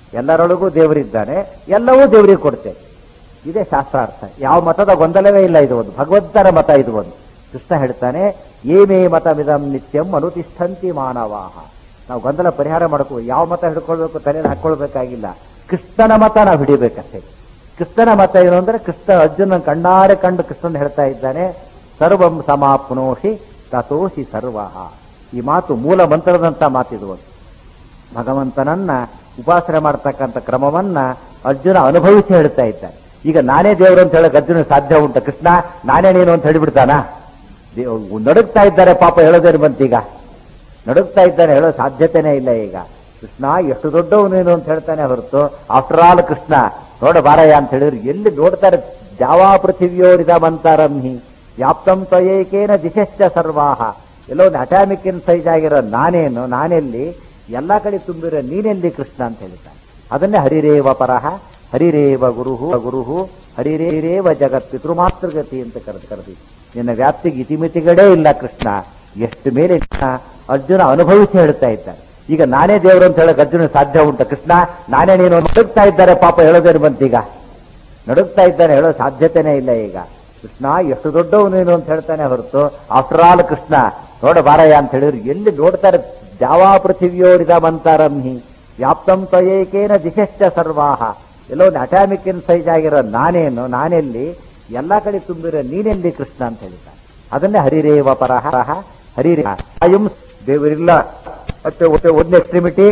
ಎಲ್ಲರೊಳಗೂ ದೇವರಿದ್ದಾನೆ ಎಲ್ಲವೂ ದೇವರಿಗೆ ಕೊಡ್ತೇನೆ ಇದೇ ಶಾಸ್ತ್ರಾರ್ಥ ಯಾವ ಮತದ ಗೊಂದಲವೇ ಇಲ್ಲ ಇದು ಒಂದು ಭಗವಂತನ ಮತ ಇದು ಒಂದು ಕೃಷ್ಣ ಹೇಳ್ತಾನೆ ಏಮೇ ಮತಮಿದಂ ನಿತ್ಯಂ ಅನುತಿಷ್ಠಂತಿ ಮಾನವಾಹ ನಾವು ಗೊಂದಲ ಪರಿಹಾರ ಮಾಡ್ಕೋ ಯಾವ ಮತ ಹಿಡ್ಕೊಳ್ಬೇಕು ತಲೆಯಲ್ಲಿ ಹಾಕೊಳ್ಬೇಕಾಗಿಲ್ಲ ಕೃಷ್ಣನ ಮತ ನಾವು ಹಿಡಿಬೇಕಷ್ಟೇ ಕೃಷ್ಣನ ಮತ ಏನು ಅಂದ್ರೆ ಕೃಷ್ಣ ಅರ್ಜುನ ಕಣ್ಣಾರೆ ಕಂಡು ಕೃಷ್ಣನ್ ಹೇಳ್ತಾ ಇದ್ದಾನೆ ಸರ್ವಂ ಸಮಾಪ್ನೋಷಿ ತಥೋಷಿ ಸರ್ವಃ ಈ ಮಾತು ಮೂಲ ಮಂತ್ರದಂತ ಮಾತಿದು ಒಂದು ಭಗವಂತನನ್ನ ಉಪಾಸನೆ ಮಾಡ್ತಕ್ಕಂಥ ಕ್ರಮವನ್ನ ಅರ್ಜುನ ಅನುಭವಿಸಿ ಹೇಳ್ತಾ ಇದ್ದಾನೆ ಈಗ ನಾನೇ ದೇವರು ಅಂತ ಹೇಳಕ್ ಅರ್ಜುನ ಸಾಧ್ಯ ಉಂಟ ಕೃಷ್ಣ ನಾನೇ ನೀನು ಅಂತ ಹೇಳಿಬಿಡ್ತಾನ ನಡುಗ್ತಾ ಇದ್ದಾರೆ ಪಾಪ ಹೇಳೋದೇನು ಬಂತೀಗ ನಡುಗ್ತಾ ಇದ್ದಾನೆ ಹೇಳೋ ಸಾಧ್ಯತೆನೇ ಇಲ್ಲ ಈಗ ಕೃಷ್ಣ ಎಷ್ಟು ದೊಡ್ಡವನು ನೀನು ಅಂತ ಹೇಳ್ತಾನೆ ಹೊರತು ಆಫ್ಟರ್ ಆಲ್ ಕೃಷ್ಣ ನೋಡ ಬಾರಯ್ಯ ಅಂತ ಹೇಳಿದ್ರು ಎಲ್ಲಿ ನೋಡ್ತಾರೆ ಜಾವಾ ಪೃಥಿವಿಯೋರಿದ ಮಂತಾರಮ್ಹಿ ವ್ಯಾಪ್ತಂ ತ್ವಯೇಕೇನ ದಿಶಶ್ಚ ಸರ್ವಾಹ ಎಲ್ಲೋ ಒಂದು ಅಟಾಮಿಕ್ ಇನ್ ಸೈಜ್ ಆಗಿರೋ ನಾನೇನು ನಾನೆಲ್ಲಿ ಎಲ್ಲಾ ಕಡೆ ತುಂಬಿರೋ ನೀನೆಲ್ಲಿ ಕೃಷ್ಣ ಅಂತ ಹೇಳ್ತಾನೆ ಅದನ್ನೇ ಹರಿರೇವ ಪರಹ ಹರಿರೇವ ಗುರುಹು ಗುರುಹು ಹರಿರೇವ ಜಗತ್ ಪಿತೃಮಾತೃಗತಿ ಅಂತ ಕರೆದು ಕರೆದಿ ನಿನ್ನ ವ್ಯಾಪ್ತಿಗೆ ಇತಿಮಿತಿಗಳೇ ಇಲ್ಲ ಕೃಷ್ಣ ಎಷ್ಟು ಮೇಲೆ ನಿನ್ನ ಅರ್ಜುನ ಅನುಭವಿಸಿ ಹೇಳ್ತಾ ಇದ್ದಾನೆ ಈಗ ನಾನೇ ದೇವರು ಅಂತ ಹೇಳಕ್ ಅರ್ಜುನ ಸಾಧ್ಯ ಉಂಟ ಕೃಷ್ಣ ನಾನೇ ನೀನು ನಡುಗ್ತಾ ಇದ್ದಾರೆ ಪಾಪ ಹೇಳೋದೇನು ಬಂತೀಗ ನಡುಗ್ತಾ ಇದ್ದಾನೆ ಹೇಳೋ ಸಾಧ್ಯತೆನೇ ಇಲ್ಲ ಈಗ ಕೃಷ್ಣ ಎಷ್ಟು ದೊಡ್ಡವನು ನೀನು ಅಂತ ಹೇಳ್ತಾನೆ ಹೊರತು ಆಫ್ಟರ್ ಆಲ್ ಕೃಷ್ಣ ನೋಡ ಬಾರಯ್ಯ ಅಂತ ಹೇಳಿದ್ರು ಎಲ್ಲಿ ನೋಡ್ತಾರೆ ಜಾವಾ ಪೃಥಿವಿಯೋರಿದ ಮಂತಾರಮ್ಹಿ ವ್ಯಾಪ್ತಂ ತ್ವಯೇಕೇನ ದಿಶಶ್ಚ ಸರ್ವಾಹ ಎಲ್ಲೋ ಒಂದು ಅಟಾಮಿಕ್ ಇನ್ ಸೈಜ್ ಆಗಿರೋ ನಾನೇನು ನಾನೆಲ್ಲಿ ಎಲ್ಲಾ ಕಡೆ ತುಂಬಿರೋ ನೀನೆಲ್ಲಿ ಕೃಷ್ಣ ಅಂತ ಹೇಳ್ತಾನೆ ಅದನ್ನೇ ಹರಿರೇವ ಪರಹ ಹರಿರೇ ಆಯುಂ ದೇವರಿಲ್ಲ ಮತ್ತೆ ಮತ್ತೆ ಒಂದು ಎಕ್ಸ್ಟ್ರಿಮಿಟಿ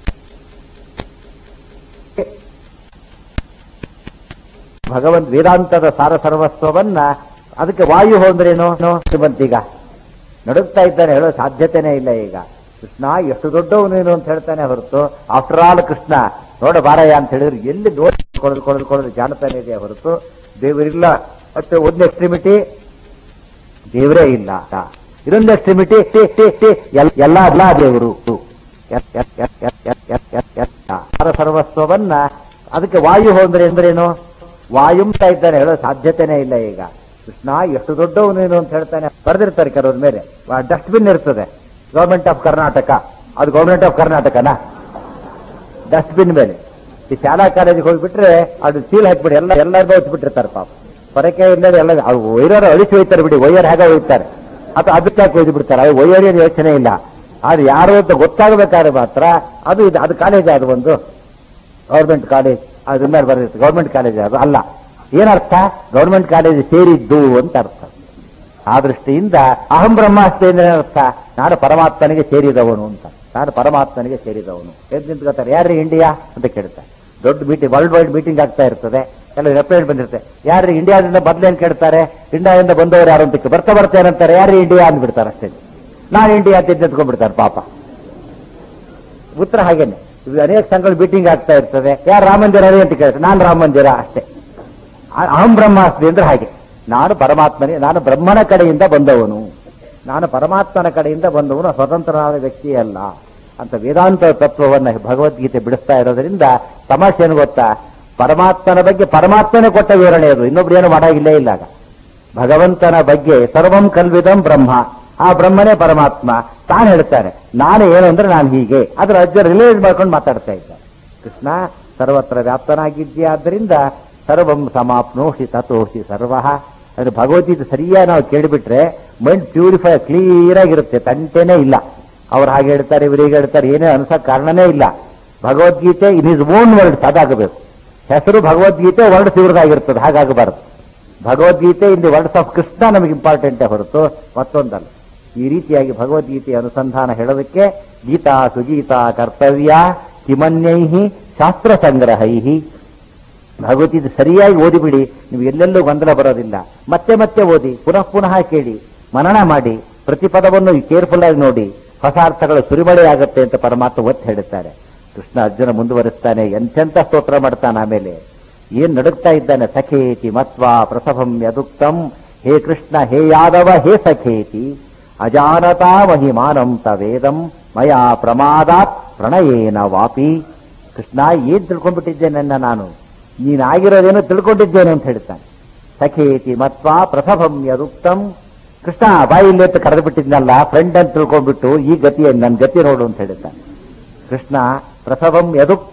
ಭಗವಂತ ವೇದಾಂತದ ಸಾರ ಸರ್ವಸ್ವವನ್ನ ಅದಕ್ಕೆ ವಾಯು ಹೋದ್ರೇನು ಬಂತೀಗ ನಡುಗ್ತಾ ಇದ್ದಾನೆ ಹೇಳೋ ಸಾಧ್ಯತೆನೇ ಇಲ್ಲ ಈಗ ಕೃಷ್ಣ ಎಷ್ಟು ದೊಡ್ಡವನು ನೀನು ಅಂತ ಹೇಳ್ತಾನೆ ಹೊರತು ಆಫ್ಟರ್ ಆಲ್ ಕೃಷ್ಣ ನೋಡ ಬಾರಯ್ಯ ಅಂತ ಹೇಳಿದ್ರು ಎಲ್ಲಿ ನೋಡಿ ಕೊಡದು ಕೊಡದು ಕೊಡದು ಜಾಣತಾನೆ ಇದೆ ಹೊರತು ದೇವರಿಲ್ಲ ಮತ್ತೆ ಒಂದು ಎಕ್ಸ್ಟ್ರಿಮಿಟಿ ದೇವರೇ ಇಲ್ಲ ಇನ್ನೊಂದು ಎಕ್ಸ್ಟ್ರಿಮಿಟಿ ಎಲ್ಲ ಎಲ್ಲ ದೇವರು ಸಾರ ಸರ್ವಸ್ವವನ್ನ ಅದಕ್ಕೆ ವಾಯು ಹೋದ್ರೆ ಅಂದ್ರೇನು ವಾಯುಂತ ಇದ್ದಾನೆ ಹೇಳೋ ಸಾಧ್ಯತೆನೇ ಇಲ್ಲ ಈಗ ಕೃಷ್ಣ ಎಷ್ಟು ದೊಡ್ಡವನು ನೀನು ಅಂತ ಹೇಳ್ತಾನೆ ಬರೆದಿರ್ತಾರೆ ಕೆಲವ್ರ ಮೇಲೆ ಡಸ್ಟ್ಬಿನ್ ಇರ್ತದೆ ಗೌರ್ಮೆಂಟ್ ಆಫ್ ಕರ್ನಾಟಕ ಅದು ಗೌರ್ಮೆಂಟ್ ಆಫ್ ಕರ್ನಾಟಕನಾ ಡಸ್ಟ್ಬಿನ್ ಮೇಲೆ ಈ ಶಾಲಾ ಕಾಲೇಜಿಗೆ ಹೋಗ್ಬಿಟ್ರೆ ಅದು ಸೀಲ್ ಹಾಕ್ಬಿಡಿ ಎಲ್ಲ ಎಲ್ಲರಿಗೂ ಹೊತ್ಬಿಟ್ಟಿರ್ತಾರೆ ಪಾಪ ಹೊರಕೆ ಇಲ್ಲದೆ ಎಲ್ಲ ಅವ್ರು ವೈರರ್ ಅಳಿಸಿ ಹೋಯ್ತಾರೆ ಬಿಡಿ ವೈಯರ್ ಹೇಗೆ ಹೋಗ್ತಾರೆ ಅಥವಾ ಅದಕ್ಕೆ ಯಾಕೆ ಒಯ್ದು ಬಿಡ್ತಾರೆ ಅದು ವೈಯರ್ ಏನು ಯೋಚನೆ ಇಲ್ಲ ಅದು ಯಾರು ಅಂತ ಗೊತ್ತಾಗಬೇಕಾದ್ರೆ ಮಾತ್ರ ಅದು ಇದು ಅದು ಕಾಲೇಜ್ ಅದು ಒಂದು ಗೌರ್ಮೆಂಟ್ ಕಾಲೇಜ್ ಅದ್ರ ಮೇಲೆ ಬರೆದಿತ್ತು ಗೌರ್ಮೆಂಟ್ ಕಾಲೇಜ್ ಅದು ಅಲ್ಲ ಏನರ್ಥ ಗೌರ್ಮೆಂಟ್ ಕಾಲೇಜ್ ಸೇರಿದ್ದು ಅಂತ ಅರ್ಥ ಆ ದೃಷ್ಟಿಯಿಂದ ಅಹಂ ಬ್ರಹ್ಮಾಸ್ತಿ ಅಂದ್ರೆ ಅರ್ಥ ನಾನು ಪರಮಾತ್ಮನಿಗೆ ಸೇರಿದವನು ಅಂತ ನಾನು ಪರಮಾತ್ಮನಿಗೆ ಸೇರಿದವನು ಎದ್ದು ನಿಂತ್ಕೋತಾರೆ ಯಾರ್ರಿ ಇಂಡಿಯಾ ಅಂತ ಕೇಳ್ತಾರೆ ದೊಡ್ಡ ಮೀಟಿಂಗ್ ವರ್ಲ್ಡ್ ವೈಡ್ ಮೀಟಿಂಗ್ ಆಗ್ತಾ ಇರ್ತದೆ ಎಲ್ಲ ರೆಪ್ರೆಸೆಂಟ್ ಬಂದಿರುತ್ತೆ ಯಾರ್ರಿ ಇಂಡಿಯಾದಿಂದ ಮೊದ್ಲೇನ್ ಕೇಳ್ತಾರೆ ಇಂಡಿಯಾದಿಂದ ಬಂದವರು ಯಾರು ಅಂತ ಬರ್ತಾ ಬರ್ತಾ ಏನಂತಾರೆ ಯಾರ್ರಿ ಇಂಡಿಯಾ ಅಂದ್ಬಿಡ್ತಾರೆ ಅಷ್ಟೇ ನಾನು ಇಂಡಿಯಾ ಅಂತ ನಿಂತ್ಕೊಂಡ್ಬಿಡ್ತಾರೆ ಪಾಪ ಉತ್ತರ ಹಾಗೇನೆ ಇದು ಅನೇಕ ಸಂಘಗಳು ಮೀಟಿಂಗ್ ಆಗ್ತಾ ಇರ್ತದೆ ಯಾರು ರಾಮ ಮಂದಿರ ರೀ ಅಂತ ಕೇಳ್ತಾರೆ ನಾನು ರಾಮ ಮಂದಿರ ಅಷ್ಟೇ ಆ- ಅಹಂ ಬ್ರಹ್ಮಾಸ್ತಿ ಅಂದ್ರೆ ಹಾಗೆ ನಾನು ಪರಮಾತ್ಮನೇ ನಾನು ಬ್ರಹ್ಮನ ಕಡೆಯಿಂದ ಬಂದವನು ನಾನು ಪರಮಾತ್ಮನ ಕಡೆಯಿಂದ ಬಂದವನು ಸ್ವತಂತ್ರನಾದ ವ್ಯಕ್ತಿ ಅಲ್ಲ ಅಂತ ವೇದಾಂತ ತತ್ವವನ್ನು ಭಗವದ್ಗೀತೆ ಬಿಡಿಸ್ತಾ ಇರೋದ್ರಿಂದ ತಮಾಷೆ ಏನು ಗೊತ್ತಾ ಪರಮಾತ್ಮನ ಬಗ್ಗೆ ಪರಮಾತ್ಮನೇ ಕೊಟ್ಟ ವಿವರಣೆ ಅದು ಇನ್ನೊಬ್ರು ಏನು ಮಾಡಾಗಿಲ್ಲೇ ಇಲ್ಲ ಆಗ. ಭಗವಂತನ ಬಗ್ಗೆ ಸರ್ವಂ ಕಲ್ವಿದಂ ಬ್ರಹ್ಮ ಆ ಬ್ರಹ್ಮನೇ ಪರಮಾತ್ಮ ತಾನು ಹೇಳ್ತಾನೆ ನಾನು ಏನು ಅಂದ್ರೆ ನಾನು ಹೀಗೆ ಅದ್ರ ಅಜ್ಜ ರಿಲೇಟ್ ಮಾಡ್ಕೊಂಡು ಮಾತಾಡ್ತಾ ಇದ್ದಾರೆ ಕೃಷ್ಣ ಸರ್ವತ್ರ ವ್ಯಾಪ್ತನಾಗಿದ್ದೀಯ ಆದ್ದರಿಂದ ಸರ್ವಂ ಸಮಾಪ್ನೋಷಿ ತಥೋಷಿ ಸರ್ವ ಅಂದ್ರೆ ಭಗವದ್ಗೀತೆ ಸರಿಯಾಗಿ ನಾವು ಕೇಳಿಬಿಟ್ರೆ ಮೈಂಡ್ ಪ್ಯೂರಿಫೈ ಕ್ಲಿಯರ್ ಆಗಿರುತ್ತೆ ತಂಟೆನೇ ಇಲ್ಲ ಅವ್ರು ಹಾಗೆ ಹೇಳ್ತಾರೆ ಇವರಿಗೆ ಹೇಳ್ತಾರೆ ಏನೇ ಅನ್ಸಕ್ ಕಾರಣನೇ ಇಲ್ಲ Bhagavadgita in his own words ಅದಾಗಬೇಕು ಹೆಸರು ಭಗವದ್ಗೀತೆ ವರ್ಡ್ಸ್ ಇವ್ರದಾಗಿರ್ತದೆ ಹಾಗಾಗಬಾರದು Bhagavadgita in the words of Krishna ನಮಗೆ ಇಂಪಾರ್ಟೆಂಟೇ ಹೊರತು ಮತ್ತೊಂದಲ್ಲ ಈ ರೀತಿಯಾಗಿ ಭಗವದ್ಗೀತೆಯ ಅನುಸಂಧಾನ ಹೇಳೋದಕ್ಕೆ ಗೀತಾ ಸುಗೀತಾ ಕರ್ತವ್ಯ ಕಿಮನ್ಯೈ ಶಾಸ್ತ್ರ ಸಂಗ್ರಹೈ ಭಗವದ್ಗೀತೆ ಸರಿಯಾಗಿ ಓದಿಬಿಡಿ ನೀವು ಎಲ್ಲೆಲ್ಲೂ ಗೊಂದಲ ಬರೋದಿಲ್ಲ ಮತ್ತೆ ಮತ್ತೆ ಓದಿ ಪುನಃ ಪುನಃ ಕೇಳಿ ಮನನ ಮಾಡಿ ಪ್ರತಿ ಪದವನ್ನು ಕೇರ್ಫುಲ್ ಆಗಿ ನೋಡಿ ಹೊಸ ಅರ್ಥಗಳು ಸುರಿಮಳೆ ಆಗುತ್ತೆ ಅಂತ ಪರಮಾತ್ಮ ಒತ್ತಿ ಹೇಳುತ್ತಾರೆ ಕೃಷ್ಣ ಅರ್ಜುನ ಮುಂದುವರಿಸ್ತಾನೆ ಎಂತೆಂತ ಸ್ತೋತ್ರ ಮಾಡ್ತಾನೆ ಆಮೇಲೆ ಏನ್ ನಡುಗ್ತಾ ಇದ್ದಾನೆ ಸಖೇತಿ ಮತ್ವಾ ಪ್ರಸಭಂ ಯದುಕ್ತಂ ಹೇ ಕೃಷ್ಣ ಹೇ ಯಾದವ ಹೇ ಸಖೇತಿ ಅಜಾನತಾ ಮಹಿಮಾನಂ ತವೇದಂ ಮಯಾ ಪ್ರಮಾದಾತ್ ಪ್ರಣಯೇನ ವಾಪಿ ಕೃಷ್ಣ ಏನ್ ತಿಳ್ಕೊಂಡ್ಬಿಟ್ಟಿದ್ದೇನೆನ್ನ ನಾನು ನೀನಾಗಿರೋದೇನೋ ತಿಳ್ಕೊಂಡಿದ್ದೇನೆ ಅಂತ ಹೇಳ್ತಾನೆ ಸಖೇತಿ ಮತ್ವಾ ಪ್ರಸಭಂ ಯದುಕ್ತಂ ಕೃಷ್ಣ ಬಾಯಿಲ್ಲಿ ಅಂತ ಕರೆದು ಬಿಟ್ಟಿದ್ನಲ್ಲ ಫ್ರೆಂಡ್ ಅಂತ ತಿಳ್ಕೊಂಡ್ಬಿಟ್ಟು ಈ ಗತಿ ನನ್ನ ಗತಿ ನೋಡು ಅಂತ ಹೇಳ್ತಾನೆ ಕೃಷ್ಣ ಪ್ರಸವಂ ಯದುಕ್ತಂ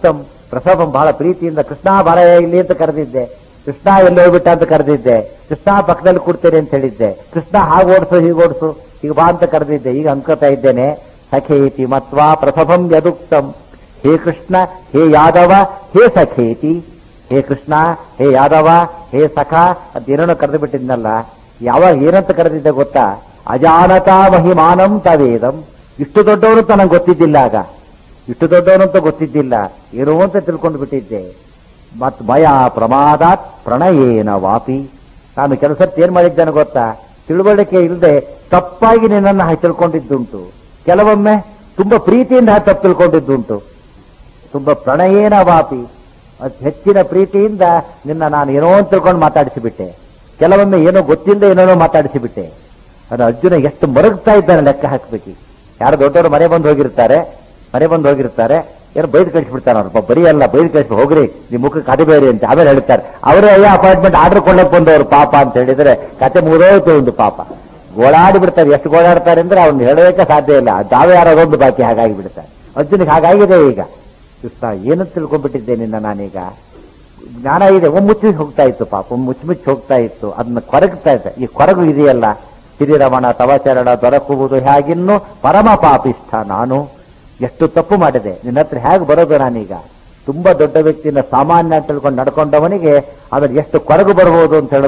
ಪ್ರಸವಂ ಬಹಳ ಪ್ರೀತಿಯಿಂದ ಕೃಷ್ಣ ಬಾರ ಇಲ್ಲಿ ಅಂತ ಕರೆದಿದ್ದೆ ಕೃಷ್ಣ ಎಲ್ಲಿ ಹೋಗ್ಬಿಟ್ಟ ಅಂತ ಕರೆದಿದ್ದೆ ಕೃಷ್ಣ ಪಕ್ಕದಲ್ಲಿ ಕೊಡ್ತೇನೆ ಅಂತ ಹೇಳಿದ್ದೆ ಕೃಷ್ಣ ಹಾಗೆ ಓಡಿಸು ಹೀಗೆ ಓಡಿಸು ಈಗ ಬಾ ಅಂತ ಕರೆದಿದ್ದೆ ಈಗ ಅನ್ಕೋತಾ ಇದ್ದೇನೆ ಸಖೇತಿ ಮತ್ವಾ ಪ್ರಸವಂ ಯದುಕ್ತಂ ಹೇ ಕೃಷ್ಣ ಹೇ ಯಾದವ ಹೇ ಸಖೇತಿ ಹೇ ಕೃಷ್ಣ ಹೇ ಯಾದವ ಹೇ ಸಖ ಅದೇನೋ ಕರೆದು ಬಿಟ್ಟಿದ್ನಲ್ಲ ಯಾವಾಗ ಏನಂತ ಕರೆದಿದ್ದೆ ಗೊತ್ತಾ ಅಜಾನತಾ ಮಹಿಮಾನಂ ತವೇದಂ ಇಷ್ಟು ದೊಡ್ಡವನು ಅಂತ ನಂಗೆ ಗೊತ್ತಿದ್ದಿಲ್ಲ ಆಗ ಇಷ್ಟು ದೊಡ್ಡವನು ಅಂತ ಗೊತ್ತಿದ್ದಿಲ್ಲ ಏನೋ ಅಂತ ತಿಳ್ಕೊಂಡು ಬಿಟ್ಟಿದ್ದೆ ಮತ್ ಭಯ ಪ್ರಮಾದಾತ್ ಪ್ರಣಯೇನ ವಾಪಿ ನಾನು ಕೆಲಸ ಏನ್ ಮಾಡಿದ್ದೇನೆ ಗೊತ್ತಾ ತಿಳುವಳಿಕೆ ಇಲ್ಲದೆ ತಪ್ಪಾಗಿ ನಿನ್ನನ್ನು ಹಾಗೆ ತಿಳ್ಕೊಂಡಿದ್ದುಂಟು ಕೆಲವೊಮ್ಮೆ ತುಂಬಾ ಪ್ರೀತಿಯಿಂದ ಹಾಗೆ ತಪ್ಪು ತಿಳ್ಕೊಂಡಿದ್ದುಂಟು ತುಂಬಾ ಪ್ರಣಯೇನ ವಾಪಿ ಅತಿ ಹೆಚ್ಚಿನ ಪ್ರೀತಿಯಿಂದ ನಿನ್ನ ನಾನು ಏನೋ ಅಂತ ತಿಳ್ಕೊಂಡು ಮಾತಾಡಿಸಿಬಿಟ್ಟೆ ಕೆಲವೊಮ್ಮೆ ಏನೋ ಗೊತ್ತಿಲ್ಲದೆ ಏನೇನೋ ಮಾತಾಡಿಸಿಬಿಟ್ಟೆ ಅದು ಅರ್ಜುನ ಎಷ್ಟು ಮರಗ್ತಾ ಇದ್ದಾನೆ ಲೆಕ್ಕ ಹಾಕ್ಬೇಕು ಯಾರು ದೊಡ್ಡವರು ಮನೆ ಬಂದು ಹೋಗಿರ್ತಾರೆ ಮನೆ ಬಂದು ಹೋಗಿರ್ತಾರೆ ಏನೋ ಬೈದು ಕಳಿಸ್ಬಿಡ್ತಾರೆ ಅವ್ರು ಬರೀ ಅಲ್ಲ ಬೈದು ಕಳಿಸ್ಬಿಟ್ಟು ಹೋಗ್ರಿ ನಿಮ್ಮ ಮುಖಕ್ಕೆ ಕದಿಬೇರಿ ಅಂತ ಆಮೇಲೆ ಹೇಳ್ತಾರೆ ಅವರೇ ಅಯ್ಯೋ ಅಪಾಯಿಂಟ್ಮೆಂಟ್ ಆರ್ಡರ್ ಕೊಳ್ಳಕ್ ಬಂದವರು ಪಾಪ ಅಂತ ಹೇಳಿದ್ರೆ ಕತೆ ಮುಗಿದೋಯ್ತು ಒಂದು ಪಾಪ ಗೋಳಾಡಿ ಬಿಡ್ತಾರೆ ಎಷ್ಟು ಗೋಳಾಡ್ತಾರೆ ಅಂದ್ರೆ ಅವ್ನು ಹೇಳೋದಕ್ಕೆ ಸಾಧ್ಯ ಇಲ್ಲ ತಾವೇ ಯಾರೋ ಒಂದು ಬಾಕಿ ಹಾಗಾಗಿ ಬಿಡ್ತಾರೆ ಅರ್ಜುನಿಗೆ ಹಾಗಾಗಿದೆ ಈಗ ಕೃಷ್ಣ ಏನಂತ ತಿಳ್ಕೊಂಡ್ಬಿಟ್ಟಿದ್ದೆ ನಿನ್ನ ನಾನೀಗ ಜ್ಞಾನ ಇದೆ ಒಮ್ಮೆ ಮುಚ್ಚಿ ಹೋಗ್ತಾ ಇತ್ತು ಪಾಪ ಒಮ್ಮೆ ಮುಚ್ಚಿ ಮುಚ್ಚಿ ಹೋಗ್ತಾ ಇತ್ತು ಅದನ್ನ ಕೊರಗ್ತಾ ಇದೆ ಈ ಕೊರಗು ಇದೆಯಲ್ಲ ಶ್ರೀರಮಣ ತವಚರಣ ದೊರಕುವುದು ಹೇಗಿನ್ನು ಪರಮ ಪಾಪಿಷ್ಠ ನಾನು ಎಷ್ಟು ತಪ್ಪು ಮಾಡಿದೆ ನಿನ್ನ ಹತ್ರ ಹೇಗೆ ಬರೋದು ನಾನೀಗ ತುಂಬಾ ದೊಡ್ಡ ವ್ಯಕ್ತಿನ ಸಾಮಾನ್ಯ ಅಂತ ತಿಳ್ಕೊಂಡು ನಡ್ಕೊಂಡವನಿಗೆ ಅದ್ರ ಎಷ್ಟು ಕೊರಗು ಬರ್ಬೋದು ಅಂತ ಹೇಳೋದು